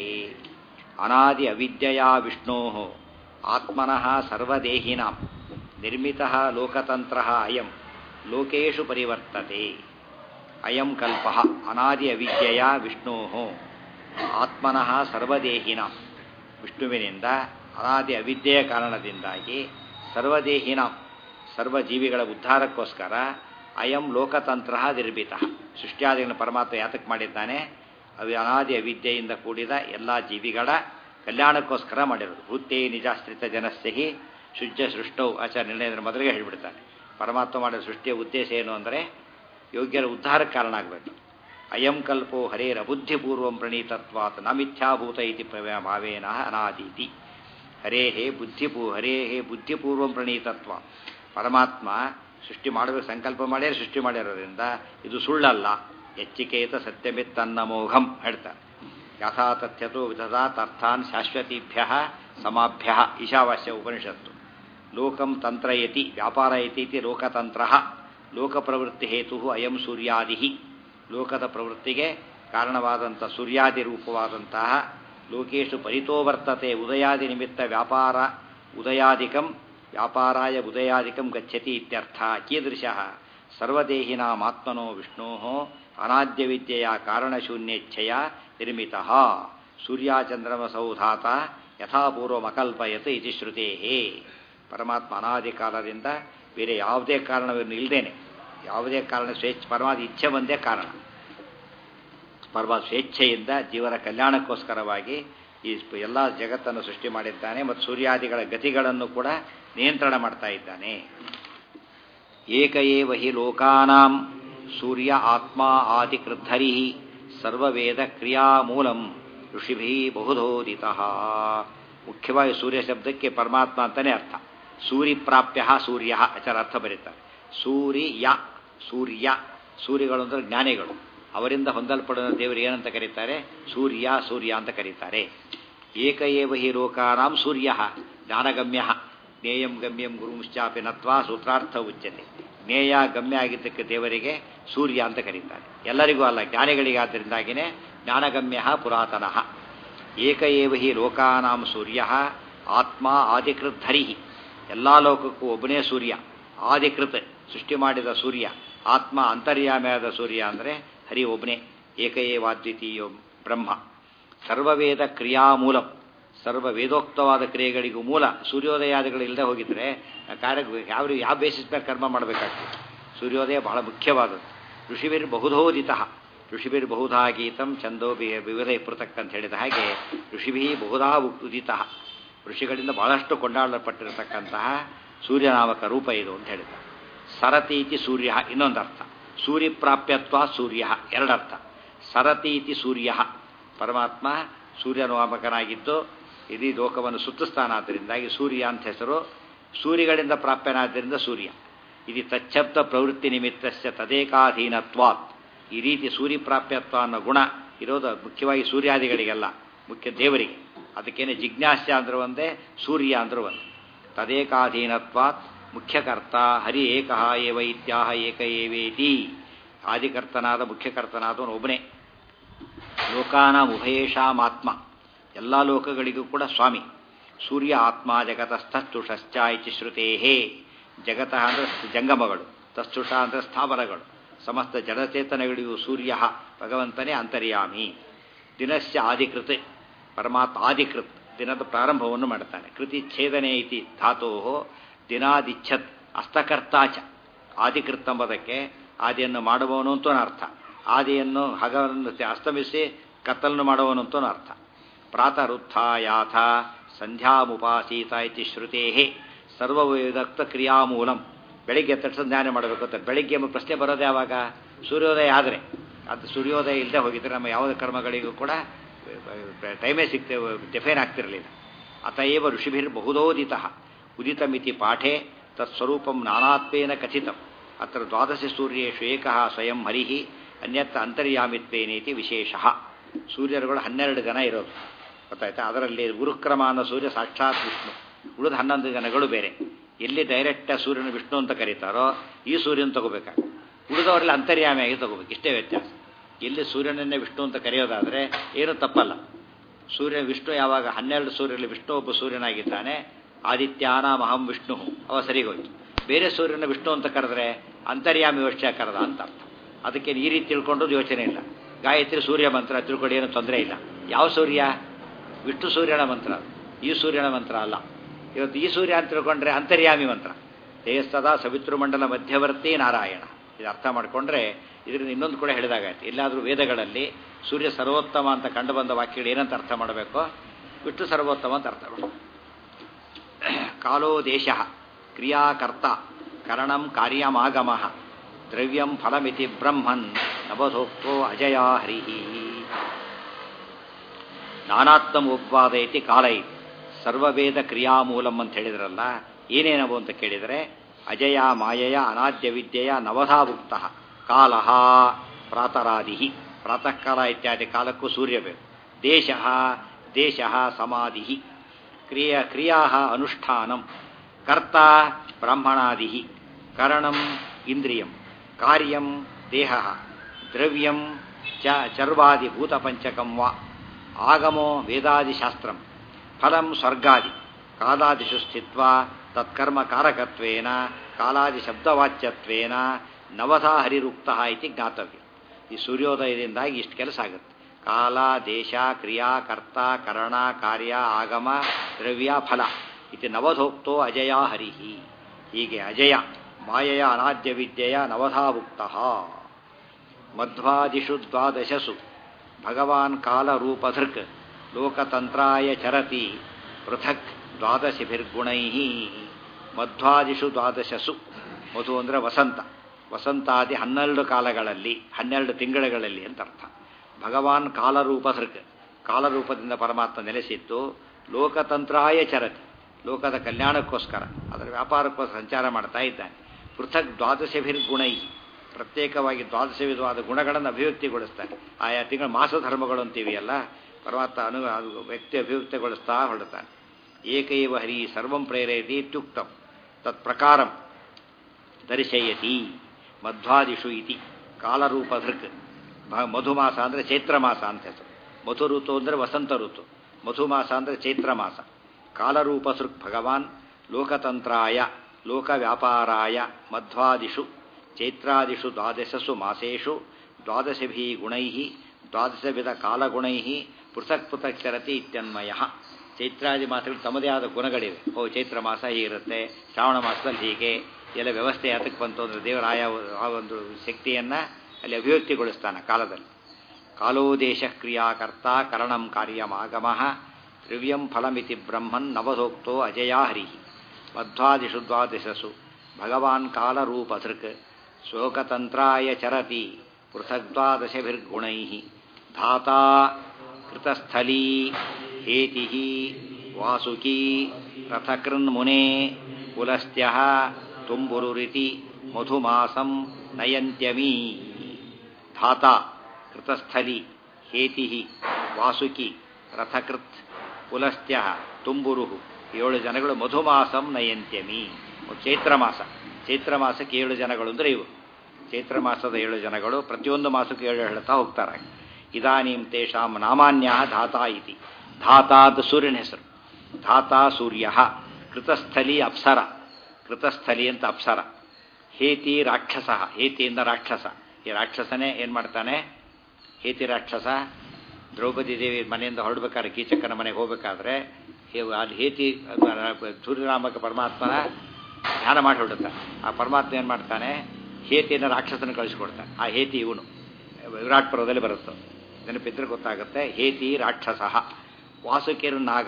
ಅನಾದಿ ಅವಿದ್ಯೆಯ ವಿಷ್ಣೋ ಆತ್ಮನಃ ಸರ್ವದೇಹಿನಾಂ ನಿರ್ಮಿತಃ ಲೋಕತಂತ್ರಃ ಅಯಂ ಲೋಕೇಶು ಪರಿವರ್ತತೆ ಅಯಂ ಕಲ್ಪಃ ಅನಾದಿ ಅವಿದ್ಯೆಯ ವಿಷ್ಣೋ ಆತ್ಮನಃ ಸರ್ವದೇಹಿನಾಂ ವಿಷ್ಣುವಿನಿಂದ ಅನಾದಿ ಅವಿದ್ಯೆಯ ಕಾರಣದಿಂದಾಗಿ ಸರ್ವದೇಹಿನಾಂ ಸರ್ವ ಜೀವಿಗಳ ಉದ್ಧಾರಕ್ಕೋಸ್ಕರ ಅಯಂ ಲೋಕತಂತ್ರ ನಿರ್ಮಿತ ಸೃಷ್ಟಿಯಾದಿಗಳನ್ನು ಪರಮಾತ್ಮ ಯಾತಕ್ಕೆ ಮಾಡಿದ್ದಾನೆ ಅವು ಅನಾದಿ ಅವಿದ್ಯೆಯಿಂದ ಕೂಡಿದ ಎಲ್ಲ ಜೀವಿಗಳ ಕಲ್ಯಾಣಕ್ಕೋಸ್ಕರ ಮಾಡಿರೋದು ವೃತ್ತಿ ನಿಜಾಶ್ರಿತ ಜನಸ್ಯಹಿ ಶುದ್ಧ ಸೃಷ್ಟೌ ಆಚಾರ್ಯ ನಿರ್ಣಯದ ಮೊದಲಿಗೆ ಹೇಳಿಬಿಡ್ತಾನೆ ಪರಮಾತ್ಮ ಮಾಡಿದ ಸೃಷ್ಟಿಯ ಉದ್ದೇಶ ಏನು ಅಂದರೆ ಯೋಗ್ಯರ ಉದ್ಧಾರಕ್ಕೆ ಕಾರಣ ಆಗಬೇಕು ಅಯಂ ಕಲ್ಪೋ ಹರೇರ ಬುದ್ಧಿಪೂರ್ವಂ ಪ್ರಣೀತತ್ವಾತ್ ನ ಮಿಥ್ಯಾಭೂತ ಇತಿ ಭಾವೇನ ಅನಾದೀತಿ ಹರೇ ಹೇ ಬುದ್ಧಿಪೂ ಹರೇ ಹೇ ಬುದ್ಧಿಪೂರ್ವಂ ಪ್ರಣೀತತ್ವ ಪರಮಾತ್ಮ ಸೃಷ್ಟಿ ಮಾಡಬೇಕು ಸಂಕಲ್ಪ ಮಾಡೇ ಸೃಷ್ಟಿ ಮಾಡಿರೋದ್ರಿಂದ ಇದು ಸುಳ್ಳಲ್ಲ ಎಚ್ಚಿಕೇತ ಸತ್ಯಮಿತ್ತನ್ನ ಮೋಘಂ ಹೇಳ್ತಾರೆ ಯಥಾ ತಥ್ಯತು ವಿಧದಾತ್ ಅರ್ಥಾನ್ ಶಾಶ್ವತೀಭ್ಯ ಸಮಾಭ್ಯ ಈಶಾವಾಸ್ಯ ಉಪನಿಷತ್ತು ಲೋಕಂ ತಂತ್ರಯತಿ ವ್ಯಾಪಾರಯತಿ ಇತಿ ಲೋಕತಂತ್ರ ಲೋಕಪ್ರವೃತ್ತಿ ಹೇತು ಅಯಂ ಸೂರ್ಯಾದಿ ಲೋಕದ ಪ್ರವೃತ್ತಿಗೆ ಕಾರಣವಾದಂಥ ಸೂರ್ಯಾದಿ ರೂಪವಾದಂತಹ ಲೋಕೇಶು ಪರಿತೋ ವರ್ತತೆ ಉದಯಾದಿ ನಿಮಿತ್ತ ವ್ಯಾಪಾರ ಉದಯಾದಿಕಂ ವ್ಯಾಪಾರಾಯ ಉದಯಾದಿಕಂ ಗಚ್ಚತಿ ಇತ್ಯರ್ಥ ಕೀದೃಶ ಸರ್ವದೇಹಿನಾಮಾತ್ಮನೋ ವಿಷ್ಣೋ ಅನಾದ್ಯ ವಿದ್ಯೆಯ ಕಾರಣಶೂನ್ಯೇಚ್ಛೆಯ ನಿರ್ಮಿತ ಸೂರ್ಯಾಚಂದ್ರಮಸೌಧಾತ ಯಥಾಪೂರ್ವಮಕಲ್ಪಯತ್ ಇತಿ ಶ್ರುತೇ ಪರಮಾತ್ಮ ಅನಾದಿ ಕಾಲದಿಂದ ಬೇರೆ ಯಾವುದೇ ಕಾರಣವನ್ನು ಇಲ್ಲದೇನೆ ಯಾವುದೇ ಕಾರಣ ಸ್ವೇಚ್ಛ ಪರಮಾತ್ಮ ಇಚ್ಛೆ ಒಂದೇ ಕಾರಣ ಪರಮಾತ್ಮ ಸ್ವೇಚ್ಛೆಯಿಂದ ಜೀವನ ಕಲ್ಯಾಣಕ್ಕೋಸ್ಕರವಾಗಿ ಈ ಎಲ್ಲ ಜಗತ್ತನ್ನು ಸೃಷ್ಟಿ ಮಾಡಿದ್ದಾನೆ ಮತ್ತು ಸೂರ್ಯಾದಿಗಳ ಗತಿಗಳನ್ನು ಕೂಡ ನಿಯಂತ್ರಣ ಮಾಡ್ತಾ ಇದ್ದಾನೆ ಏಕಏವ ಹಿ ಲೋಕಾನಾಂ ಸೂರ್ಯ ಆತ್ಮ ಆದಿಕೃದ್ಧರಿ ಸರ್ವವೇದ ಕ್ರಿಯಾಮೂಲಂ ಋಷಿಭಿ ಬಹುಧೋದಿತ ಮುಖ್ಯವಾಗಿ ಸೂರ್ಯ ಶಬ್ದಕ್ಕೆ ಪರಮಾತ್ಮ ಅಂತಲೇ ಅರ್ಥ ಸೂರಿ ಪ್ರಾಪ್ಯ ಸೂರ್ಯ ಆಚಾರ ಅರ್ಥ ಬರೀತಾರೆ ಸೂರ್ಯ ಸೂರ್ಯ ಸೂರ್ಯಗಳು ಅಂದರೆ ಜ್ಞಾನಿಗಳು ಅವರಿಂದ ಹೊಂದಲ್ಪಡುವ ದೇವರು ಏನಂತ ಕರೀತಾರೆ ಸೂರ್ಯ ಸೂರ್ಯ ಅಂತ ಕರೀತಾರೆ ಏಕಏವ ಹಿ ಲೋಕಾನಾಂ ಸೂರ್ಯ ಜ್ಞಾನಗಮ್ಯ ಜ್ಞೇಯಂ ಗಮ್ಯಂ ಗುರುಂಶ್ಚಾಪಿ ನತ್ವಾ ಸೂತ್ರಾರ್ಥ ಉಚ್ಯತೆ ಜ್ಞೇಯ ಗಮ್ಯ ಆಗಿದ್ದಕ್ಕೆ ದೇವರಿಗೆ ಸೂರ್ಯ ಅಂತ ಕರೀತಾರೆ ಎಲ್ಲರಿಗೂ ಅಲ್ಲ ಜ್ಞಾನಿಗಳಿಗಾದ್ದರಿಂದಾಗಿಯೇ ಜ್ಞಾನಗಮ್ಯ ಪುರಾತನಃ ಏಕಏವ ಹಿ ಲೋಕಾನಾಂ ಸೂರ್ಯ ಆತ್ಮ ಆದಿಕೃದ್ಧರಿ ಎಲ್ಲ ಲೋಕಕ್ಕೂ ಒಬ್ಬನೇ ಸೂರ್ಯ ಆದಿಕೃತ್ ಸೃಷ್ಟಿ ಮಾಡಿದ ಸೂರ್ಯ ಆತ್ಮ ಅಂತರ್ಯಾಮಿಯಾದ ಸೂರ್ಯ ಅಂದರೆ ಹರಿ ಒಬ್ಬನೇ ಏಕಏವಾದ್ವಿತೀಯೋ ಬ್ರಹ್ಮ ಸರ್ವವೇದ ಕ್ರಿಯಾಮೂಲಂ ಸರ್ವ ವೇದೋಕ್ತವಾದ ಕ್ರಿಯೆಗಳಿಗೂ ಮೂಲ ಸೂರ್ಯೋದಯಾದಿಗಳು ಇಲ್ಲದೆ ಹೋಗಿದ್ರೆ ಕಾರ್ಯ ಯಾವ ಯಾವ ಬೇಸಿಸ್ ಮೇಲೆ ಕರ್ಮ ಮಾಡಬೇಕಾಗ್ತದೆ ಸೂರ್ಯೋದಯ ಬಹಳ ಮುಖ್ಯವಾದದ್ದು ಋಷಿವಿರ್ ಬಹುಧೋದಿತ ಋಷಿಭಿರ್ ಬಹುಧಾ ಗೀತಂ ಛಂದೋ ವಿವಿಧ ಪೃಥಕ್ ಅಂತ ಹೇಳಿದ ಹಾಗೆ ಋಷಿಭಿ ಬಹುಧಾ ಉದಿತ ಋಷಿಗಳಿಂದ ಬಹಳಷ್ಟು ಕೊಂಡಾಡಲ್ಪಟ್ಟಿರತಕ್ಕಂತಹ ಸೂರ್ಯನಾಮಕ ರೂಪ ಇದು ಅಂತ ಹೇಳಿದ ಸರತೀತಿ ಸೂರ್ಯ ಇನ್ನೊಂದು ಅರ್ಥ ಸೂರ್ಯಪ್ರಾಪ್ಯತ್ವ ಸೂರ್ಯ ಎರಡರ್ಥ ಸರತೀತಿ ಸೂರ್ಯ ಪರಮಾತ್ಮ ಸೂರ್ಯನಾಮಕನಾಗಿದ್ದು ಇಡೀ ಲೋಕವನ್ನು ಸುತ್ತಿಸ್ತಾನಾದ್ದರಿಂದಾಗಿ ಸೂರ್ಯ ಅಂತ ಹೆಸರು ಸೂರ್ಯಗಳಿಂದ ಪ್ರಾಪ್ಯನಾದ್ದರಿಂದ ಸೂರ್ಯ ಇದು ತಚ್ಛಬ್ದ ಪ್ರವೃತ್ತಿ ನಿಮಿತ್ತಸ್ಯ ತದೇಕಾಧೀನತ್ವಾತ್ ಈ ರೀತಿ ಸೂರ್ಯಪ್ರಾಪ್ಯತ್ವ ಅನ್ನೋ ಗುಣ ಇರೋದು ಮುಖ್ಯವಾಗಿ ಸೂರ್ಯಾದಿಗಳಿಗೆಲ್ಲ ಮುಖ್ಯ ದೇವರಿಗೆ ಅದಕ್ಕೇನೆ ಜಿಜ್ಞಾಸ್ಯ ಅಂದ್ರೆ ಒಂದೇ ಸೂರ್ಯ ಅಂದ್ರೆ ಒಂದು ತದೇಕಾಧೀನತ್ವಾತ್ ಮುಖ್ಯಕರ್ತ ಹರಿ ಏಕಃ ಏವ ಇತ್ಯಾಹ ಏಕ ಏವೇತಿ ಆದಿಕರ್ತನಾದ ಮುಖ್ಯಕರ್ತನಾದವನು ಒಬ್ಬನೇ ಲೋಕಾನ ಉಭಯೇಷಾಮಾತ್ಮ ಎಲ್ಲ ಲೋಕಗಳಿಗೂ ಕೂಡ ಸ್ವಾಮಿ ಸೂರ್ಯ ಆತ್ಮ ಜಗತಸ್ಥಸ್ತುಷಶ್ಚ ಇತಿ ಶ್ರುತೇಹೇ ಜಗತಃ ಅಂದರೆ ಜಂಗಮಗಳು ತಸ್ತುಷ ಅಂದರೆ ಸ್ಥಾವರಗಳು ಸಮಸ್ತ ಜಡಚೇತನಗಳಿಗೂ ಸೂರ್ಯ ಭಗವಂತನೇ ಅಂತರ್ಯಾಮಿ ದಿನಸ್ಯ ಆದಿಕೃತ್ ಪರಮಾತ್ಮ ಆದಿಕೃತ್ ದಿನದ ಪ್ರಾರಂಭವನ್ನು ಮಾಡ್ತಾನೆ ಕೃತಿ ಛೇದನೆ ಇತಿ ಧಾತೋ ದಿನಾದಿಚ್ಛತ್ ಅಸ್ತಕರ್ತಾಚ ಆದಿಕೃತ್ತಂಬದಕ್ಕೆ ಆದಿಯನ್ನು ಮಾಡುವವನು ಅಂತೂ ಅರ್ಥ ಆದಿಯನ್ನು ಹಗವನ್ನು ಅಸ್ತಮಿಸಿ ಕತ್ತಲನ್ನು ಮಾಡುವವನು ಅಂತೂ ಅರ್ಥ ಪ್ರಾತರುತ್ಥಾಯಾಥ ಸಂಧ್ಯಾಮುಪಾಸೀತ ಇತಿ ಶ್ರುತೇ ಸರ್ವವಿದಕ್ತ ಕ್ರಿಯಾಮೂಲಂ ಬೆಳಿಗ್ಗೆ ತಕ್ಷಣ ಧ್ಯಾನ ಮಾಡಬೇಕು ಅಂತ ಬೆಳಿಗ್ಗೆ ಎಂಬ ಪ್ರಶ್ನೆ ಬರೋದು ಯಾವಾಗ ಸೂರ್ಯೋದಯ ಆದರೆ ಅದು ಸೂರ್ಯೋದಯ ಇಲ್ಲದೆ ಹೋಗಿದ್ರೆ ನಮ್ಮ ಯಾವುದೇ ಕರ್ಮಗಳಿಗೂ ಕೂಡ ಟೈಮೇ ಸಿಗ್ತೇವೆ ಡೆಫೈನ್ ಆಗ್ತಿರಲಿಲ್ಲ ಅತಏವ ಋಷಿಭಿರ್ ಬಹುದೋದಿತ ಉದಿತಮಿತಿ ಪಾಠೆ ತತ್ಸ್ವರೂಪಂ ನಾನಾತ್ವೇನ ಕಥಿತಂ ಅತ್ರ ದ್ವಾದಶ ಸೂರ್ಯೇಶು ಏಕಃ ಸ್ವಯಂ ಹರಿಃ ಅನ್ಯತ್ರ ಅಂತರ್ಯಾಮಿತ್ವೇನೇತಿ ವಿಶೇಷ ಸೂರ್ಯರುಗಳು ಹನ್ನೆರಡು ಜನ ಇರೋದು ಗೊತ್ತಾಯ್ತಾ ಅದರಲ್ಲಿ ಗುರುಕ್ರಮ ಅನ್ನೋ ಸೂರ್ಯ ಸಾಕ್ಷಾತ್ ವಿಷ್ಣು ಉಳಿದ ಹನ್ನೊಂದು ಜನಗಳು ಬೇರೆ ಎಲ್ಲಿ ಡೈರೆಕ್ಟ್ ಸೂರ್ಯನ ವಿಷ್ಣು ಅಂತ ಕರೀತಾರೋ ಈ ಸೂರ್ಯನ ತಗೋಬೇಕಾಗ ಉಳಿದವರಲ್ಲಿ ಅಂತರ್ಯಾಮಿಯಾಗಿ ತಗೋಬೇಕು ಇಷ್ಟೇ ವ್ಯತ್ಯಾಸ ಎಲ್ಲಿ ಸೂರ್ಯನನ್ನೇ ವಿಷ್ಣು ಅಂತ ಕರೆಯೋದಾದರೆ ಏನು ತಪ್ಪಲ್ಲ ಸೂರ್ಯ ವಿಷ್ಣು ಯಾವಾಗ ಹನ್ನೆರಡು ಸೂರ್ಯರಲ್ಲಿ ವಿಷ್ಣು ಒಬ್ಬ ಸೂರ್ಯನಾಗಿದ್ದಾನೆ ಆದಿತ್ಯಾನ ಮಹಂ ವಿಷ್ಣು ಅವ ಸರಿಗೋಯ್ತು ಬೇರೆ ಸೂರ್ಯನ ವಿಷ್ಣು ಅಂತ ಕರೆದ್ರೆ ಅಂತರ್ಯಾಮಿ ಯೋಚನೆ ಕರೆದ ಅಂತ ಅರ್ಥ ಅದಕ್ಕೆ ಈ ರೀತಿ ತಿಳ್ಕೊಂಡು ಯೋಚನೆ ಇಲ್ಲ ಗಾಯತ್ರಿ ಸೂರ್ಯ ಮಂತ್ರ ತಿಳ್ಕೊಂಡು ಏನು ತೊಂದರೆ ಇಲ್ಲ ಯಾವ ಸೂರ್ಯ ವಿಷ್ಣು ಸೂರ್ಯನ ಮಂತ್ರ ಈ ಸೂರ್ಯನ ಮಂತ್ರ ಅಲ್ಲ ಇವತ್ತು ಈ ಸೂರ್ಯ ಅಂತ ತಿಳ್ಕೊಂಡ್ರೆ ಅಂತರ್ಯಾಮಿ ಮಂತ್ರ ದೇಹಸ್ತದ ಸವಿತೃಮಂಡಲ ಮಧ್ಯವರ್ತಿ ನಾರಾಯಣ ಇದು ಅರ್ಥ ಮಾಡಿಕೊಂಡ್ರೆ ಇದರಿಂದ ಇನ್ನೊಂದು ಕೂಡ ಹೇಳಿದಾಗಾಯ್ತು ಎಲ್ಲಾದರೂ ವೇದಗಳಲ್ಲಿ ಸೂರ್ಯ ಸರ್ವೋತ್ತಮ ಅಂತ ಕಂಡು ಬಂದ ವಾಕ್ಯಗಳು ಏನಂತ ಅರ್ಥ ಮಾಡಬೇಕು ವಿಷ್ಣು ಸರ್ವೋತ್ತಮ ಅಂತ ಅರ್ಥ ಮಾಡಬೇಕು ಕಾಲೋ ದೇಶ ಕ್ರಿಯಾಕರ್ತ ಕರಣಂ ಕಾರ್ಯಮಾಗಮ ದ್ರವ್ಯಂ ಫಲಮಿತಿ ಬ್ರಹ್ಮನ್ ನವಧೋಕ್ತೋ ಅಜಯ ಹರಿ ನಾನಾತ್ಮೋಪಾದಯತಿ ಕಾಲ ಇತಿ ಸರ್ವವೇದ ಕ್ರಿಯಾಮೂಲಂ ಅಂತ ಹೇಳಿದ್ರಲ್ಲ ಏನೇನವು ಅಂತ ಕೇಳಿದರೆ ಅಜಯ ಮಾಯಯ ಅನಾದ್ಯ ವಿದ್ಯೆಯ ನವಧಾಭುಕ್ತ ಕಾಲಃ ಪ್ರಾತರಾದಿ ಪ್ರಾತಃ ಕಾಲ ಇತ್ಯಾದಿ ಕಾಲಕ್ಕೂ ಸೂರ್ಯ ಬೇಕು ದೇಶ ದೇಶ ಸಮಾಧಿ ಕ್ರಿಯ ಕ್ರಿಯಾ ಅನುಷ್ಠಾನಂ ಕರ್ತ ಬ್ರಾಹ್ಮಣಾದಿ ಕರಣಂ ಇಂದ್ರಿಯಂ ಕಾರ್ಯಂ ದೇಹ ದ್ರವ್ಯಂ ಚ ಚರ್ವಾದಿ ಭೂತಪಂಚಕಂ ವಾ ಆಗಮೋ ವೇದಾದಿಶಾಸ್ತ್ರಂ ಫಲಂ ಸ್ವರ್ಗಾದಿ ಕಾಲಾದಿಷು ಸ್ಥಿತ್ವಾ ತತ್ಕರ್ಮ ಕಾರಕತ್ವೇನ ಕಾಲಾದಿ ಶಬ್ದವಾಚ್ಯತ್ವೇನ ನವಧಾ ಹರಿರುಕ್ತ ಇತಿ ಜ್ಞಾತವ್ಯ ಈ ಸೂರ್ಯೋದಯದಿಂದಾಗಿ ಇಷ್ಟು ಕೆಲಸ ಆಗುತ್ತೆ ಕಾಲ ದೇಶ ಕ್ರಿಯಾ ಕರ್ತ ಕರಣ ಕಾರ್ಯ ಆಗಮ ದ್ರವ್ಯ ಫಲ ಇತಿ ನವಧೋಕ್ತೋ ಅಜಯ ಹರಿ ಹೀಗೆ ಅಜಯ ಮಾಯೆಯ ಅನಾದ್ಯ ವಿದ್ಯೆಯ ನವಧಾಭುಕ್ತ ಮಧ್ವಾದಿಷು ದ್ವಾದಶಸು ಭಗವಾನ್ ಕಾಲರೂಪಧೃಕ್ ಲೋಕತಂತ್ರಾಯ ಚರತಿ ಪೃಥಕ್ ದ್ವಾದಶಿಭಿರ್ಗುಣೈ ಮಧ್ವಾದಿಷು ದ್ವಾದಶಸು ಮಧು ಅಂದರೆ ವಸಂತ ವಸಂತಾದಿ ಹನ್ನೆರಡು ಕಾಲಗಳಲ್ಲಿ ಹನ್ನೆರಡು ತಿಂಗಳುಗಳಲ್ಲಿ ಅಂತ ಅರ್ಥ ಭಗವಾನ್ ಕಾಲರೂಪಧೃಕ್ ಕಾಲರೂಪದಿಂದ ಪರಮಾತ್ಮ ನೆಲೆಸಿದ್ದು ಲೋಕತಂತ್ರಾಯ ಚರತಿ ಲೋಕದ ಕಲ್ಯಾಣಕ್ಕೋಸ್ಕರ ಅದರ ವ್ಯಾಪಾರಕ್ಕೋಸ್ಕರ ಸಂಚಾರ ಮಾಡ್ತಾ ಇದ್ದಾನೆ ಪೃಥಕ್ ದ್ವಾದಶಭಿರ್ಗುಣೈ ಪ್ರತ್ಯೇಕವಾಗಿ ದ್ವಾದಶ ವಿಧವಾದ ಗುಣಗಳನ್ನು ಅಭಿವ್ಯಕ್ತಿಗೊಳಿಸ್ತಾನೆ ಆಯಾ ತಿಂಗಳ ಮಾಸ ಧರ್ಮಗಳು ಅಂತೀವಿಯಲ್ಲ ಪರಮಾತ್ಮ ಅನು ಅದು ವ್ಯಕ್ತಿ ಅಭಿವ್ಯಕ್ತಿಗೊಳಿಸ್ತಾ ಹೊರಡ್ತಾನೆ ಏಕೈವ ಹರಿ ಸರ್ವಂ ಪ್ರೇರಯತಿ ಇತ್ಯುಕ್ತಂ ತತ್ ಪ್ರಕಾರಂ ದರ್ಶಯತಿ ಮಧ್ವಾದಿಷು ಇತಿ ಕಾಲರೂಪಧೃಕ್ ಮಧುಮಾಸ ಅಂದರೆ ಚೈತ್ರ ಮಾಸ ಅಂತ ಹೆಸರು ಮಧು ಋತು ಅಂದರೆ ವಸಂತ ಋತು ಮಧುಮಾಸ ಅಂದರೆ ಚೈತ್ರ ಮಾಸ ಕಾಲರೂಪಸೃಕ್ ಭಗವಾನ್ ಲೋಕತಂತ್ರಾಯ ಲೋಕವ್ಯಾಪಾರಾಯ ಮಧ್ವಾದಿಷು ಚೈತ್ರಾದಿಷು ದ್ವಾದಶಸು ಮಾಸೇಷು ದ್ವಾದಶಭಿ ಗುಣೈ ದ್ವಾದಶವಿಧ ಕಾಲಗುಣೈ ಪೃಥಕ್ ಪೃಥಕ್ ಚರತಿ ಇತ್ಯನ್ಮಯ ಚೈತ್ರಾದಿ ಮಾಸಗಳು ತಮ್ಮದೇ ಆದ ಗುಣಗಳಿವೆ ಓ ಚೈತ್ರ ಮಾಸ ಹೀಗಿರುತ್ತೆ ಶ್ರಾವಣ ಮಾಸದಲ್ಲಿ ಹೀಗೆ ಎಲ್ಲ ವ್ಯವಸ್ಥೆ ಯಾತಕ್ಕೆ ಬಂತು ಅಂದರೆ ದೇವರ ಆಯಾ ಆ ಒಂದು ಶಕ್ತಿಯನ್ನು ಅಲ್ಲಿ ಅಭಿವ್ಯಕ್ತಿಗೊಳಿಸ್ತಾನೆ ಕಾಲದಲ್ಲಿ ಕಾಲೋದೇಶ ಕ್ರಿಯಾಕರ್ತ ಕರಣಂ ಕಾರ್ಯಮಾಗಮ ದ್ರವ್ಯಂ ಫಲಮಿತಿ ಬ್ರಹ್ಮನ್ ನವಧೋಕ್ತೋ ಅಜಯಾ ಹರಿ ಮಧ್ವಾದಿಷು ದ್ವಾದಶಸು ಭಗವಾನ್ ಕಾಲರೂಪಧೃಕ್ ಶೋಕತಂತ್ರಾಯ ಚರತಿ ಪೃಥಗ್ದ್ವಾದಶಭಿರ್ಗುಣೈ ಧಾತಾ ಕೃತಸ್ಥಲೀ ಹೇತಿ ವಾಸುಕಿ ರಥಕೃನ್ಮುನೆ ಕುಲಸ್ತ್ಯ ತುಂಬುರುರಿತಿ ಮಧುಮಾಸಂ ನಯಂತ್ಯಮೀ ಧಾತಾ ಕೃತಸ್ಥಲಿ ಹೇತಿ ವಾಸುಕಿ ರಥಕೃತ್ ಪುಲಸ್ತ್ಯ ತುಂಬುರು ಏಳು ಜನಗಳು ಮಧುಮಾಸಂ ನಯಂತ್ಯಮಿ ಚೈತ್ರ ಮಾಸ ಚೈತ್ರ ಮಾಸಕ್ಕೆ ಏಳು ಜನಗಳು ಅಂದರೆ ಇವು ಚೈತ್ರ ಮಾಸದ ಏಳು ಜನಗಳು ಪ್ರತಿಯೊಂದು ಮಾಸಕ್ಕೆ ಏಳು ಹೇಳ್ತಾ ಹೋಗ್ತಾರೆ ಇದಾನೀಂ ತೇಷಾಂ ನಾಮಾನ್ಯ ಧಾತಾ ಇತಿ ಧಾತಾ ಅದು ಸೂರ್ಯನ ಹೆಸರು ಧಾತಾ ಸೂರ್ಯ ಕೃತಸ್ಥಲಿ ಅಪ್ಸರ ಕೃತಸ್ಥಲಿ ಅಂತ ಅಪ್ಸರ ಹೇತಿ ರಾಕ್ಷಸ ಹೇತಿಯಿಂದ ರಾಕ್ಷಸ ಈ ರಾಕ್ಷಸನೇ ಏನು ಮಾಡ್ತಾನೆ ಹೇತಿ ರಾಕ್ಷಸ ದ್ರೌಪದಿ ದೇವಿ ಮನೆಯಿಂದ ಹೊರಡ್ಬೇಕಾದ್ರೆ ಕೀಚಕನ ಮನೆಗೆ ಹೋಗ್ಬೇಕಾದ್ರೆ ಅಲ್ಲಿ ಹೇತಿ ಸೂರ್ಯರಾಮಕ ಪರಮಾತ್ಮನ ಧ್ಯಾನ ಮಾಡಿ ಹೊರಡುತ್ತಾನೆ ಆ ಪರಮಾತ್ಮ ಏನು ಮಾಡ್ತಾನೆ ಹೇತಿಯನ್ನು ರಾಕ್ಷಸನ ಕಳಿಸ್ಕೊಡ್ತಾನೆ ಆ ಹೇತಿ ಇವನು ವಿರಾಟ್ ಪರ್ವದಲ್ಲಿ ಬರುತ್ತೆ ನೆನಪಿದ್ರೆ ಗೊತ್ತಾಗುತ್ತೆ ಹೇತಿ ರಾಕ್ಷಸ ವಾಸುಕೇರು ನಾಗ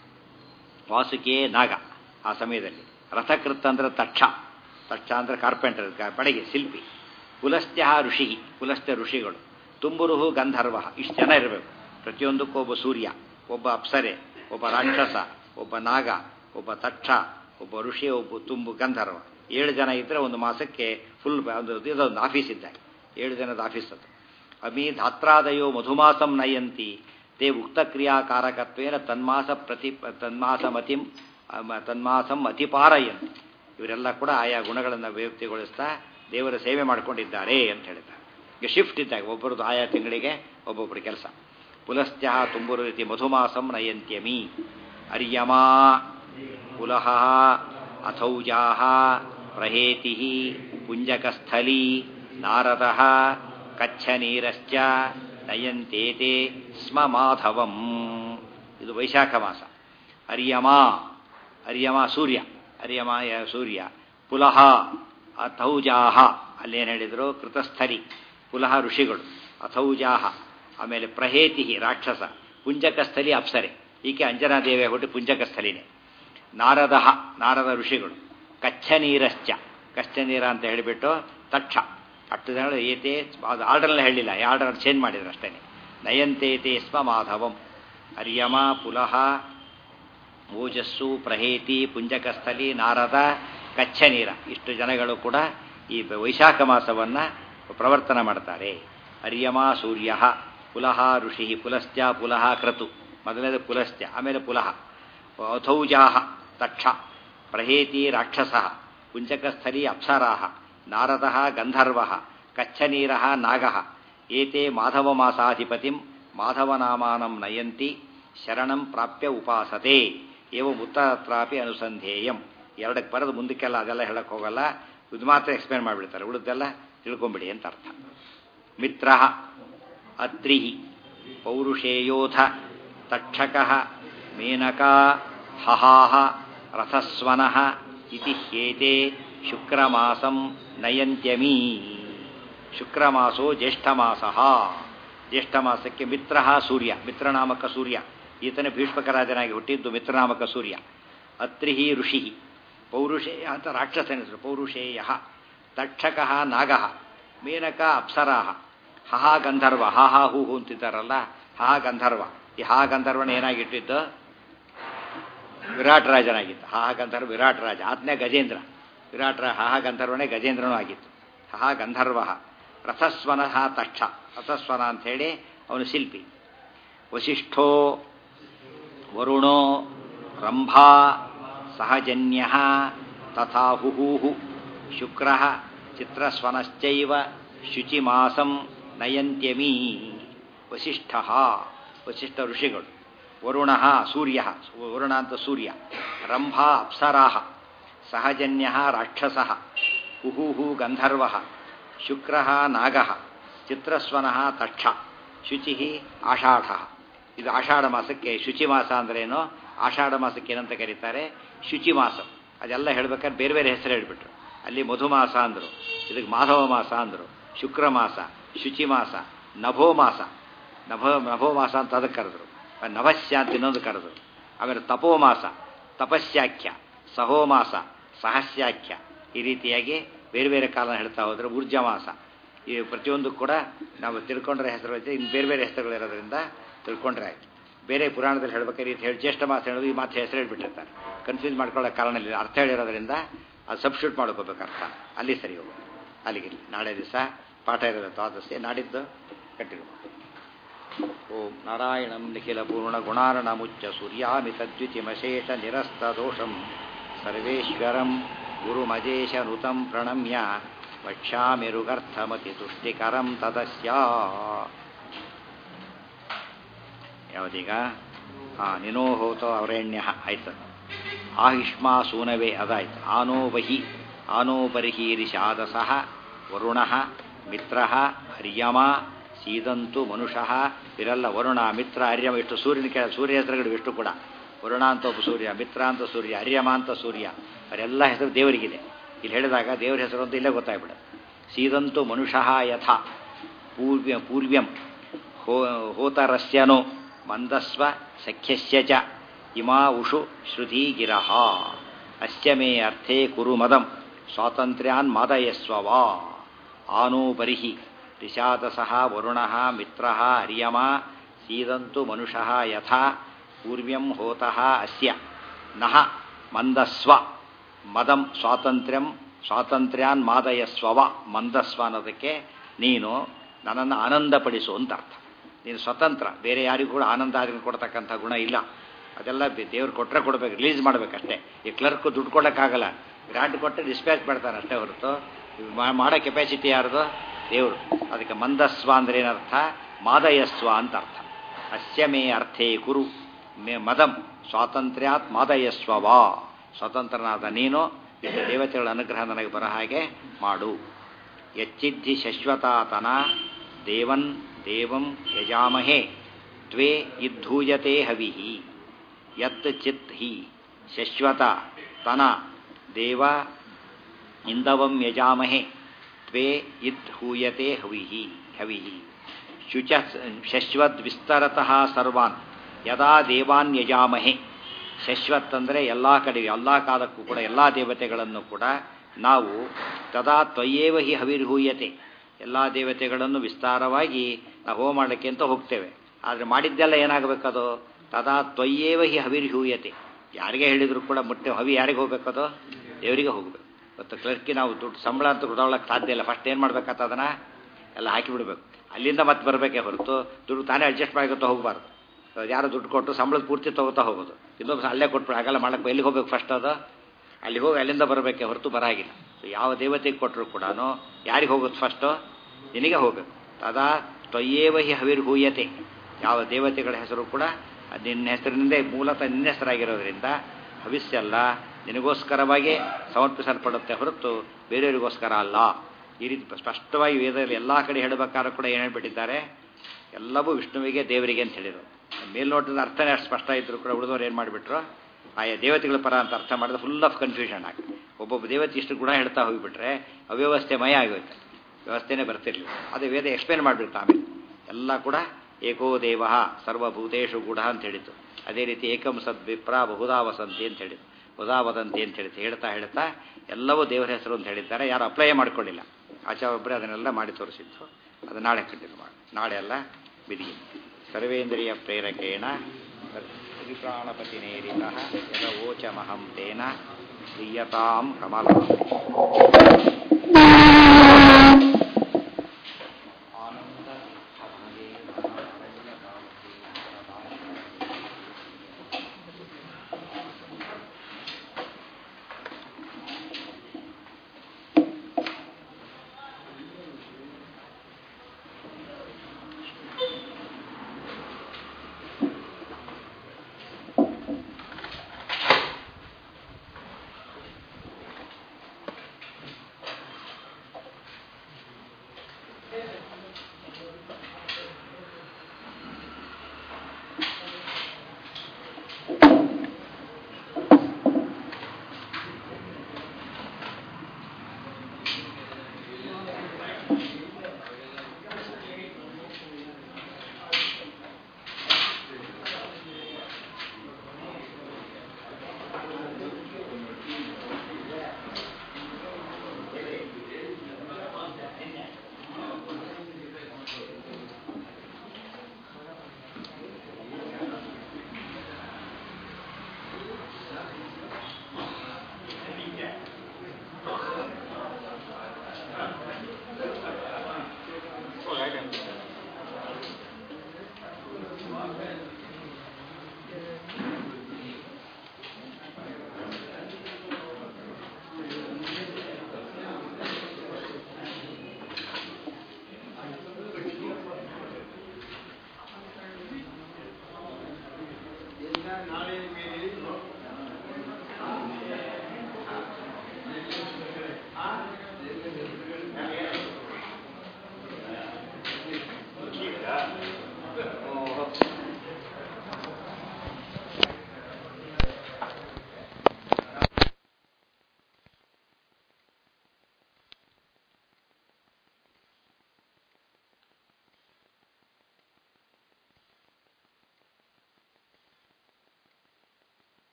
ವಾಸುಕೇ ನಾಗ ಆ ಸಮಯದಲ್ಲಿ ರಥಕೃತ್ ಅಂದ್ರೆ ತಕ್ಷ ತಕ್ಷ ಅಂದ್ರೆ ಕಾರ್ಪೆಂಟರ್ ಬಡಗೆ ಶಿಲ್ಪಿ ಕುಲಸ್ತ್ಯ ಋಷಿ ಕುಲಸ್ತ್ಯ ಋಷಿಗಳು ತುಂಬುರುಹು ಗಂಧರ್ವ ಇಷ್ಟು ಜನ ಇರಬೇಕು ಪ್ರತಿಯೊಂದಕ್ಕೂ ಒಬ್ಬ ಸೂರ್ಯ ಒಬ್ಬ ಅಪ್ಸರೆ ಒಬ್ಬ ರಾಕ್ಷಸ ಒಬ್ಬ ನಾಗ ಒಬ್ಬ ತಕ್ಷ ಒಬ್ಬ ಋಷಿ ಒಬ್ಬ ತುಂಬು ಗಂಧರ್ವ ಏಳು ಜನ ಇದ್ರೆ ಒಂದು ಮಾಸಕ್ಕೆ ಫುಲ್ ಒಂದು ಇದೊಂದು ಆಫೀಸ್ ಇದ್ದಾಗ ಏಳು ಜನದ ಆಫೀಸ್ ಅದು ಅಮಿ ಧಾತ್ರಾದಯೋ ಮಧುಮಾಸಂ ನಯಂತಿ ತೇ ಉಕ್ತ ಕ್ರಿಯಾಕಾರಕತ್ವೇನ ತನ್ಮಾಸ ಪ್ರತಿ ತನ್ಮಾಸಮತಿಂ ತನ್ಮಾಸಂ ಅತಿಪಾರಯಂತಿ ಇವರೆಲ್ಲ ಕೂಡ ಆಯಾ ಗುಣಗಳನ್ನು ವ್ಯಕ್ತಿಗೊಳಿಸ್ತಾ ದೇವರ ಸೇವೆ ಮಾಡಿಕೊಂಡಿದ್ದಾರೆ ಅಂತ ಹೇಳಿದ್ದಾರೆ ಈಗ ಶಿಫ್ಟ್ ಇದ್ದಾಗ ಒಬ್ಬರದ್ದು ಆಯಾ ತಿಂಗಳಿಗೆ ಒಬ್ಬೊಬ್ಬರ ಕೆಲಸ ಪುಲಸ್ತ್ಯ ತುಂಬುರು ರೀತಿ ಮಧುಮಾಸಂ ನಯಂತ್ಯಮಿ ಅರ್ಯಮಾ ಪುಲಹ ಅಥೌಜಾ ಪ್ರಹೇತಿ ಪುಂಜಕಸ್ಥಲಿ ನಾರದ ಕಚ್ಛನೀರಶ್ಚ ನಯಂತೇತೆ ಸ್ಮ ಮಾಧವಂ ಇದು ವೈಶಾಖ ಮಾಸ ಅರ್ಯಮಾ ಅರ್ಯಮ ಸೂರ್ಯ ಅರ್ಯಮ ಸೂರ್ಯ ಪುಲಹ ಅಥೌಜಾಹ ಅಲ್ಲೇನು ಹೇಳಿದರು ಕೃತಸ್ಥಲಿ ಪುಲಹ ಋಷಿಗಳು ಅಥೌಜಾಹ ಆಮೇಲೆ ಪ್ರಹೇತಿ ರಾಕ್ಷಸ ಪುಂಜಕಸ್ಥಲಿ ಅಪ್ಸರೆ ಈಕೆ ಅಂಜನಾದೇವಿ ಹೊಟ್ಟು ಪುಂಜಕಸ್ಥಲಿನೇ ನಾರದ ನಾರದ ಋಷಿಗಳು ಕಚ್ಚನೀರಶ್ಚ ಕಚ್ಚನೀರ ಅಂತ ಹೇಳಿಬಿಟ್ಟು ತಕ್ಷ ಅಷ್ಟು ಜನ ಏತೆ ಅದು ಆರ್ಡರ್ನಲ್ಲಿ ಹೇಳಿಲ್ಲ ಈ ಆರ್ಡರ್ ಚೇಂಜ್ ಮಾಡಿದ್ರು ಅಷ್ಟೇ ನಯಂತೇತೆ ಸ್ಮ ಮಾಧವಂ ಅರ್ಯಮ ಪುಲಹ ಓಜಸ್ಸು ಪ್ರಹೇತಿ ಪುಂಜಕಸ್ಥಲಿ ನಾರದ ಕಚ್ಚನೀರ ಇಷ್ಟು ಜನಗಳು ಕೂಡ ಈ ವೈಶಾಖ ಮಾಸವನ್ನು ಪ್ರವರ್ತನ ಮಾಡ್ತಾರೆ ಅರ್ಯಮ ಸೂರ್ಯ ಪುಲಹ ಋಷಿ ಪುಲಸ್ತ್ಯ ಪುಲಹ ಕ್ರತು ಮೊದಲನೇದು ಪುಲಸ್ತ್ಯ ಆಮೇಲೆ ಪುಲಹ ಅಥೌಜಾಹ ತಕ್ಷ ಪ್ರಹೇತಿ ರಾಕ್ಷಸ ಪುಂಜಕಸ್ಥಲಿ ಅಪ್ಸರಾ ನಾರದ ಗಂಧರ್ವ ಕಚ್ಚನೀರ ನಾಗ ಏತೆ ಮಾಧವಮಾಸಾಧಿಪತಿಂ ಮಾಧವನಾಮಾನಂ ನಯಂತಿ ಶರಣಂ ಪ್ರಾಪ್ಯ ಉಪಾಸತೆ ಏವ ಉತ್ತರತ್ರಾಪಿ ಅನುಸಂಧೇಯಂ ಎರಡಕ್ಕೆ ಬರೋದು ಮುಂದಕ್ಕೆಲ್ಲ ಅದೆಲ್ಲ ಹೇಳಕ್ಕೆ ಹೋಗಲ್ಲ ಇದು ಮಾತ್ರ ಎಕ್ಸ್ಪ್ಲೇನ್ ಮಾಡಿಬಿಡ್ತಾರೆ ಉಳಿದೆಲ್ಲ ತಿಳ್ಕೊಂಬಿಡಿ ಅಂತ ಅರ್ಥ ಮಿತ್ರ ಅತ್ರಿ ಪೌರುಷೇಯೋಧ ತಕ್ಷಕ ಮೇನಕಾ ಹಹಾಹ ರಥಸ್ವನಃ ಇತಿ ಹೇತೆ ಶುಕ್ರಮಾಸಂ ನಯಂತ್ಯಮೀ ಶುಕ್ರಮಾಸೋ ಜ್ಯೇಷ್ಠಮಾಸ ಜ್ಯೇಷ್ಠಮಾಸಕ್ಕೆ ಮಿತ್ರ ಸೂರ್ಯ ಮಿತ್ರನಾಮಕ ಸೂರ್ಯ ಈತನೇ ಭೀಷ್ಮಕರಾಜನಾಗಿ ಹುಟ್ಟಿದ್ದು ಮಿತ್ರನಾಮಕ ಸೂರ್ಯ ಅತ್ರಿ ಋಷಿ ಪೌರುಷೇಯ ಅಂತ ರಾಕ್ಷಸನ ಹೆಸರು ಪೌರುಷೇಯ ತಕ್ಷಕ ನಾಗ ಮೇನಕ ಅಪ್ಸರಾ ಹಹ ಗಂಧರ್ವ ಹಾ ಹಾ ಹೂ ಹೂ ಅಂತಿದ್ದಾರಲ್ಲ ಹಾ ಗಂಧರ್ವ ಈ ಹಾ ಗಂಧರ್ವನ ಏನಾಗಿಟ್ಟಿದ್ದು ವಿರಾಟ್ ರಾಜನಾಗಿತ್ತು ಹಾ ಗಂಧರ್ವ ವಿರಾಟ್ ರಾಜ ಆತ್ನೇ ಗಜೇಂದ್ರ ವಿರಾಟ್ ರಾ ಹಾ ಗಂಧರ್ವನೇ ಗಜೇಂದ್ರನೂ ಆಗಿತ್ತು ಹಾ ಗಂಧರ್ವ ರಥಸ್ವನ ತಕ್ಷ ರಥಸ್ವನ ಅಂಥೇಳಿ ಅವನು ಶಿಲ್ಪಿ ವಸಿಷ್ಠೋ ವರುಣೋ ರಂಭಾ ಸಹಜನ್ಯ ತಥಾ ಹುಹೂಹು ಶುಕ್ರ ಚಿತ್ರಸ್ವನಶ್ಚೈವ ಶುಚಿಮಾಸಂ ನಯಂತ್ಯಮೀ ವಸಿಷ್ಠ ವಸಿಷ್ಠ ಋಷಿಗಳು ವರುಣ ಸೂರ್ಯ ವರುಣ ಅಂತ ಸೂರ್ಯ ರಂಭಾ ಅಪ್ಸರಾ ಸಹಜನ್ಯ ರಾಕ್ಷಸ ಹುಹೂಹು ಗಂಧರ್ವ ಶುಕ್ರ ನಾಗ ಚಿತ್ರಸ್ವನ ತಕ್ಷ ಶುಚಿ ಆಷಾಢ ಇದು ಆಷಾಢ ಮಾಸಕ್ಕೆ ಶುಚಿ ಮಾಸ ಅಂದ್ರೇನು ಆಷಾಢ ಮಾಸಕ್ಕೆ ಏನಂತ ಕರೀತಾರೆ ಶುಚಿ ಮಾಸ ಅದೆಲ್ಲ ಹೇಳ್ಬೇಕಾದ್ರೆ ಬೇರೆ ಬೇರೆ ಹೆಸರು ಹೇಳ್ಬಿಟ್ರು ಅಲ್ಲಿ ಮಧುಮಾಸ ಅಂದರು ಇದಕ್ಕೆ ಮಾಧವ ಮಾಸ ಅಂದರು ಶುಕ್ರ ಮಾಸ ಶುಚಿ ಮಾಸ ನಭೋ ಮಾಸ ನಭ ನಭೋ ಮಾಸ ಅಂತ ಅದಕ್ಕೆ ಕರೆದ್ರು ನಭಸ್ಯ ಅಂತ ಇನ್ನೊಂದು ಕರೆದ್ರು ಆಮೇಲೆ ತಪೋಮಾಸ ತಪಸ್ಯಾಖ್ಯ ಸಹೋಮಾಸ ಸಹಸ್ಯಾಖ್ಯ ಈ ರೀತಿಯಾಗಿ ಬೇರೆ ಬೇರೆ ಕಾಲ ಹೇಳ್ತಾ ಹೋದರೆ ಊರ್ಜಮಾಸ ಈ ಪ್ರತಿಯೊಂದು ಕೂಡ ನಾವು ತಿಳ್ಕೊಂಡ್ರೆ ಹೆಸರು ಇನ್ನು ಬೇರೆ ಬೇರೆ ಹೆಸರುಗಳಿರೋದ್ರಿಂದ ತಿಳ್ಕೊಂಡ್ರೆ ಆಯ್ತು ಬೇರೆ ಪುರಾಣದಲ್ಲಿ ಹೇಳ್ಬೇಕಾದ್ರೆ ಇದು ಹೇಳಿ ಜ್ಯೇಷ್ಠ ಮಾಸ ಹೇಳೋದು ಈ ಮಾತು ಹೆಸರು ಹೇಳ್ಬಿಟ್ಟಿರ್ತಾರೆ ಕನ್ಫ್ಯೂಸ್ ಮಾಡ್ಕೊಳ್ಳೋ ಕಾರಣ ಇಲ್ಲ ಅರ್ಥ ಹೇಳಿರೋದ್ರಿಂದ ಅದು ಸಬ್ಸ್ಟ್ಯೂಟ್ ಮಾಡ್ಕೋಬೇಕು ಅರ್ಥ ಅಲ್ಲಿ ಸರಿ ಹೋಗು ಅಲ್ಲಿಗೆ ನಾಳೆ ದಿವಸ ಪಾಠ ಇರೋದು ದ್ವಾದಶಿ ನಾಡಿದ್ದು ಕಂಟಿನ್ಯೂ ಓಂ ನಾರಾಯಣಂ ನಿಖಿಲ ಪೂರ್ಣ ಗುಣಾರ್ಣಮುಚ್ಚ ಸೂರ್ಯಾಮಿತದ್ವಿತಿಮಶೇಷ ನಿರಸ್ತದೋಷಂ ಸರ್ವೇಶ್ವರಂ ಗುರುಮಜೇಶನುತಂ ಪ್ರಣಮ್ಯ ವಕ್ಷ್ಯಾಮಿರುಗರ್ಥಮತಿ ತುಷ್ಟಿಕರಂ ತದಸ್ಯ ಯಾವುದೀಗ ಹಾಂ ನಿನೋಹೋತೋ ಅವರೇಣ್ಯ ಆಯ್ತು ಆಹಿಷ್ಮಾ ಸೂನವೇ ಅದಾಯ್ತು ಆನೋ ಬಹಿ ಆನೋ ಬರ್ಹೀರಿಷಾದಸಃ ವರುಣ ಮಿತ್ರ ಹರ್ಯಮ ಸೀದಂತು ಮನುಷಃ ಇವೆಲ್ಲ ವರುಣ ಮಿತ್ರ ಹರ್ಯಮ ಇಷ್ಟು ಸೂರ್ಯನ ಕೆಳ ಸೂರ್ಯ ಹೆಸರುಗಳು ಇಷ್ಟು ಕೂಡ ವರುಣ ಅಂತ ಒಬ್ಬ ಸೂರ್ಯ ಮಿತ್ರ ಅಂತ ಸೂರ್ಯ ಹರ್ಯಮ ಅಂತ ಸೂರ್ಯ ಅವರೆಲ್ಲ ಹೆಸರು ದೇವರಿಗಿದೆ ಇಲ್ಲಿ ಹೇಳಿದಾಗ ದೇವರ ಹೆಸರು ಅಂತ ಇಲ್ಲೇ ಗೊತ್ತಾಗ್ಬಿಡ ಸೀದಂತು ಮನುಷಃ ಯಥಾ ಪೂರ್ವ್ಯ ಪೂರ್ವ್ಯಂ ಹೋ ಹೋತರಸ್ಯನೋ ಮಂದಸ್ವ ಸಖ್ಯಸ್ಯ ಚ ಇಮಾ ಉಷು ಶ್ರುತಿ ಗಿರಹ ಅಸ್ಯ ಮೇ ಅರ್ಥೇ ಕುರು ಮದಂ ಸ್ವಾತಂತ್ರ್ಯಾನ್ ಮಾದಯಸ್ವ ವಾ ಆನೋ ಬರಿಹಿ ರಿಷಾದಸಃ ವರುಣಃ ಮಿತ್ರಃ ಹರ್ಯಮ ಸೀದಂತು ಮನುಷಃ ಯಥಾ ಪೂರ್ವ್ಯಂ ಹೋತಃ ಅಸ್ಯ ನಃ ಮಂದಸ್ವ ಮದಂ ಸ್ವಾತಂತ್ರ್ಯಂ ಸ್ವಾತಂತ್ರ್ಯಾನ್ ಮಾದಯಸ್ವವ ಮಂದಸ್ವ ಅನ್ನೋದಕ್ಕೆ ನೀನು ನನ್ನನ್ನು ಆನಂದಪಡಿಸು ಅಂತ ಅರ್ಥ ನೀನು ಸ್ವತಂತ್ರ ಬೇರೆ ಯಾರಿಗೂ ಕೂಡ ಆನಂದ ಆದ್ರೆ ಕೊಡ್ತಕ್ಕಂಥ ಗುಣ ಇಲ್ಲ ಅದೆಲ್ಲ ದೇವ್ರು ಕೊಟ್ಟರೆ ಕೊಡ್ಬೇಕು ರಿಲೀಸ್ ಮಾಡ್ಬೇಕಷ್ಟೇ ಈ ಕ್ಲರ್ಕ್ ದುಡ್ಡು ಕೊಡೋಕ್ಕಾಗಲ್ಲ ಗ್ರಾಂಟ್ ಕೊಟ್ಟರೆ ಡಿಸ್ಪ್ಯಾಚ್ ಮಾಡ್ತಾನೆ ಅಷ್ಟೇ ಹೊರತು ಮಾಡೋ ಕೆಪಾಸಿಟಿ ಯಾರ್ದು ದೇವರು ಅದಕ್ಕೆ ಮಂದಸ್ವ ಅಂದ್ರೆ ಏನರ್ಥ ಮಾದಯಸ್ವ ಅಂತ ಅರ್ಥ ಅಸ್ಯ ಮೇ ಅರ್ಥೇ ಕುರು ಮೇ ಮದಂ ಸ್ವಾತಂತ್ರ್ಯಾತ್ ಮಾದಯಸ್ವ ವಾ ಸ್ವತಂತ್ರನಾದ ನೀನು ಇದ್ದ ದೇವತೆಗಳ ಅನುಗ್ರಹ ನನಗೆ ಬರ ಹಾಗೆ ಮಾಡು ಯಚ್ಚಿದ್ಧಿ ಶಶ್ವತಾತನ ದೇವನ್ ದೇವಂ ಯಜಾಮಹೇ ತ್ವೇ ಇದ್ಧೂಯತೆ ಹವಿಹಿ ಯತ್ ಚಿತ್ ಹಿ ಶಶ್ವತ ತನ ದೇವ ಇಂದವಂ ಯಜಾಮಹೆ ತ್ವೇ ಇದ್ ಹೂಯತೆ ಹವಿಹಿ ಹವಿಹಿ ಶುಚ ಶಶ್ವತ್ ವಿಸ್ತರತಃ ಸರ್ವಾನ್ ಯದಾ ದೇವಾನ್ ಯಜಾಮಹೆ ಶಶ್ವತ್ ಅಂದರೆ ಎಲ್ಲ ಕಡೆ ಎಲ್ಲ ಕಾಲಕ್ಕೂ ಕೂಡ ಎಲ್ಲ ದೇವತೆಗಳನ್ನು ಕೂಡ ನಾವು ತದಾ ತ್ವಯೇವ ಹಿ ಹವಿರ್ಹೂಯತೆ ಎಲ್ಲ ದೇವತೆಗಳನ್ನು ವಿಸ್ತಾರವಾಗಿ ನಾವು ಹೋಮ ಮಾಡಲಿಕ್ಕೆ ಅಂತ ಹೋಗ್ತೇವೆ ಆದರೆ ಮಾಡಿದ್ದೆಲ್ಲ ಏನಾಗಬೇಕದು ತದಾ ತ್ವಯ್ಯೇವ ಹಿ ಹವಿರ್ಹೂಯತೆ ಯಾರಿಗೆ ಹೇಳಿದ್ರು ಕೂಡ ಮುಟ್ಟೆ ಹವಿ ಯಾರಿಗೆ ಹೋಗ್ಬೇಕದು ದೇವರಿಗೆ ಹೋಗಬೇಕು ಮತ್ತು ಕ್ಲರ್ಕಿ ನಾವು ದುಡ್ಡು ಸಂಬಳ ಅಂತ ಕೊಡೋಳಕ್ಕೆ ಸಾಧ್ಯ ಇಲ್ಲ ಫಸ್ಟ್ ಏನು ಮಾಡ್ಬೇಕಂತ ಅದನ್ನು ಎಲ್ಲ ಹಾಕಿಬಿಡ್ಬೇಕು ಅಲ್ಲಿಂದ ಮತ್ತೆ ಬರಬೇಕೇ ಹೊರತು ದುಡ್ಡು ತಾನೇ ಅಡ್ಜಸ್ಟ್ ಮಾಡಿಕೊತಾ ಹೋಗಬಾರ್ದು ಯಾರು ದುಡ್ಡು ಕೊಟ್ಟು ಸಂಬಳದ ಪೂರ್ತಿ ತಗೋತಾ ಹೋಗೋದು ಇನ್ನೊಬ್ಬ ಅಲ್ಲೇ ಕೊಟ್ಬಿಡು ಹಾಗೆಲ್ಲ ಮಾಡಕ್ಕೆ ಎಲ್ಲಿಗೆ ಹೋಗ್ಬೇಕು ಫಸ್ಟ್ ಅದು ಅಲ್ಲಿ ಹೋಗಿ ಅಲ್ಲಿಂದ ಬರಬೇಕೆ ಹೊರತು ಬರಾಗಿಲ್ಲ ಸೊ ಯಾವ ದೇವತೆಗೆ ಕೊಟ್ಟರು ಕೂಡ ಯಾರಿಗೆ ಹೋಗೋದು ಫಸ್ಟು ನಿನಗೆ ಹೋಗಬೇಕು ತದಾ ತ್ವಯ್ಯೇವ ಹಿ ಹವಿರ್ಹೂಯತೆ ಯಾವ ದೇವತೆಗಳ ಹೆಸರು ಕೂಡ ನಿನ್ನ ಹೆಸರಿನಿಂದ ಮೂಲತಃ ನಿನ್ನ ಹೆಸರಾಗಿರೋದ್ರಿಂದ ಹವಿಸ್ಸೆಲ್ಲ ನಿನಗೋಸ್ಕರವಾಗಿ ಸಮರ್ಪಿಸಲ್ಪಡುತ್ತೆ ಹೊರತು ಬೇರೆಯವರಿಗೋಸ್ಕರ ಅಲ್ಲ ಈ ರೀತಿ ಸ್ಪಷ್ಟವಾಗಿ ವೇದದಲ್ಲಿ ಎಲ್ಲ ಕಡೆ ಹೇಳಬೇಕಾದ್ರೂ ಕೂಡ ಏನು ಹೇಳ್ಬಿಟ್ಟಿದ್ದಾರೆ ಎಲ್ಲವೂ ವಿಷ್ಣುವಿಗೆ ದೇವರಿಗೆ ಅಂತ ಹೇಳಿದರು ಮೇಲ್ನೋಟದ ಅರ್ಥನೇ ಅಷ್ಟು ಸ್ಪಷ್ಟ ಇದ್ರು ಕೂಡ ಉಳಿದವ್ರು ಏನು ಮಾಡಿಬಿಟ್ರು ಆಯಾ ದೇವತೆಗಳ ಪರ ಅಂತ ಅರ್ಥ ಮಾಡಿದ್ರೆ ಫುಲ್ ಆಫ್ ಕನ್ಫ್ಯೂಷನ್ ಆಗಿ ಒಬ್ಬೊಬ್ಬ ದೇವತೆ ಇಷ್ಟು ಗುಣ ಹೇಳ್ತಾ ಹೋಗಿಬಿಟ್ರೆ ಅವ್ಯವಸ್ಥೆ ಮಯ ಆಗೋಯ್ತು ವ್ಯವಸ್ಥೆನೇ ಬರ್ತಿರ್ಲಿಲ್ಲ ಅದೇ ವೇದ ಎಕ್ಸ್ಪ್ಲೇನ್ ಮಾಡಿಬಿಡ್ತು ಆಮೇಲೆ ಎಲ್ಲ ಕೂಡ ಏಕೋ ದೇವ ಸರ್ವಭೂತೇಶು ಗುಢ ಅಂತ ಹೇಳಿತು ಅದೇ ರೀತಿ ಏಕಂ ಸದ್ ವಿಪ್ರ ಬಹುಧಾ ವಸಂತಿ ಅಂತ ಹೇಳಿತು ಬಹುಧಾ ವದಂತಿ ಅಂತ ಹೇಳಿತು ಹೇಳ್ತಾ ಹೇಳ್ತಾ ಎಲ್ಲವೂ ದೇವರ ಹೆಸರು ಅಂತ ಹೇಳಿದ್ದಾರೆ ಯಾರು ಅಪ್ಲೈ ಮಾಡ್ಕೊಳ್ಳಿಲ್ಲ ಆಚಾರ ಒಬ್ಬರೇ ಅದನ್ನೆಲ್ಲ ಮಾಡಿ ತೋರಿಸಿದ್ದು ಅದು ನಾಳೆ ಕಂಟಿನ್ಯೂ ಮಾಡಿ ನಾಳೆ ಎಲ್ಲ ಬಿದಿ ಸರ್ವೇಂದ್ರಿಯ ಪ್ರೇರಕೇಣ ತ್ರಿಪ್ರಾಣಪತಿನೇರಿತಃ ಯದವೋಚಮಹಂ ತೇನ ಕ್ರಿಯತಾಂ ಕಮಲ ಆನಂದ Thank you.